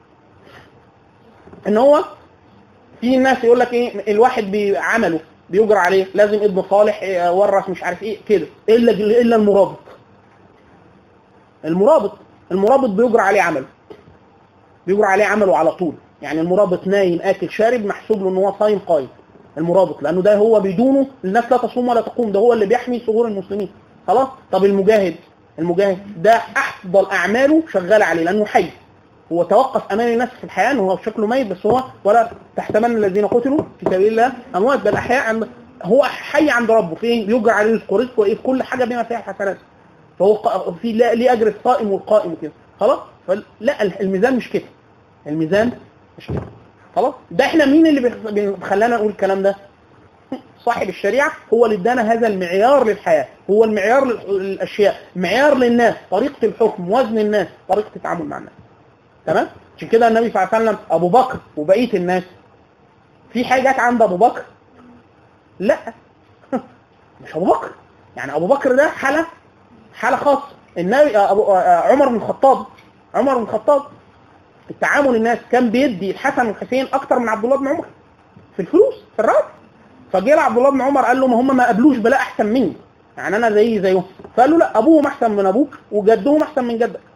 ان هو في ناس يقول لك ايه الواحد بعمله بيجرى عليه لازم ابن صالح إيه، ورث مش عارف ايه كده الا الا المرابط المرابط المرابط بيجرى عليه عمله بيجرى عليه عمله على طول يعني المرابط نايم اكل شارب محسوب له ان هو صايم قايم المرابط لانه ده هو بدونه الناس لا تصوم ولا تقوم ده هو اللي بيحمي ثغور المسلمين خلاص طب المجاهد المجاهد ده افضل اعماله شغاله عليه لانه حي هو توقف امام الناس في الحياه إن هو شكله ميت بس هو ولا تحتمل الذين قتلوا في سبيل الله اموات بل احياء عند هو حي عند ربه في ايه يجرى عليه رزقه رزقه ايه في كل حاجه بما فيها حسنات فهو ق- في لا- ليه اجر الصائم والقائم وكده خلاص فلا الميزان مش كده الميزان مش كده خلاص ده احنا مين اللي بيخ- بي- خلانا نقول الكلام ده صاحب الشريعة هو اللي ادانا هذا المعيار للحياة هو المعيار لل- للأشياء معيار للناس طريقة الحكم وزن الناس طريقة التعامل مع الناس تمام عشان كده النبي صلى الله عليه وسلم أبو بكر وبقية الناس في حاجات عند أبو بكر لا مش أبو بكر يعني أبو بكر ده حالة حالة خاصة النبي أبو عمر بن الخطاب عمر بن الخطاب التعامل الناس كان بيدي الحسن والحسين أكتر من عبد الله بن عمر في الفلوس في الراتب فجه عبد الله بن عمر قال له ما هم ما قابلوش بلاء احسن مني يعني انا زي زيهم فقال له لا ابوهم احسن من ابوك وجدهم احسن من جدك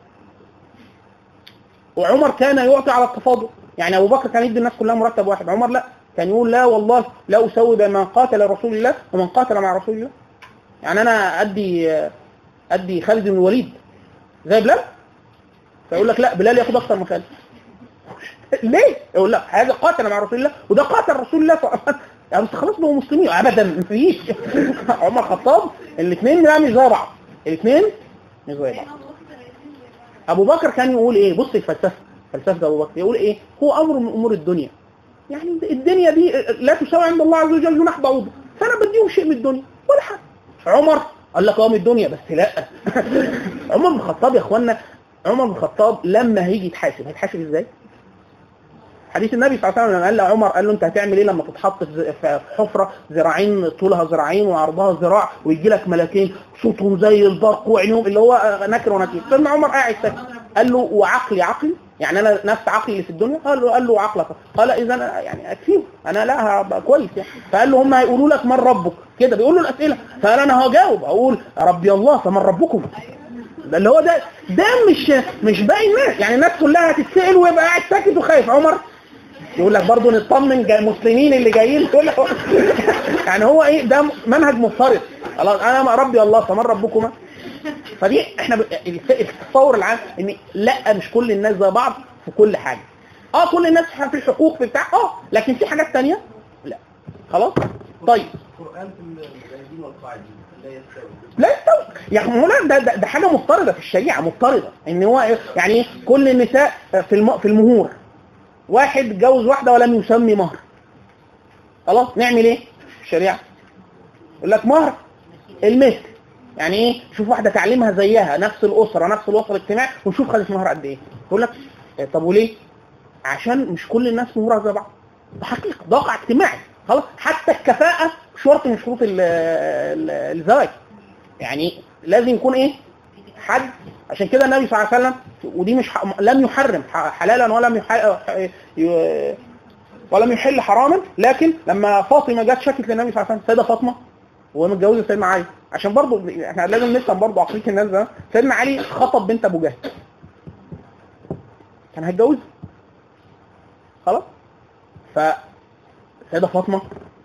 وعمر كان يعطي على التفاضل يعني ابو بكر كان يدي الناس كلها مرتب واحد عمر لا كان يقول لا والله لا اسوي بين من قاتل رسول الله ومن قاتل مع رسول الله يعني انا ادي ادي خالد بن الوليد زي بلال فيقول لك لا بلال ياخد اكتر من خالد ليه؟ يقول لا هذا قاتل مع رسول الله وده قاتل رسول الله صلى الله عليه وسلم يعني بس خلاص بقوا مسلمين ابدا مفيش عمر الخطاب الاثنين لا مش زي بعض الاثنين مش زي بعض ابو بكر كان يقول ايه بص الفلسفه فلسفه ابو بكر يقول ايه هو امر من امور الدنيا يعني الدنيا دي لا تساوي عند الله عز وجل جناح بعوضه فانا بديهم شيء من الدنيا ولا حاجه عمر قال لك اه من الدنيا بس لا عمر بن الخطاب يا اخوانا عمر بن الخطاب لما هيجي يتحاسب هيتحاسب ازاي؟ حديث النبي صلى الله عليه وسلم لما قال لعمر قال له انت هتعمل ايه لما تتحط في في حفره ذراعين طولها ذراعين وعرضها ذراع ويجي لك ملاكين صوتهم زي البرق وعينهم اللي هو نكر ونكير سيدنا عمر قاعد ساكت قال له وعقلي عقلي يعني انا نفس عقلي اللي في الدنيا قال له قال له عقلك قال اذا أنا يعني اكفيه انا لا هبقى كويس يعني فقال له هم هيقولوا لك من ربك كده بيقول له الاسئله فقال انا هجاوب اقول ربي الله فمن ربكم ده اللي هو ده ده مش مش باقي الناس يعني الناس كلها هتتسال ويبقى قاعد ساكت وخايف عمر يقول لك برضه نطمن جاي المسلمين اللي جايين يقول لك يعني هو ايه ده منهج مفترض خلاص انا ما ربي الله فمن ربكما فدي احنا ب... التصور العام ان لا مش كل الناس زي بعض في كل حاجه اه كل الناس في الحقوق في بتاع اه لكن في حاجات تانية لا خلاص طيب القرآن في المجاهدين والقاعدين لا يستوي لا يستوي يعني هو لا ده, ده, ده حاجه مفترضه في الشريعه مفترضه ان هو إيه؟ يعني إيه؟ كل النساء في الم... في المهور واحد اتجوز واحده ولم يسمي مهر خلاص نعمل ايه في الشريعه يقول لك مهر المثل يعني ايه شوف واحده تعليمها زيها نفس الاسره نفس الوسط الاجتماعي ونشوف خدت مهر قد ايه يقول لك إيه طب وليه عشان مش كل الناس مهورة زي بعض ده حقيقه ده واقع اجتماعي خلاص حتى الكفاءه شرط من شروط ال- ال- الزواج يعني لازم يكون ايه حد عشان كده النبي صلى الله عليه وسلم ودي مش ح- لم يحرم ح- حلالا ولم يح... ي- ولم يحل حراما لكن لما فاطمه جت شكت للنبي صلى الله عليه وسلم سيده فاطمه وهي متجوزه سيدنا علي عشان برضه احنا لازم نفهم برضه عقليه الناس ده سيدنا علي خطب بنت ابو جهل كان هيتجوزها خلاص ف سيده فاطمه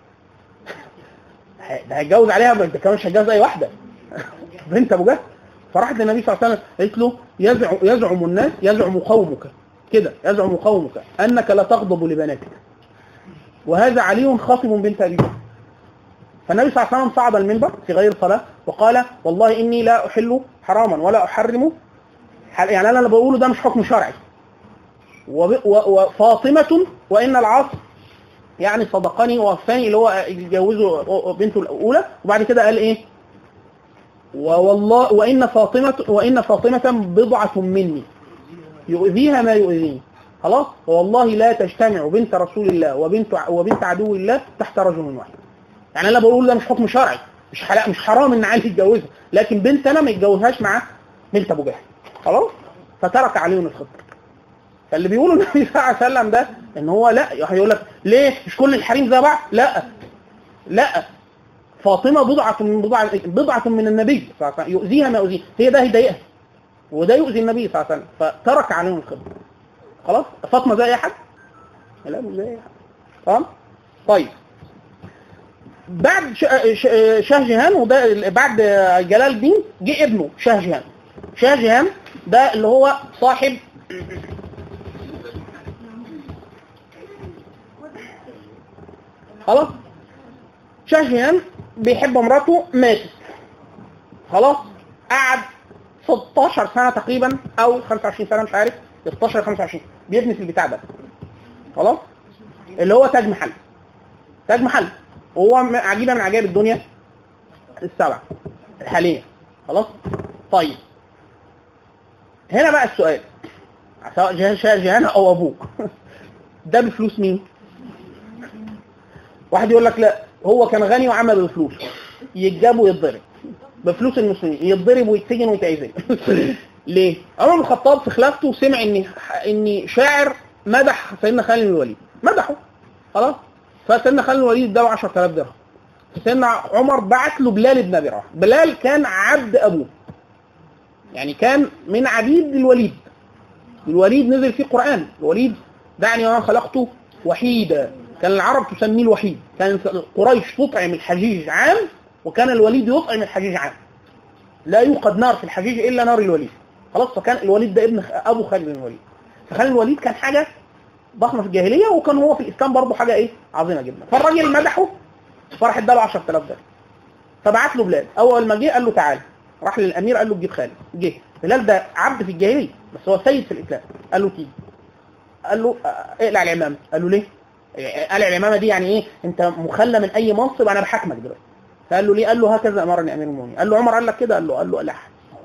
ده هيتجوز عليها ده كمان مش هيتجوز اي واحده بنت ابو جهل فراحت للنبي صلى الله عليه وسلم قالت له يزعم يزعم الناس يزعم قومك كده يزعم قومك انك لا تغضب لبناتك وهذا علي خاطب بنت ابي بكر فالنبي صلى الله عليه وسلم صعد المنبر في غير صلاه وقال والله اني لا احل حراما ولا احرم حل- يعني انا اللي بقوله ده مش حكم شرعي وب- و- وفاطمه وان العاص يعني صدقني ووفاني اللي هو يتجوزه بنته الاولى وبعد كده قال ايه ووالله وان فاطمه وان فاطمه بضعه مني يؤذيها ما يؤذيني خلاص والله لا تجتمع بنت رسول الله وبنت وبنت عدو الله تحت رجل واحد يعني انا بقول ده مش حكم شرعي مش حلا مش حرام ان علي يتجوزها لكن بنت انا ما يتجوزهاش مع بنت ابو جهل خلاص فترك علي الخطه فاللي بيقولوا النبي صلى الله عليه وسلم ده ان هو لا هيقول لك ليه مش كل الحريم زي بعض لا لا فاطمه بضعه من بضعه بضعه من النبي صلى الله عليه وسلم يؤذيها ما يؤذيها هي ده هيضايقها وده يؤذي النبي صلى الله عليه وسلم فترك عليهم الخطبه خلاص فاطمه زي اي حد لا مش زي اي حد تمام طيب بعد ش- ش- شاه جهان وده بعد جلال الدين جه ابنه شاه جهان شاه جهان ده اللي هو صاحب خلاص شاه جهان بيحب مراته ماتت خلاص قعد 16 سنه تقريبا او 25 سنه مش عارف 16 25 بيبني في البتاع ده خلاص اللي هو تاج محل تاج محل وهو م- عجيبه من عجائب الدنيا السبع الحاليه خلاص طيب هنا بقى السؤال سواء جه- شاه جهان او ابوه ده بفلوس مين؟ واحد يقول لك لا هو كان غني وعمل الفلوس يتجاب ويتضرب بفلوس المسلمين يتضرب ويتسجن ويتعزل ليه؟ عمر بن الخطاب في خلافته سمع ان ان شاعر مدح سيدنا خالد بن الوليد مدحه خلاص فسيدنا خالد بن الوليد اداه 10000 درهم فسيدنا عمر بعت له بلال بن ابي رواحه بلال كان عبد ابوه يعني كان من عبيد الوليد الوليد نزل فيه قرآن الوليد دعني وما خلقته وحيدا كان العرب تسميه الوحيد كان قريش تطعم الحجيج عام وكان الوليد يطعم الحجيج عام لا يوقد نار في الحجيج الا نار الوليد خلاص فكان الوليد ده ابن خ- ابو خالد بن الوليد فخالد بن الوليد كان حاجه ضخمه في الجاهليه وكان هو في الاسلام برضه حاجه ايه عظيمه جدا فالراجل مدحه فراح اداله 10000 درهم فبعت له بلال اول ما جه قال له تعالى راح للامير قال له تجيب خالد جه بلال ده عبد في الجاهليه بس هو سيد في الاسلام قال له تيجي قال له آه، اقلع العمامه قال له ليه؟ قلع العمامه دي يعني ايه؟ انت مخلى من اي منصب انا بحاكمك دلوقتي فقال له ليه؟ قال له هكذا امرني امير المؤمنين قال له عمر قال لك كده قال له قال له لا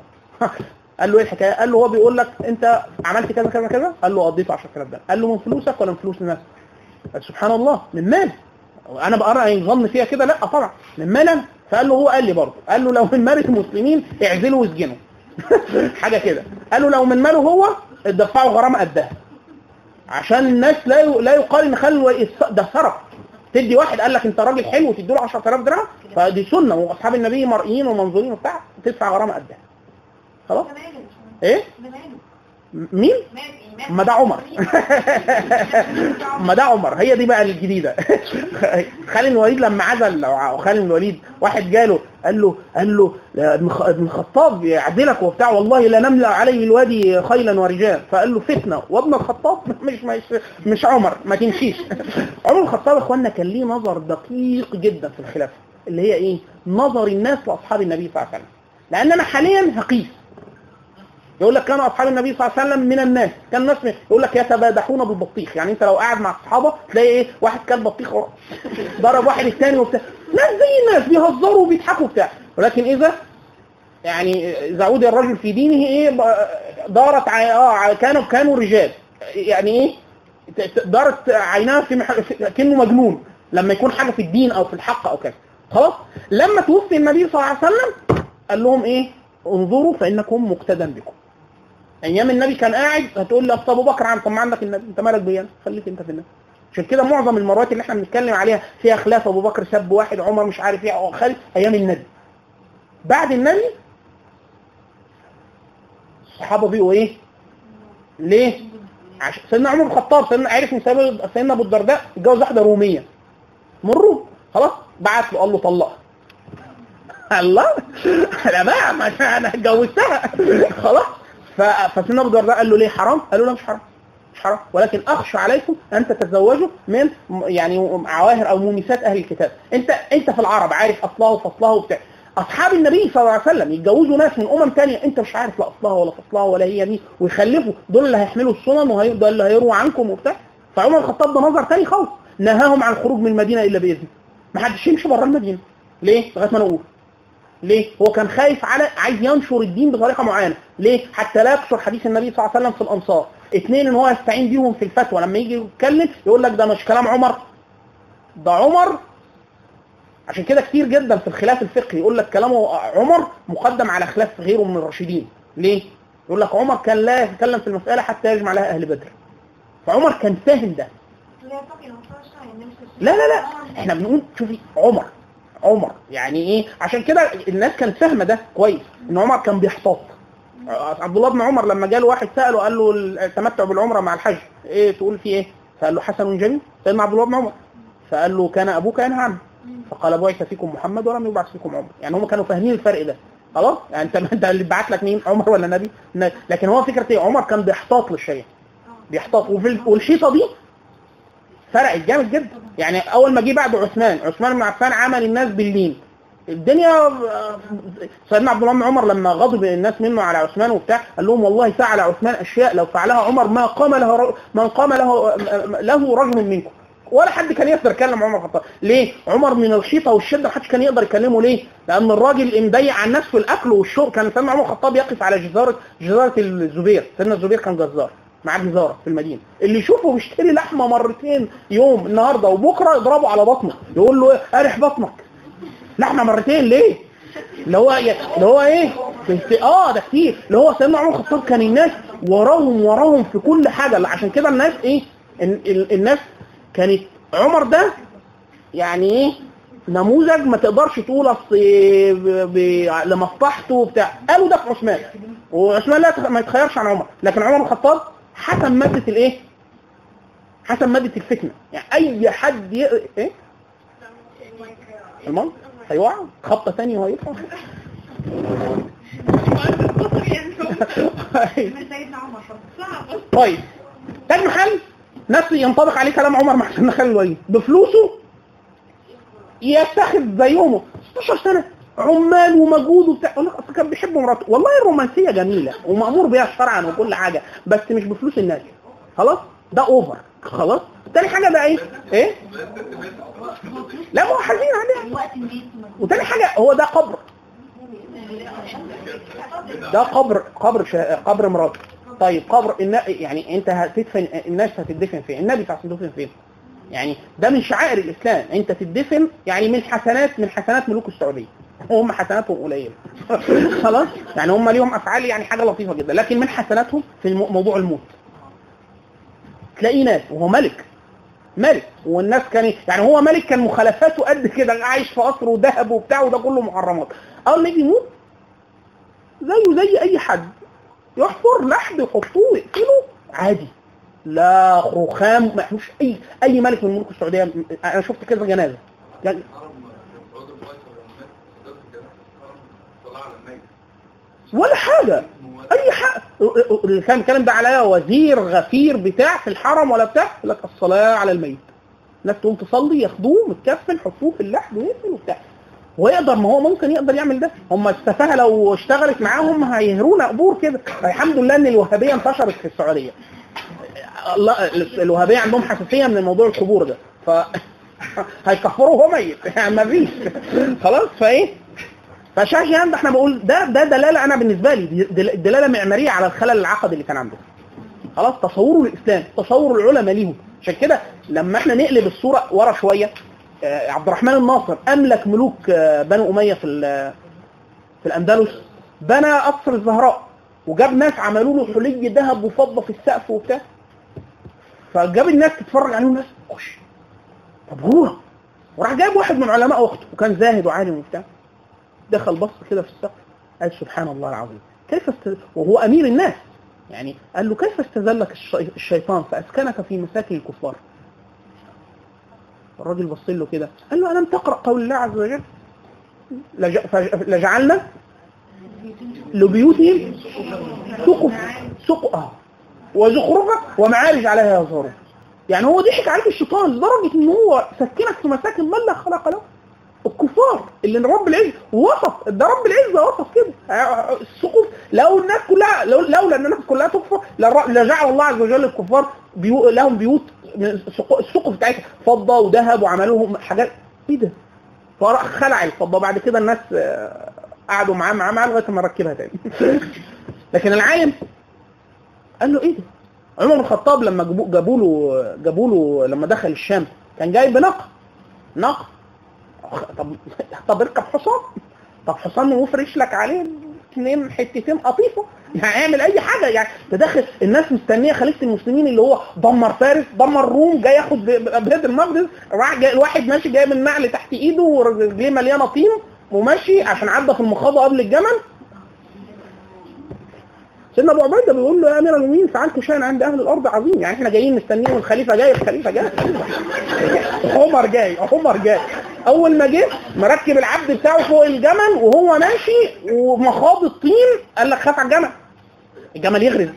قال له ايه الحكايه؟ قال له هو بيقول لك انت عملت كذا كذا كذا قال له قضيت 10000 درهم قال له من فلوسك ولا من فلوس الناس؟ قال سبحان الله من مال انا بقرا يظن فيها كده لا طبعا من مال أنا. فقال له هو قال لي برضه قال له لو من مال المسلمين اعزله واسجنه حاجه كده قال له لو من ماله هو ادفعوا غرامه قدها عشان الناس لا ي... لا يقال ان خلوا ده سرق تدي واحد قال لك انت راجل حلو تدي له 10000 درهم فدي سنه واصحاب النبي مرئيين ومنظورين وبتاع تدفع غرامه قدها خلاص ده ماله ايه ده ماله مين مال ما ده عمر ما ده عمر هي دي بقى الجديده خالد بن الوليد لما عزل أو خالد بن الوليد واحد جاله قال له قال له يا ابن خ- ابن الخطاب يعدلك وبتاع والله لا نملا عليه الوادي خيلا ورجال فقال له فتنه وابن الخطاب مش مش مش عمر ما تمشيش عمر الخطاب يا اخوانا كان ليه نظر دقيق جدا في الخلافه اللي هي ايه نظر الناس لاصحاب النبي صلى الله عليه وسلم لان انا حاليا هقيس يقول لك كان اصحاب النبي صلى الله عليه وسلم من الناس كان الناس من- يقول لك يتبادحون بالبطيخ يعني انت لو قاعد مع الصحابه تلاقي ايه واحد كان بطيخ ورا- ضرب واحد الثاني وبتاع ناس زي الناس بيهزروا وبيضحكوا وبتاع ولكن اذا يعني اذا عودي الرجل في دينه ايه ب- دارت ع- اه ع- كانوا كانوا رجال يعني ايه ت- ت- دارت عيناه في, مح... في كانه مجنون لما يكون حاجه في الدين او في الحق او كذا خلاص لما توفي النبي صلى الله عليه وسلم قال لهم ايه انظروا فانكم مقتدى بكم ايام النبي كان قاعد هتقول لي اصل ابو بكر عن طب ما عندك النبي انت مالك بيا أنا؟ خليك انت في النبي عشان كده معظم المرات اللي احنا بنتكلم عليها فيها خلاف ابو بكر سب واحد عمر مش عارف ايه أو خالد ايام النبي بعد النبي الصحابه بقوا ايه ليه عشان سيدنا عمر بن الخطاب سيدنا عرف ان سيدنا سيدنا ابو الدرداء اتجوز واحده روميه مروا خلاص بعت له قال له طلقها الله لا بقى ما انا اتجوزتها خلاص ف- فسيدنا ابو الدرداء قال له ليه حرام؟ قال له لا مش حرام مش حرام ولكن اخشى عليكم ان تتزوجوا من م- يعني عواهر او مميسات اهل الكتاب انت انت في العرب عارف اصلها وفصلها وبتاع اصحاب النبي صلى الله عليه وسلم يتجوزوا ناس من امم تانية انت مش عارف لا اصلها ولا فصلها ولا هي مين ويخلفوا دول اللي هيحملوا السنن وهيفضل اللي هيرووا عنكم وبتاع فعمر الخطاب ده نظر تاني خالص نهاهم عن الخروج من المدينه الا باذن ما حدش يمشي بره المدينه ليه لغايه ما نقول ليه؟ هو كان خايف على عايز ينشر الدين بطريقه معينه، ليه؟ حتى لا يكثر حديث النبي صلى الله عليه وسلم في الانصار. اثنين ان هو يستعين بيهم في الفتوى لما يجي يتكلم يقول لك ده مش كلام عمر ده عمر عشان كده كتير جدا في الخلاف الفقهي يقول لك كلامه عمر مقدم على خلاف غيره من الراشدين، ليه؟ يقول لك عمر كان لا يتكلم في المساله حتى يجمع لها اهل بدر. فعمر كان فاهم ده. لا فقط مصطلح شرعي إنه مش لا لا لا احنا بنقول شوفي عمر عمر يعني ايه عشان كده الناس كانت فاهمه ده كويس ان عمر كان بيحتاط عبد الله بن عمر لما جاله واحد ساله قال له التمتع بالعمره مع الحج ايه تقول فيه ايه فقال له حسن جميل سيدنا عبد الله بن عمر فقال له كان ابوك ينهى عنه فقال بعث فيكم محمد ولم يبعث فيكم عمر يعني هم كانوا فاهمين الفرق ده خلاص يعني انت انت اللي بعت لك مين عمر ولا نبي ن- لكن هو فكره ايه عمر كان بيحتاط للشيء بيحتاط وفي ال- والشيطه دي فرقت جامد جدا يعني اول ما جه بعد عثمان عثمان بن عفان عمل الناس باللين الدنيا سيدنا عبد الله بن عمر لما غضب الناس منه على عثمان وبتاع قال لهم والله فعل عثمان اشياء لو فعلها عمر ما قام له ر- ما قام له له رجل منكم ولا حد كان يقدر يكلم عمر الخطاب ليه عمر من الحيطه والشده ما حدش كان يقدر يكلمه ليه لان الراجل مضيع على الناس في الاكل والشرب كان سيدنا عمر الخطاب يقف على جزاره جزاره الزبير سيدنا الزبير كان جزار معاه جزاره في المدينه اللي يشوفه بيشتري لحمه مرتين يوم النهارده وبكره يضربه على بطنه يقول له إيه؟ ارح بطنك لحمه مرتين ليه اللي هو اللي هو ايه في- اه ده كتير اللي هو سيدنا عمر الخطاب كان الناس وراهم وراهم في كل حاجه عشان كده الناس ايه ال- ال- الناس كانت عمر ده يعني ايه نموذج ما تقدرش تقول اصل ب- ب- لمصلحته وبتاع قالوا ده في عثمان وعثمان لا يتخ- ما يتخيرش عن عمر لكن عمر الخطاب حسم ماده الايه حسم ماده الفتنه يعني اي حد ي... ايه المهم هيوقع خبطه ثانيه وهيطلع من سيدنا عمر صعب طيب تاج محل نفس ينطبق عليه كلام عمر مع سيدنا خالد الوليد بفلوسه يتخذ زيهم 16 سنه عمال ومجهود وبتاع يقول لك اصل كان بيحب مراته والله الرومانسيه جميله ومامور بيها شرعا وكل حاجه بس مش بفلوس الناس خلاص ده اوفر خلاص تاني حاجه بقى ايه ايه لا ما هو حزين عليها وقت الناس ومجهود. وتاني حاجه هو ده قبر ده قبر قبر شا... قبر مراته طيب قبر النا... يعني انت هتدفن الناس هتدفن فين النبي صلى الله عليه وسلم دفن فين يعني ده من شعائر الاسلام انت تدفن يعني من حسنات من حسنات ملوك السعوديه هم حسناتهم قليله خلاص يعني هم ليهم افعال يعني حاجه لطيفه جدا لكن من حسناتهم في الم- موضوع الموت تلاقيه ناس وهو ملك ملك والناس كان يعني هو ملك كان مخالفاته قد كده عايش في قصر وذهب وبتاع وده كله محرمات اول ما يجي يموت زيه زي اي حد يحفر لحد يحطوه يقتله عادي لا رخام ما يحموش اي اي ملك من ملوك السعوديه انا شفت كذا جنازه يعني ولا حاجه اي حاجه اللي كان الكلام ده عليا وزير غفير بتاع في الحرم ولا بتاع يقول لك الصلاه على الميت الناس تقوم تصلي ياخدوه متكفن يحطوه في اللحد ويقفل وبتاع ويقدر ما هو ممكن يقدر يعمل ده هم السفاهه لو اشتغلت معاهم هيهرونا قبور كده الحمد لله ان الوهابيه انتشرت في السعوديه الله الوهابيه عندهم حساسيه من موضوع القبور ده ف هيكفروا وهو ميت يعني ما فيش خلاص فايه فشاهي ده احنا بقول ده ده دلاله انا بالنسبه لي دي دل- دلاله معماريه على الخلل العقدي اللي كان عنده خلاص تصوره للاسلام تصور العلماء ليهم عشان كده لما احنا نقلب الصوره ورا شويه آه، عبد الرحمن الناصر املك ملوك آه، بنو اميه في ال- في الاندلس بنى قصر الزهراء وجاب ناس عملوا له حلي ذهب وفضه في السقف وبتاع فجاب الناس تتفرج عليه الناس خش طب هو وراح جايب واحد من علماء وقته وكان زاهد وعالم وبتاع دخل بص كده في السقف قال سبحان الله العظيم كيف است... وهو امير الناس يعني قال له كيف استذلك الشي... الشيطان فاسكنك في مساكن الكفار الراجل بص له كده قال له الم تقرا قول الله عز وجل لج... فج... لجعلنا لبيوتهم سقف سقف آه. وزخرفة ومعارج عليها يظهرون يعني هو ضحك عليك الشيطان لدرجة ان هو سكنك في مساكن من لا خلق له الكفار اللي رب العزة وصف ده رب العزة وصف كده آه، السقوف لو الناس كلها لو لولا ان الناس كلها تكفر لر- لجعل الله عز وجل الكفار بيو لهم بيوت من السقو- السقف بتاعتها فضة وذهب وعملوهم حاجات ايه ده؟ فراح خلع الفضة بعد كده الناس آه، قعدوا معاه معاه معاه لغايه ما ركبها تاني لكن العالم قال له ايه ده؟ عمر بن الخطاب لما جابوا جابوا له جابوا له لما دخل الشام كان جاي بناقه ناقه طب طب اركب حصان طب حصان وفرش لك عليه اثنين حتتين قطيفه يعني اعمل اي حاجه يعني ده داخل الناس مستنيه خليفه المسلمين اللي هو دمر فارس دمر روم جاي ياخد ب- ب- بيت المقدس راح جاي الواحد ماشي جايب النعل تحت ايده ورجليه مليانه طين وماشي عشان عدى في المخاضه قبل الجمل سيدنا ابو عبيده بيقول له يا امير المؤمنين فعلت شيئا عند اهل الارض عظيم يعني احنا جايين مستنيين الخليفه جاي الخليفه جاي عمر جاي عمر جاي اول ما جه مركب العبد بتاعه فوق الجمل وهو ماشي ومخاض الطين قال لك خاف على الجمل الجمل يغرز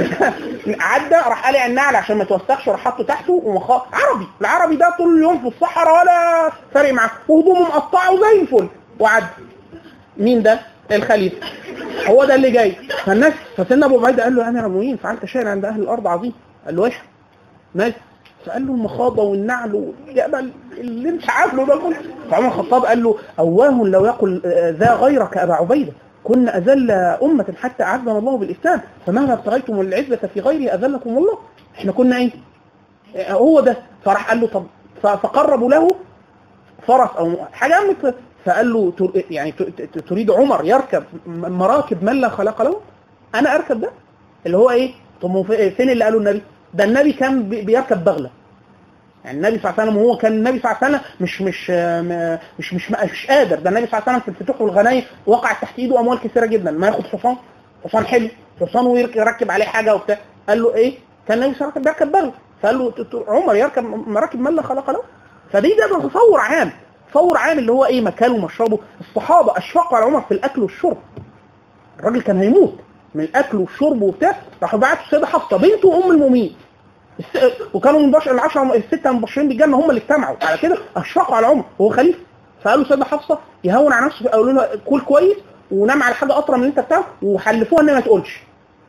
عدى راح قالع النعل عشان ما توسخش وراح حاطه تحته ومخاض عربي العربي ده طول اليوم في الصحراء ولا فارق معاه وهدومه مقطعه زي الفل وعدى مين ده الخليفه هو ده اللي جاي فالناس فسيدنا ابو عبيده قال له يا امير المؤمنين فعلت شيئا عند اهل الارض عظيم قال له ايش مال فقال له المخاضه والنعل والجبل اللي انت عامله ده كله فعمر الخطاب قال له اواه لو يقل آه، ذا غيرك ابا عبيده كنا اذل امه حتى اعزنا الله بالاسلام فمهما ابتغيتم العزه في غيره اذلكم الله احنا كنا ايه آه، هو ده فراح قال له طب ف- فقربوا له فرس او حاجه مثل فقال له تر- يعني ت- ت- تريد عمر يركب م- مراكب من لا خلق له انا اركب ده اللي هو ايه طب هو في- فين اللي قاله النبي ده النبي كان بي- بيركب بغله يعني النبي صلى الله عليه وسلم وهو كان النبي صلى الله عليه وسلم مش مش م- مش مش, مش قادر ده النبي صلى الله عليه وسلم في الفتوح والغنايم وقعت تحت ايده اموال كثيره جدا ما ياخد حصان حصان حلو حصان ويركب عليه حاجه وبتاع قال له ايه كان النبي صلى الله عليه وسلم بيركب بغله فقال له ت- ت- عمر يركب مراكب من لا خلق له فدي ده تصور عام تصور عام اللي هو ايه مكانه ومشربه الصحابه اشفقوا على عمر في الاكل والشرب الراجل كان هيموت من الاكل والشرب وبتاع راحوا بعتوا السيده حفصه بنت ام المؤمنين الس- وكانوا من بشر العشرة الستة المبشرين بالجنة هم اللي اجتمعوا على كده أشفقوا على عمر وهو خليفة فقالوا سيدنا حفصة يهون على نفسه قالوا له كل كويس ونام على حاجة أطرى من اللي أنت بتاعه وحلفوها إن ما تقولش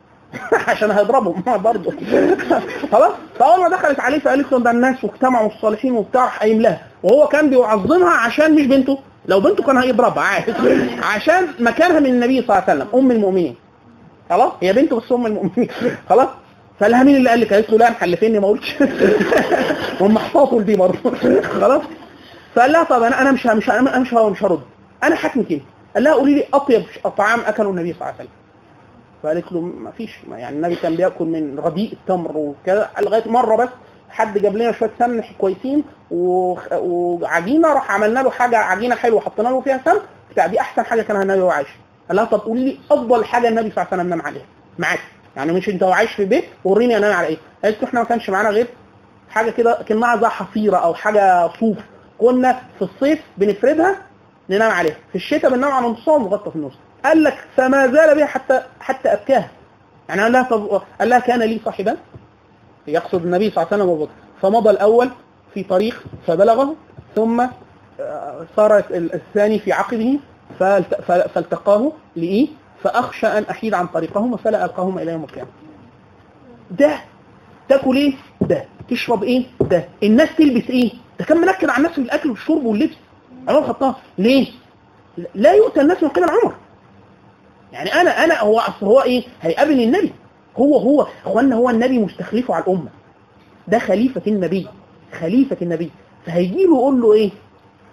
عشان هيضربهم برضه خلاص فاول ما دخلت عليه فقالت له ده الناس واجتمعوا الصالحين وبتاع راح قايم لها وهو كان بيعظمها عشان مش بنته لو بنته كان هيضربها عادي عشان مكانها من النبي صلى الله عليه وسلم ام المؤمنين خلاص هي بنته بس ام المؤمنين خلاص فقال لها مين اللي قال لك قالت له لا محلفيني ما قلتش هم احتاطوا دي برضه خلاص فقال لها طب انا انا مش مش انا مش مش هرد انا حاكم كده قال لها قولي لي اطيب طعام اكله النبي صلى الله عليه وسلم فقالت له ما فيش يعني النبي كان بياكل من رديء التمر وكذا لغايه مره بس حد جاب لنا شويه سمن كويسين وخ- وعجينه راح عملنا له حاجه عجينه حلوه حطينا له فيها سمن بتاع دي احسن حاجه كان النبي وهو عايش قال لها طب قولي لي افضل حاجه النبي صلى الله عليه وسلم نام عليها معاك يعني مش انت وعايش في البيت وريني انام على ايه قالت له احنا ما كانش معانا غير حاجه كده كانها زي حصيره او حاجه صوف كنا في الصيف بنفردها ننام عليها في الشتاء بننام على نصها ومغطى في النص قال لك فما زال بها حتى حتى ابكاها يعني قال لها طب قال لها كان لي صاحبا يقصد النبي صلى الله عليه وسلم وابو بكر فمضى الاول في طريق فبلغه ثم آه، صار ال- الثاني في عقبه فالت- فال- فالتقاه لإيه فأخشى أن أحيد عن طريقهما فلا ألقاهما إلى يوم القيامة ده تاكل ايه ده تشرب ايه ده الناس تلبس ايه ده كان منكد على الناس في الاكل والشرب واللبس عمر الخطاب ليه لا يؤتى الناس من قبل عمر يعني انا انا هو اصل هو ايه هيقابل النبي هو هو اخوانا هو النبي مستخلفه على الامه ده خليفه النبي خليفه النبي فهيجي له يقول له ايه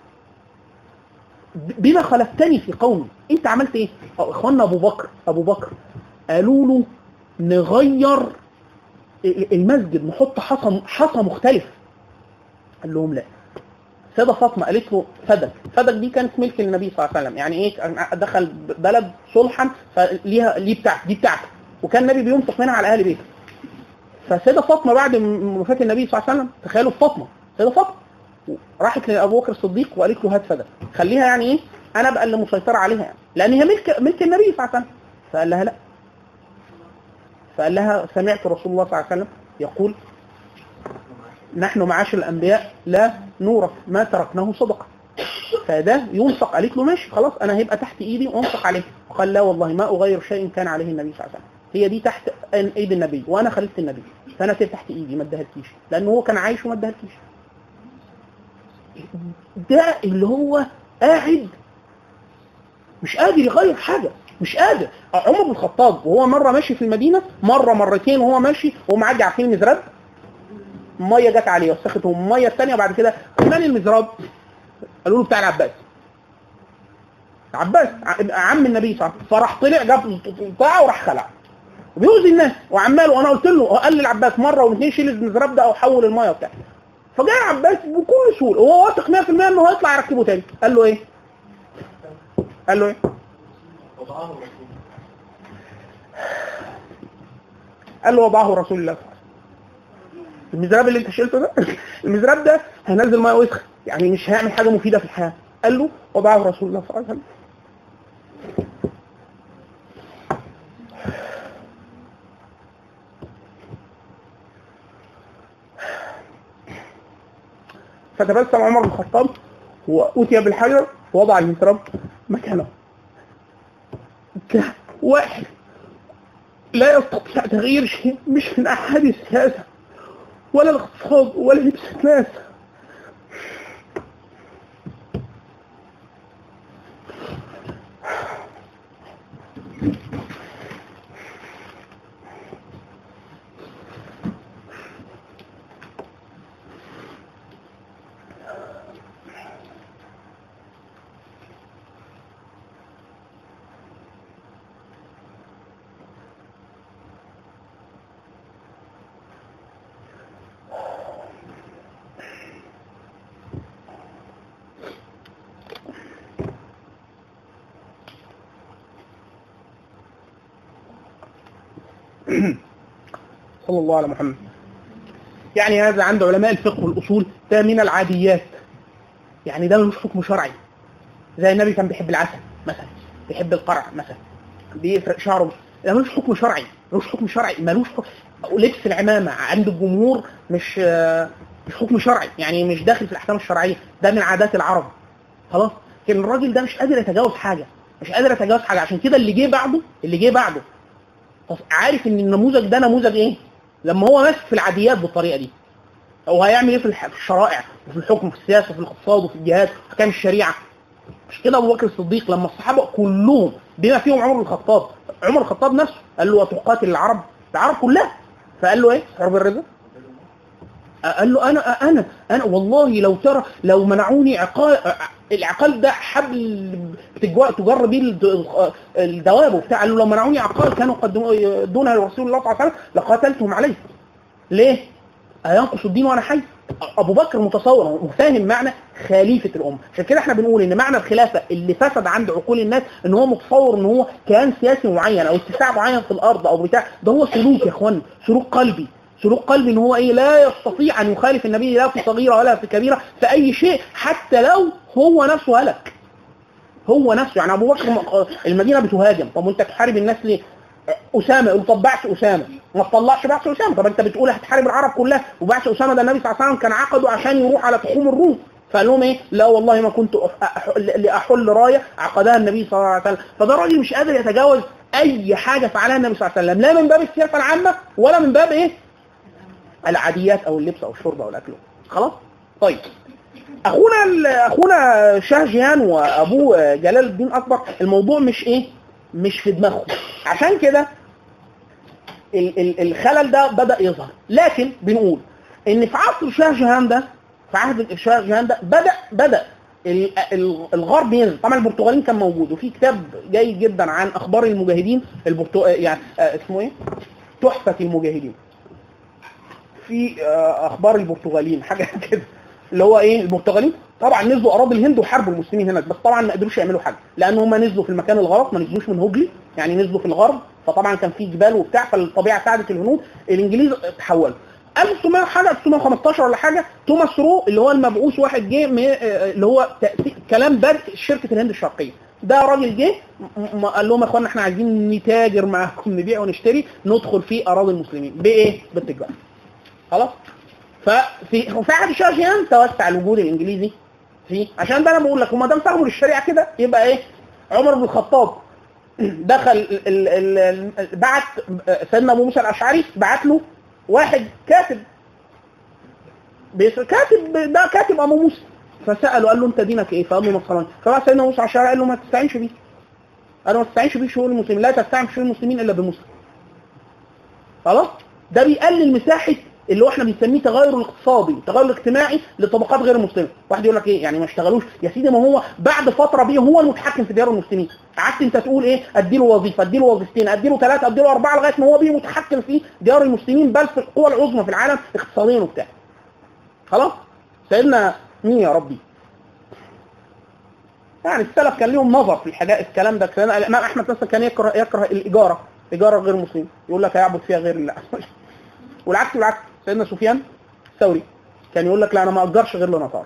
ب- بما خلفتني في قومي انت عملت ايه أه، اخوانا ابو بكر ابو بكر قالوا له نغير المسجد نحط حصى حصى مختلف قال لهم لا سيدة فاطمة قالت له فدك فدك دي كانت ملك النبي صلى الله عليه وسلم يعني ايه كان دخل بلد صلحا فليها ليه بتاعت دي بتاعته وكان النبي بينفق منها على اهل بيته فسيدة فاطمة بعد م- وفاة النبي صلى الله عليه وسلم تخيلوا فاطمة سيدة فاطمة راحت لابو بكر الصديق وقالت له هات فدك خليها يعني ايه انا بقى اللي مسيطرة عليها يعني لان هي ملك ملك النبي صلى الله عليه وسلم فقال لها لا فقال لها سمعت رسول الله صلى الله عليه وسلم يقول نحن معاشر الانبياء لا نورث ما تركناه صدقه فده ينفق قالت له ماشي خلاص انا هيبقى تحت ايدي وانفق عليه قال لا والله ما اغير شيء كان عليه النبي صلى الله عليه وسلم هي دي تحت ايد النبي وانا خليفه النبي فانا تبقى تحت ايدي ما ادهالكيش لانه هو كان عايش وما ادهالكيش ده اللي هو قاعد مش قادر يغير حاجه مش قادر عمر بن الخطاب وهو مره ماشي في المدينه مره مرتين وهو ماشي وهو معدي عارفين المزراب ميه جت عليه وسخته الميه الثانيه وبعد كده من المزراب قالوا له بتاع العباس عباس ع- عم النبي صلى الله عليه وسلم فراح طلع جاب بتاعه وراح خلع وبيؤذي الناس وعمال وانا قلت له قال للعباس مره واثنين شيل المزراب ده او حول الميه وبتاع فجاء العباس بكل سهوله وهو واثق 100% انه هيطلع يركبه تاني قال له ايه؟ قال له ايه؟ وضعه الرسول قال له وضعه رسول الله صلى الله عليه وسلم المزراب اللي انت شلته ده المزراب ده هينزل ميه وسخ يعني مش هيعمل حاجه مفيده في الحياه قال له وضعه رسول الله صلى الله عليه وسلم فتبسم عمر بن الخطاب وأتي بالحجر ووضع المزراب مكانه ده واحد لا يستطيع تغيير شيء مش من أحد السياسة ولا الاقتصاد ولا لبس الناس صلى الله على محمد يعني هذا عند علماء الفقه والأصول ده من العاديات يعني ده ملوش حكم شرعي زي النبي كان بيحب العسل مثلا بيحب القرع مثلا بيفرق شعره ده ملوش حكم شرعي ملوش حكم شرعي ملوش حكم لبس العمامة عند الجمهور مش آه، مش حكم شرعي يعني مش داخل في الأحكام الشرعية ده من عادات العرب خلاص لكن الراجل ده مش قادر يتجاوز حاجة مش قادر يتجاوز حاجة عشان كده اللي جه بعده اللي جه بعده طب عارف ان النموذج ده نموذج ايه لما هو ماسك في العاديات بالطريقه دي هو هيعمل ايه في الح- في الشرائع وفي الحكم وفي السياسه وفي الاقتصاد وفي الجهاد وحكام الشريعه مش كده ابو بكر الصديق لما الصحابه كلهم بما فيهم عمر بن الخطاب عمر بن الخطاب نفسه قال له وتقاتل العرب العرب كلها فقال له ايه حرب الرضا قال له انا انا انا والله لو ترى لو منعوني عقال العقال ده حبل بتجوا- تجر بيه الد- الدواب وبتاع قال له لو منعوني عقال كانوا قدموا دونها لرسول الله صلى الله عليه وسلم لقاتلتهم عليه ليه؟ أينقص الدين وانا حي؟ ابو بكر متصور وفاهم معنى خليفه الامه، عشان كده احنا بنقول ان معنى الخلافه اللي فسد عند عقول الناس ان هو متصور ان هو كيان سياسي معين او اتساع معين في الارض او بتاع، ده هو سلوك يا اخوان، سلوك قلبي، سلوك قلبي ان هو ايه لا يستطيع ان يخالف النبي لا في صغيره ولا في كبيره في اي شيء حتى لو هو نفسه هلك. هو نفسه يعني ابو بكر م- المدينه بتهاجم طب وانت تحارب الناس ليه؟ اسامه يقول طب بعث اسامه ما تطلعش بعث اسامه طب انت بتقول هتحارب العرب كلها وبعث اسامه ده النبي صلى الله عليه وسلم كان عقده عشان يروح على تخوم الروم فقال لهم ايه لا والله ما كنت أح- أح- لاحل رايه عقدها النبي صلى الله عليه وسلم فده راجل مش قادر يتجاوز اي حاجه فعلها النبي صلى الله عليه وسلم لا من باب السياسه العامه ولا من باب ايه العاديات او اللبس او الشرب او الاكل خلاص طيب اخونا ال- اخونا شاه جيهان وابوه جلال الدين اكبر الموضوع مش ايه مش في دماغهم عشان كده ال- ال- الخلل ده بدا يظهر لكن بنقول ان في عصر شاه جيهان ده في عهد شاه جيهان ده بدا بدا ال- ال- الغرب ينزل طبعا البرتغاليين كان موجود وفي كتاب جيد جدا عن اخبار المجاهدين البرتو... يعني آه، اسمه ايه تحفه المجاهدين في آه، اخبار البرتغاليين حاجه كده اللي هو ايه البرتغاليين طبعا نزلوا اراضي الهند وحاربوا المسلمين هناك بس طبعا ما قدروش يعملوا حاجه لان هم نزلوا في المكان الغلط ما نزلوش من هوجلي يعني نزلوا في الغرب فطبعا كان في جبال وبتاع فالطبيعه ساعدت الهنود الانجليز تحولوا 1900 حاجه 1915 ولا حاجه توماس رو اللي هو المبعوث واحد جه من- آه، اللي هو تأسيس كلام بدء شركه الهند الشرقيه ده راجل جه م- م- قال لهم يا اخوانا احنا عايزين نتاجر معاكم نبيع ونشتري ندخل في اراضي المسلمين بايه؟ بالتجاره خلاص ففي في عهد شاه جيان توسع الوجود الانجليزي فيه عشان ده انا بقول لك وما دام فهموا للشريعه كده يبقى ايه عمر بن الخطاب دخل ال ال ال بعت سيدنا ابو موسى الاشعري بعت له واحد كاتب بيس- كاتب ده كاتب ابو موسى فساله قال له انت دينك ايه؟ فقال له نصراني فبعت سيدنا موسى الاشعري قال له ما تستعينش بيه قال له ما تستعينش بيه شؤون المسلمين لا تستعين في شؤون المسلمين الا بموسى خلاص ده بيقلل مساحه اللي هو احنا بنسميه تغير الاقتصادي تغير الاجتماعي لطبقات غير المسلمه واحد يقول لك ايه يعني ما اشتغلوش يا سيدي ما هو بعد فتره بيه هو المتحكم في ديار المسلمين قعدت انت تقول ايه اديله وظيفه اديله وظيفتين اديله ثلاثه اديله اربعه لغايه ما هو بيه متحكم في ديار المسلمين بل في القوى العظمى في العالم اقتصاديا وبتاع خلاص سيدنا مين يا ربي يعني السلف كان لهم نظر في الحاجات الكلام ده كان الامام احمد مثلا كان يكره يكره الاجاره اجاره غير مسلم يقول لك هيعبد فيها غير الله والعكس بالعكس سيدنا سفيان الثوري كان يقول لك لا انا ما اجرش غير لنصارى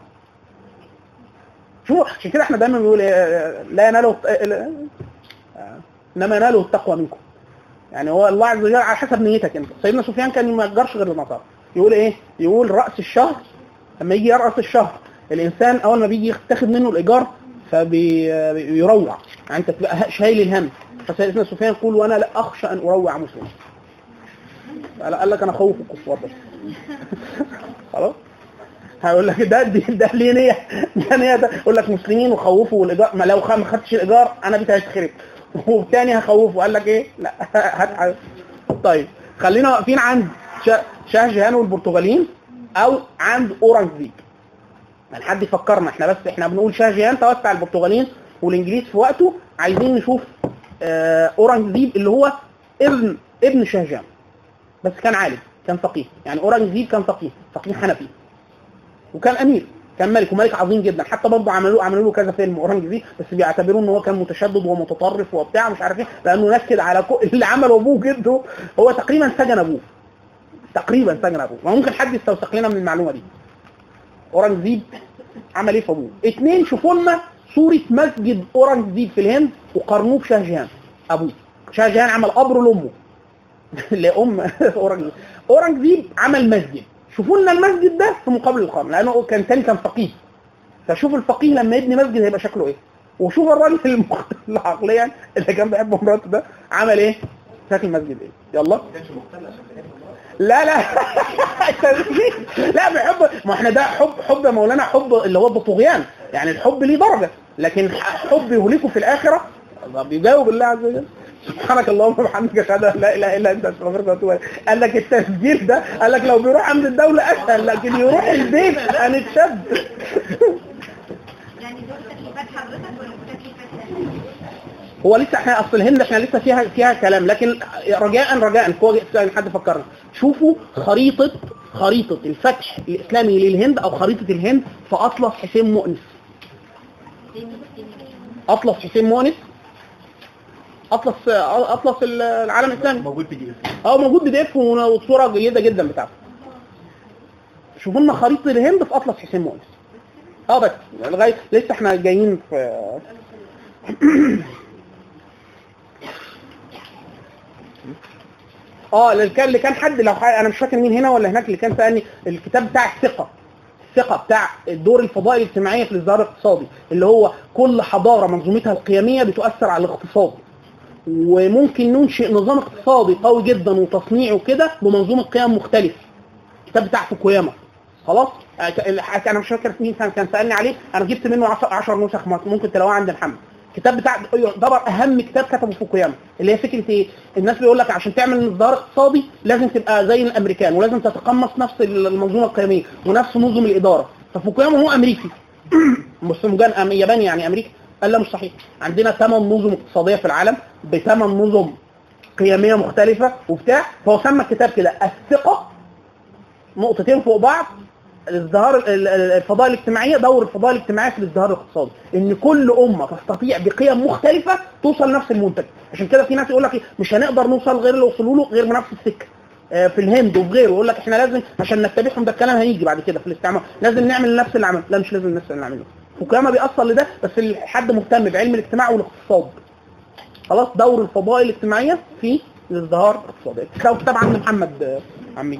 شو عشان كده احنا دايما بنقول إيه، لا يناله آه، انما يناله التقوى منكم يعني هو الله عز وجل على حسب نيتك انت سيدنا سفيان كان ما اجرش غير لنصارى يقول ايه يقول راس الشهر لما يجي يرأس الشهر الانسان اول ما بيجي يتاخد منه الايجار فبيروع يعني انت تبقى شايل الهم فسيدنا سفيان يقول وانا لا اخشى ان اروع مسلما قال قال لك انا خوف الكفار بس خلاص هيقول لك ده دي ده ليه نيه ده نيه ده يقول لك مسلمين وخوفوا والايجار ما لو خ- ما خدتش الايجار انا بيتي هيتخرب والتاني هخوفه قال لك ايه لا هات طيب خلينا واقفين عند شا- شاه جيهان والبرتغاليين او عند اورنجزيب يعني حد يفكرنا احنا بس احنا بنقول شاه جيهان توسع البرتغاليين والانجليز في وقته عايزين نشوف آه اورنجزيب اللي هو ابن ابن شاه جيهان بس كان عالم كان فقيه يعني اورنجزيب كان فقيه فقيه حنفي وكان امير كان ملك وملك عظيم جدا حتى برضه عملوا عملوا له كذا فيلم اورنجزيب بس بيعتبروه ان هو كان متشدد ومتطرف وبتاع مش عارف ايه لانه نكد على كل اللي عمله ابوه جده هو تقريبا سجن ابوه تقريبا سجن ابوه ممكن حد يستوثق لنا من المعلومه دي اورنجزيب عمل ايه في ابوه اثنين شوفوا لنا صوره مسجد اورنجزيب في الهند وقارنوه بشاه جيهان ابوه شاه جيهان عمل قبر لامه لام اورنجزيب اورنجزيب عمل مسجد شوفوا لنا المسجد ده في مقابل القرن لانه كان تاني كان فقيه فشوف الفقيه لما يبني مسجد هيبقى شكله ايه وشوف الراجل المختل عقليا اللي كان بيحب مراته ده عمل ايه شكل المسجد ايه يلا لا لا لا بيحب ما احنا ده حب حب يا مولانا حب اللي هو بطغيان يعني الحب ليه درجه لكن حب يهلكه في الاخره بيجاوب الله عز وجل سبحانك اللهم وبحمدك اشهد ان لا اله الا انت استغفرك واتوب اليك قال لك التسجيل ده قال لك لو بيروح عند الدوله اسهل لكن يروح البيت هنتشد يعني دول تكليفات حضرتك ولا تكليفات تانية؟ هو لسه احنا اصل الهند احنا لسه فيها فيها كلام لكن رجاء رجاء فوق حد فكرنا شوفوا خريطه خريطه الفتح الاسلامي للهند او خريطه الهند في اطلس حسين مؤنس اطلس حسين مؤنس اطلس اطلس العالم الاسلامي موجود في دي اه موجود بي دي اف وصوره جيده جدا بتاعته شوفوا لنا خريطه الهند في اطلس حسين مؤنس اه بس لغايه لسه احنا جايين في اه اللي كان اللي كان حد لو حد انا مش فاكر مين هنا ولا هناك اللي كان سالني الكتاب بتاع الثقه الثقه بتاع الدور الفضائي الاجتماعيه في الازدهار الاقتصادي اللي هو كل حضاره منظومتها القيميه بتؤثر على الاقتصاد وممكن ننشئ نظام اقتصادي قوي جدا وتصنيعي وكده بمنظومه قيم مختلفه الكتاب بتاع فوكوياما خلاص آه، انا مش فاكر مين كان كان سالني عليه انا جبت منه 10 نسخ ممكن تلاقوها عند محمد الكتاب بتاع يعتبر اهم كتاب كتبه فوكوياما اللي هي فكره ايه الناس بيقول لك عشان تعمل ازدهار اقتصادي لازم تبقى زي الامريكان ولازم تتقمص نفس المنظومه القيميه ونفس نظم الاداره ففوكوياما هو امريكي بس مجان ياباني يعني امريكي قال لا مش صحيح عندنا ثمان نظم اقتصاديه في العالم بثمان نظم قيميه مختلفه وبتاع فهو سمى الكتاب كده الثقه نقطتين فوق بعض الازدهار ال- ال- الفضاء الاجتماعيه دور الفضاء الاجتماعي في الازدهار الاقتصادي ان كل امه تستطيع بقيم مختلفه توصل لنفس المنتج عشان كده في ناس يقول لك إيه، مش هنقدر نوصل غير اللي وصلوا له غير بنفس السكه آه، في الهند وفي غيره يقول لك احنا لازم عشان نتبعهم ده الكلام هيجي بعد كده في الاستعمار لازم نعمل نفس اللي عمل لا مش لازم نفس اللي نعمله فوكوياما بيأصل لده بس حد مهتم بعلم الاجتماع والاقتصاد خلاص دور الفضائل الاجتماعيه في الازدهار الاقتصادي ده كتاب عند محمد آه، عمي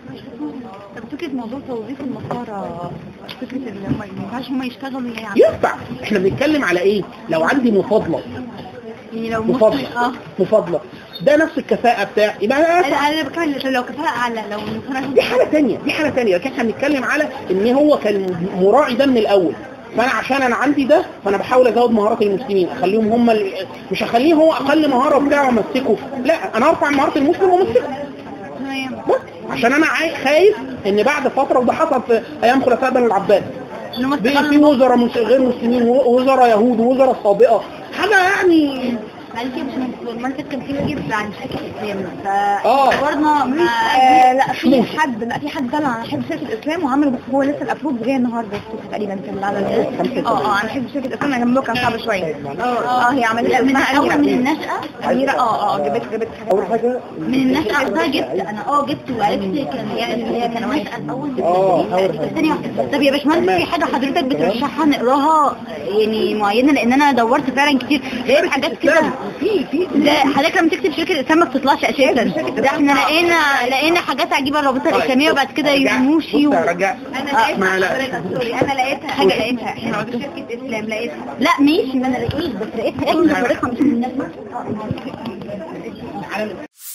طب فكرة موضوع توظيف النصارى فكرة اللي هم ما ينفعش هم يشتغلوا يعني ينفع احنا بنتكلم على ايه لو عندي مفاضله يعني لو مفاضله مسلم اه مفاضله ده نفس الكفاءه بتاع يبقى انا انا انا بتكلم لو كفاءة اعلى لو النصارى دي حاله تانية دي حاله تانية لكن احنا بنتكلم على ان هو كان مراعي ده من الاول فانا عشان انا عندي ده فانا بحاول ازود مهارات المسلمين اخليهم هم اللي مش هخليه هو اقل مهاره بتاعه وامسكه لا انا ارفع مهاره المسلم وامسكه تمام بس عشان انا عاي- خايف ان بعد فتره وده حصل في ايام خلفاء بني العباس ان هم بي- في وزراء مس- غير مسلمين وزراء يهود ووزراء صابئه حاجه يعني معلش يا باشمهندس المنطق كان فيه واجب عن شركة الإسلام آه. فدورنا مش آه لا في حد لا في حد طلع عن حزب شركة الإسلام وعمله بس هو لسه الأبروف جاي النهارده الصبح تقريبا كان على ال- اه اه عن حزب شركة الإسلام كان الموضوع كان صعب شوية اه هي عملت من أول من النشأة أميرة اه اه جبت جبت اول حاجه من النشأة نفسها جبت أنا اه جبت وعرفت كان يعني اللي هي كان النشأة الأول اه اول حاجه ثانية واحدة طب يا باشمهندس في حاجة حضرتك بترشحها نقراها يعني معينة لأن أنا دورت فعلا كتير لقيت حاجات كده في في لا حضرتك لما تكتب شركة الإسلام ما بتطلعش أساسا ده احنا لقينا لقينا حاجات عجيبة الرابطة الإسلامية وبعد كده يموشي و... رجع أنا ما لا سوري أنا لقيتها حاجة لقيتها احنا شركة إسلام لقيتها لا ماشي ما أنا لقيت بس لقيتها إيه من طريقها مش من الناس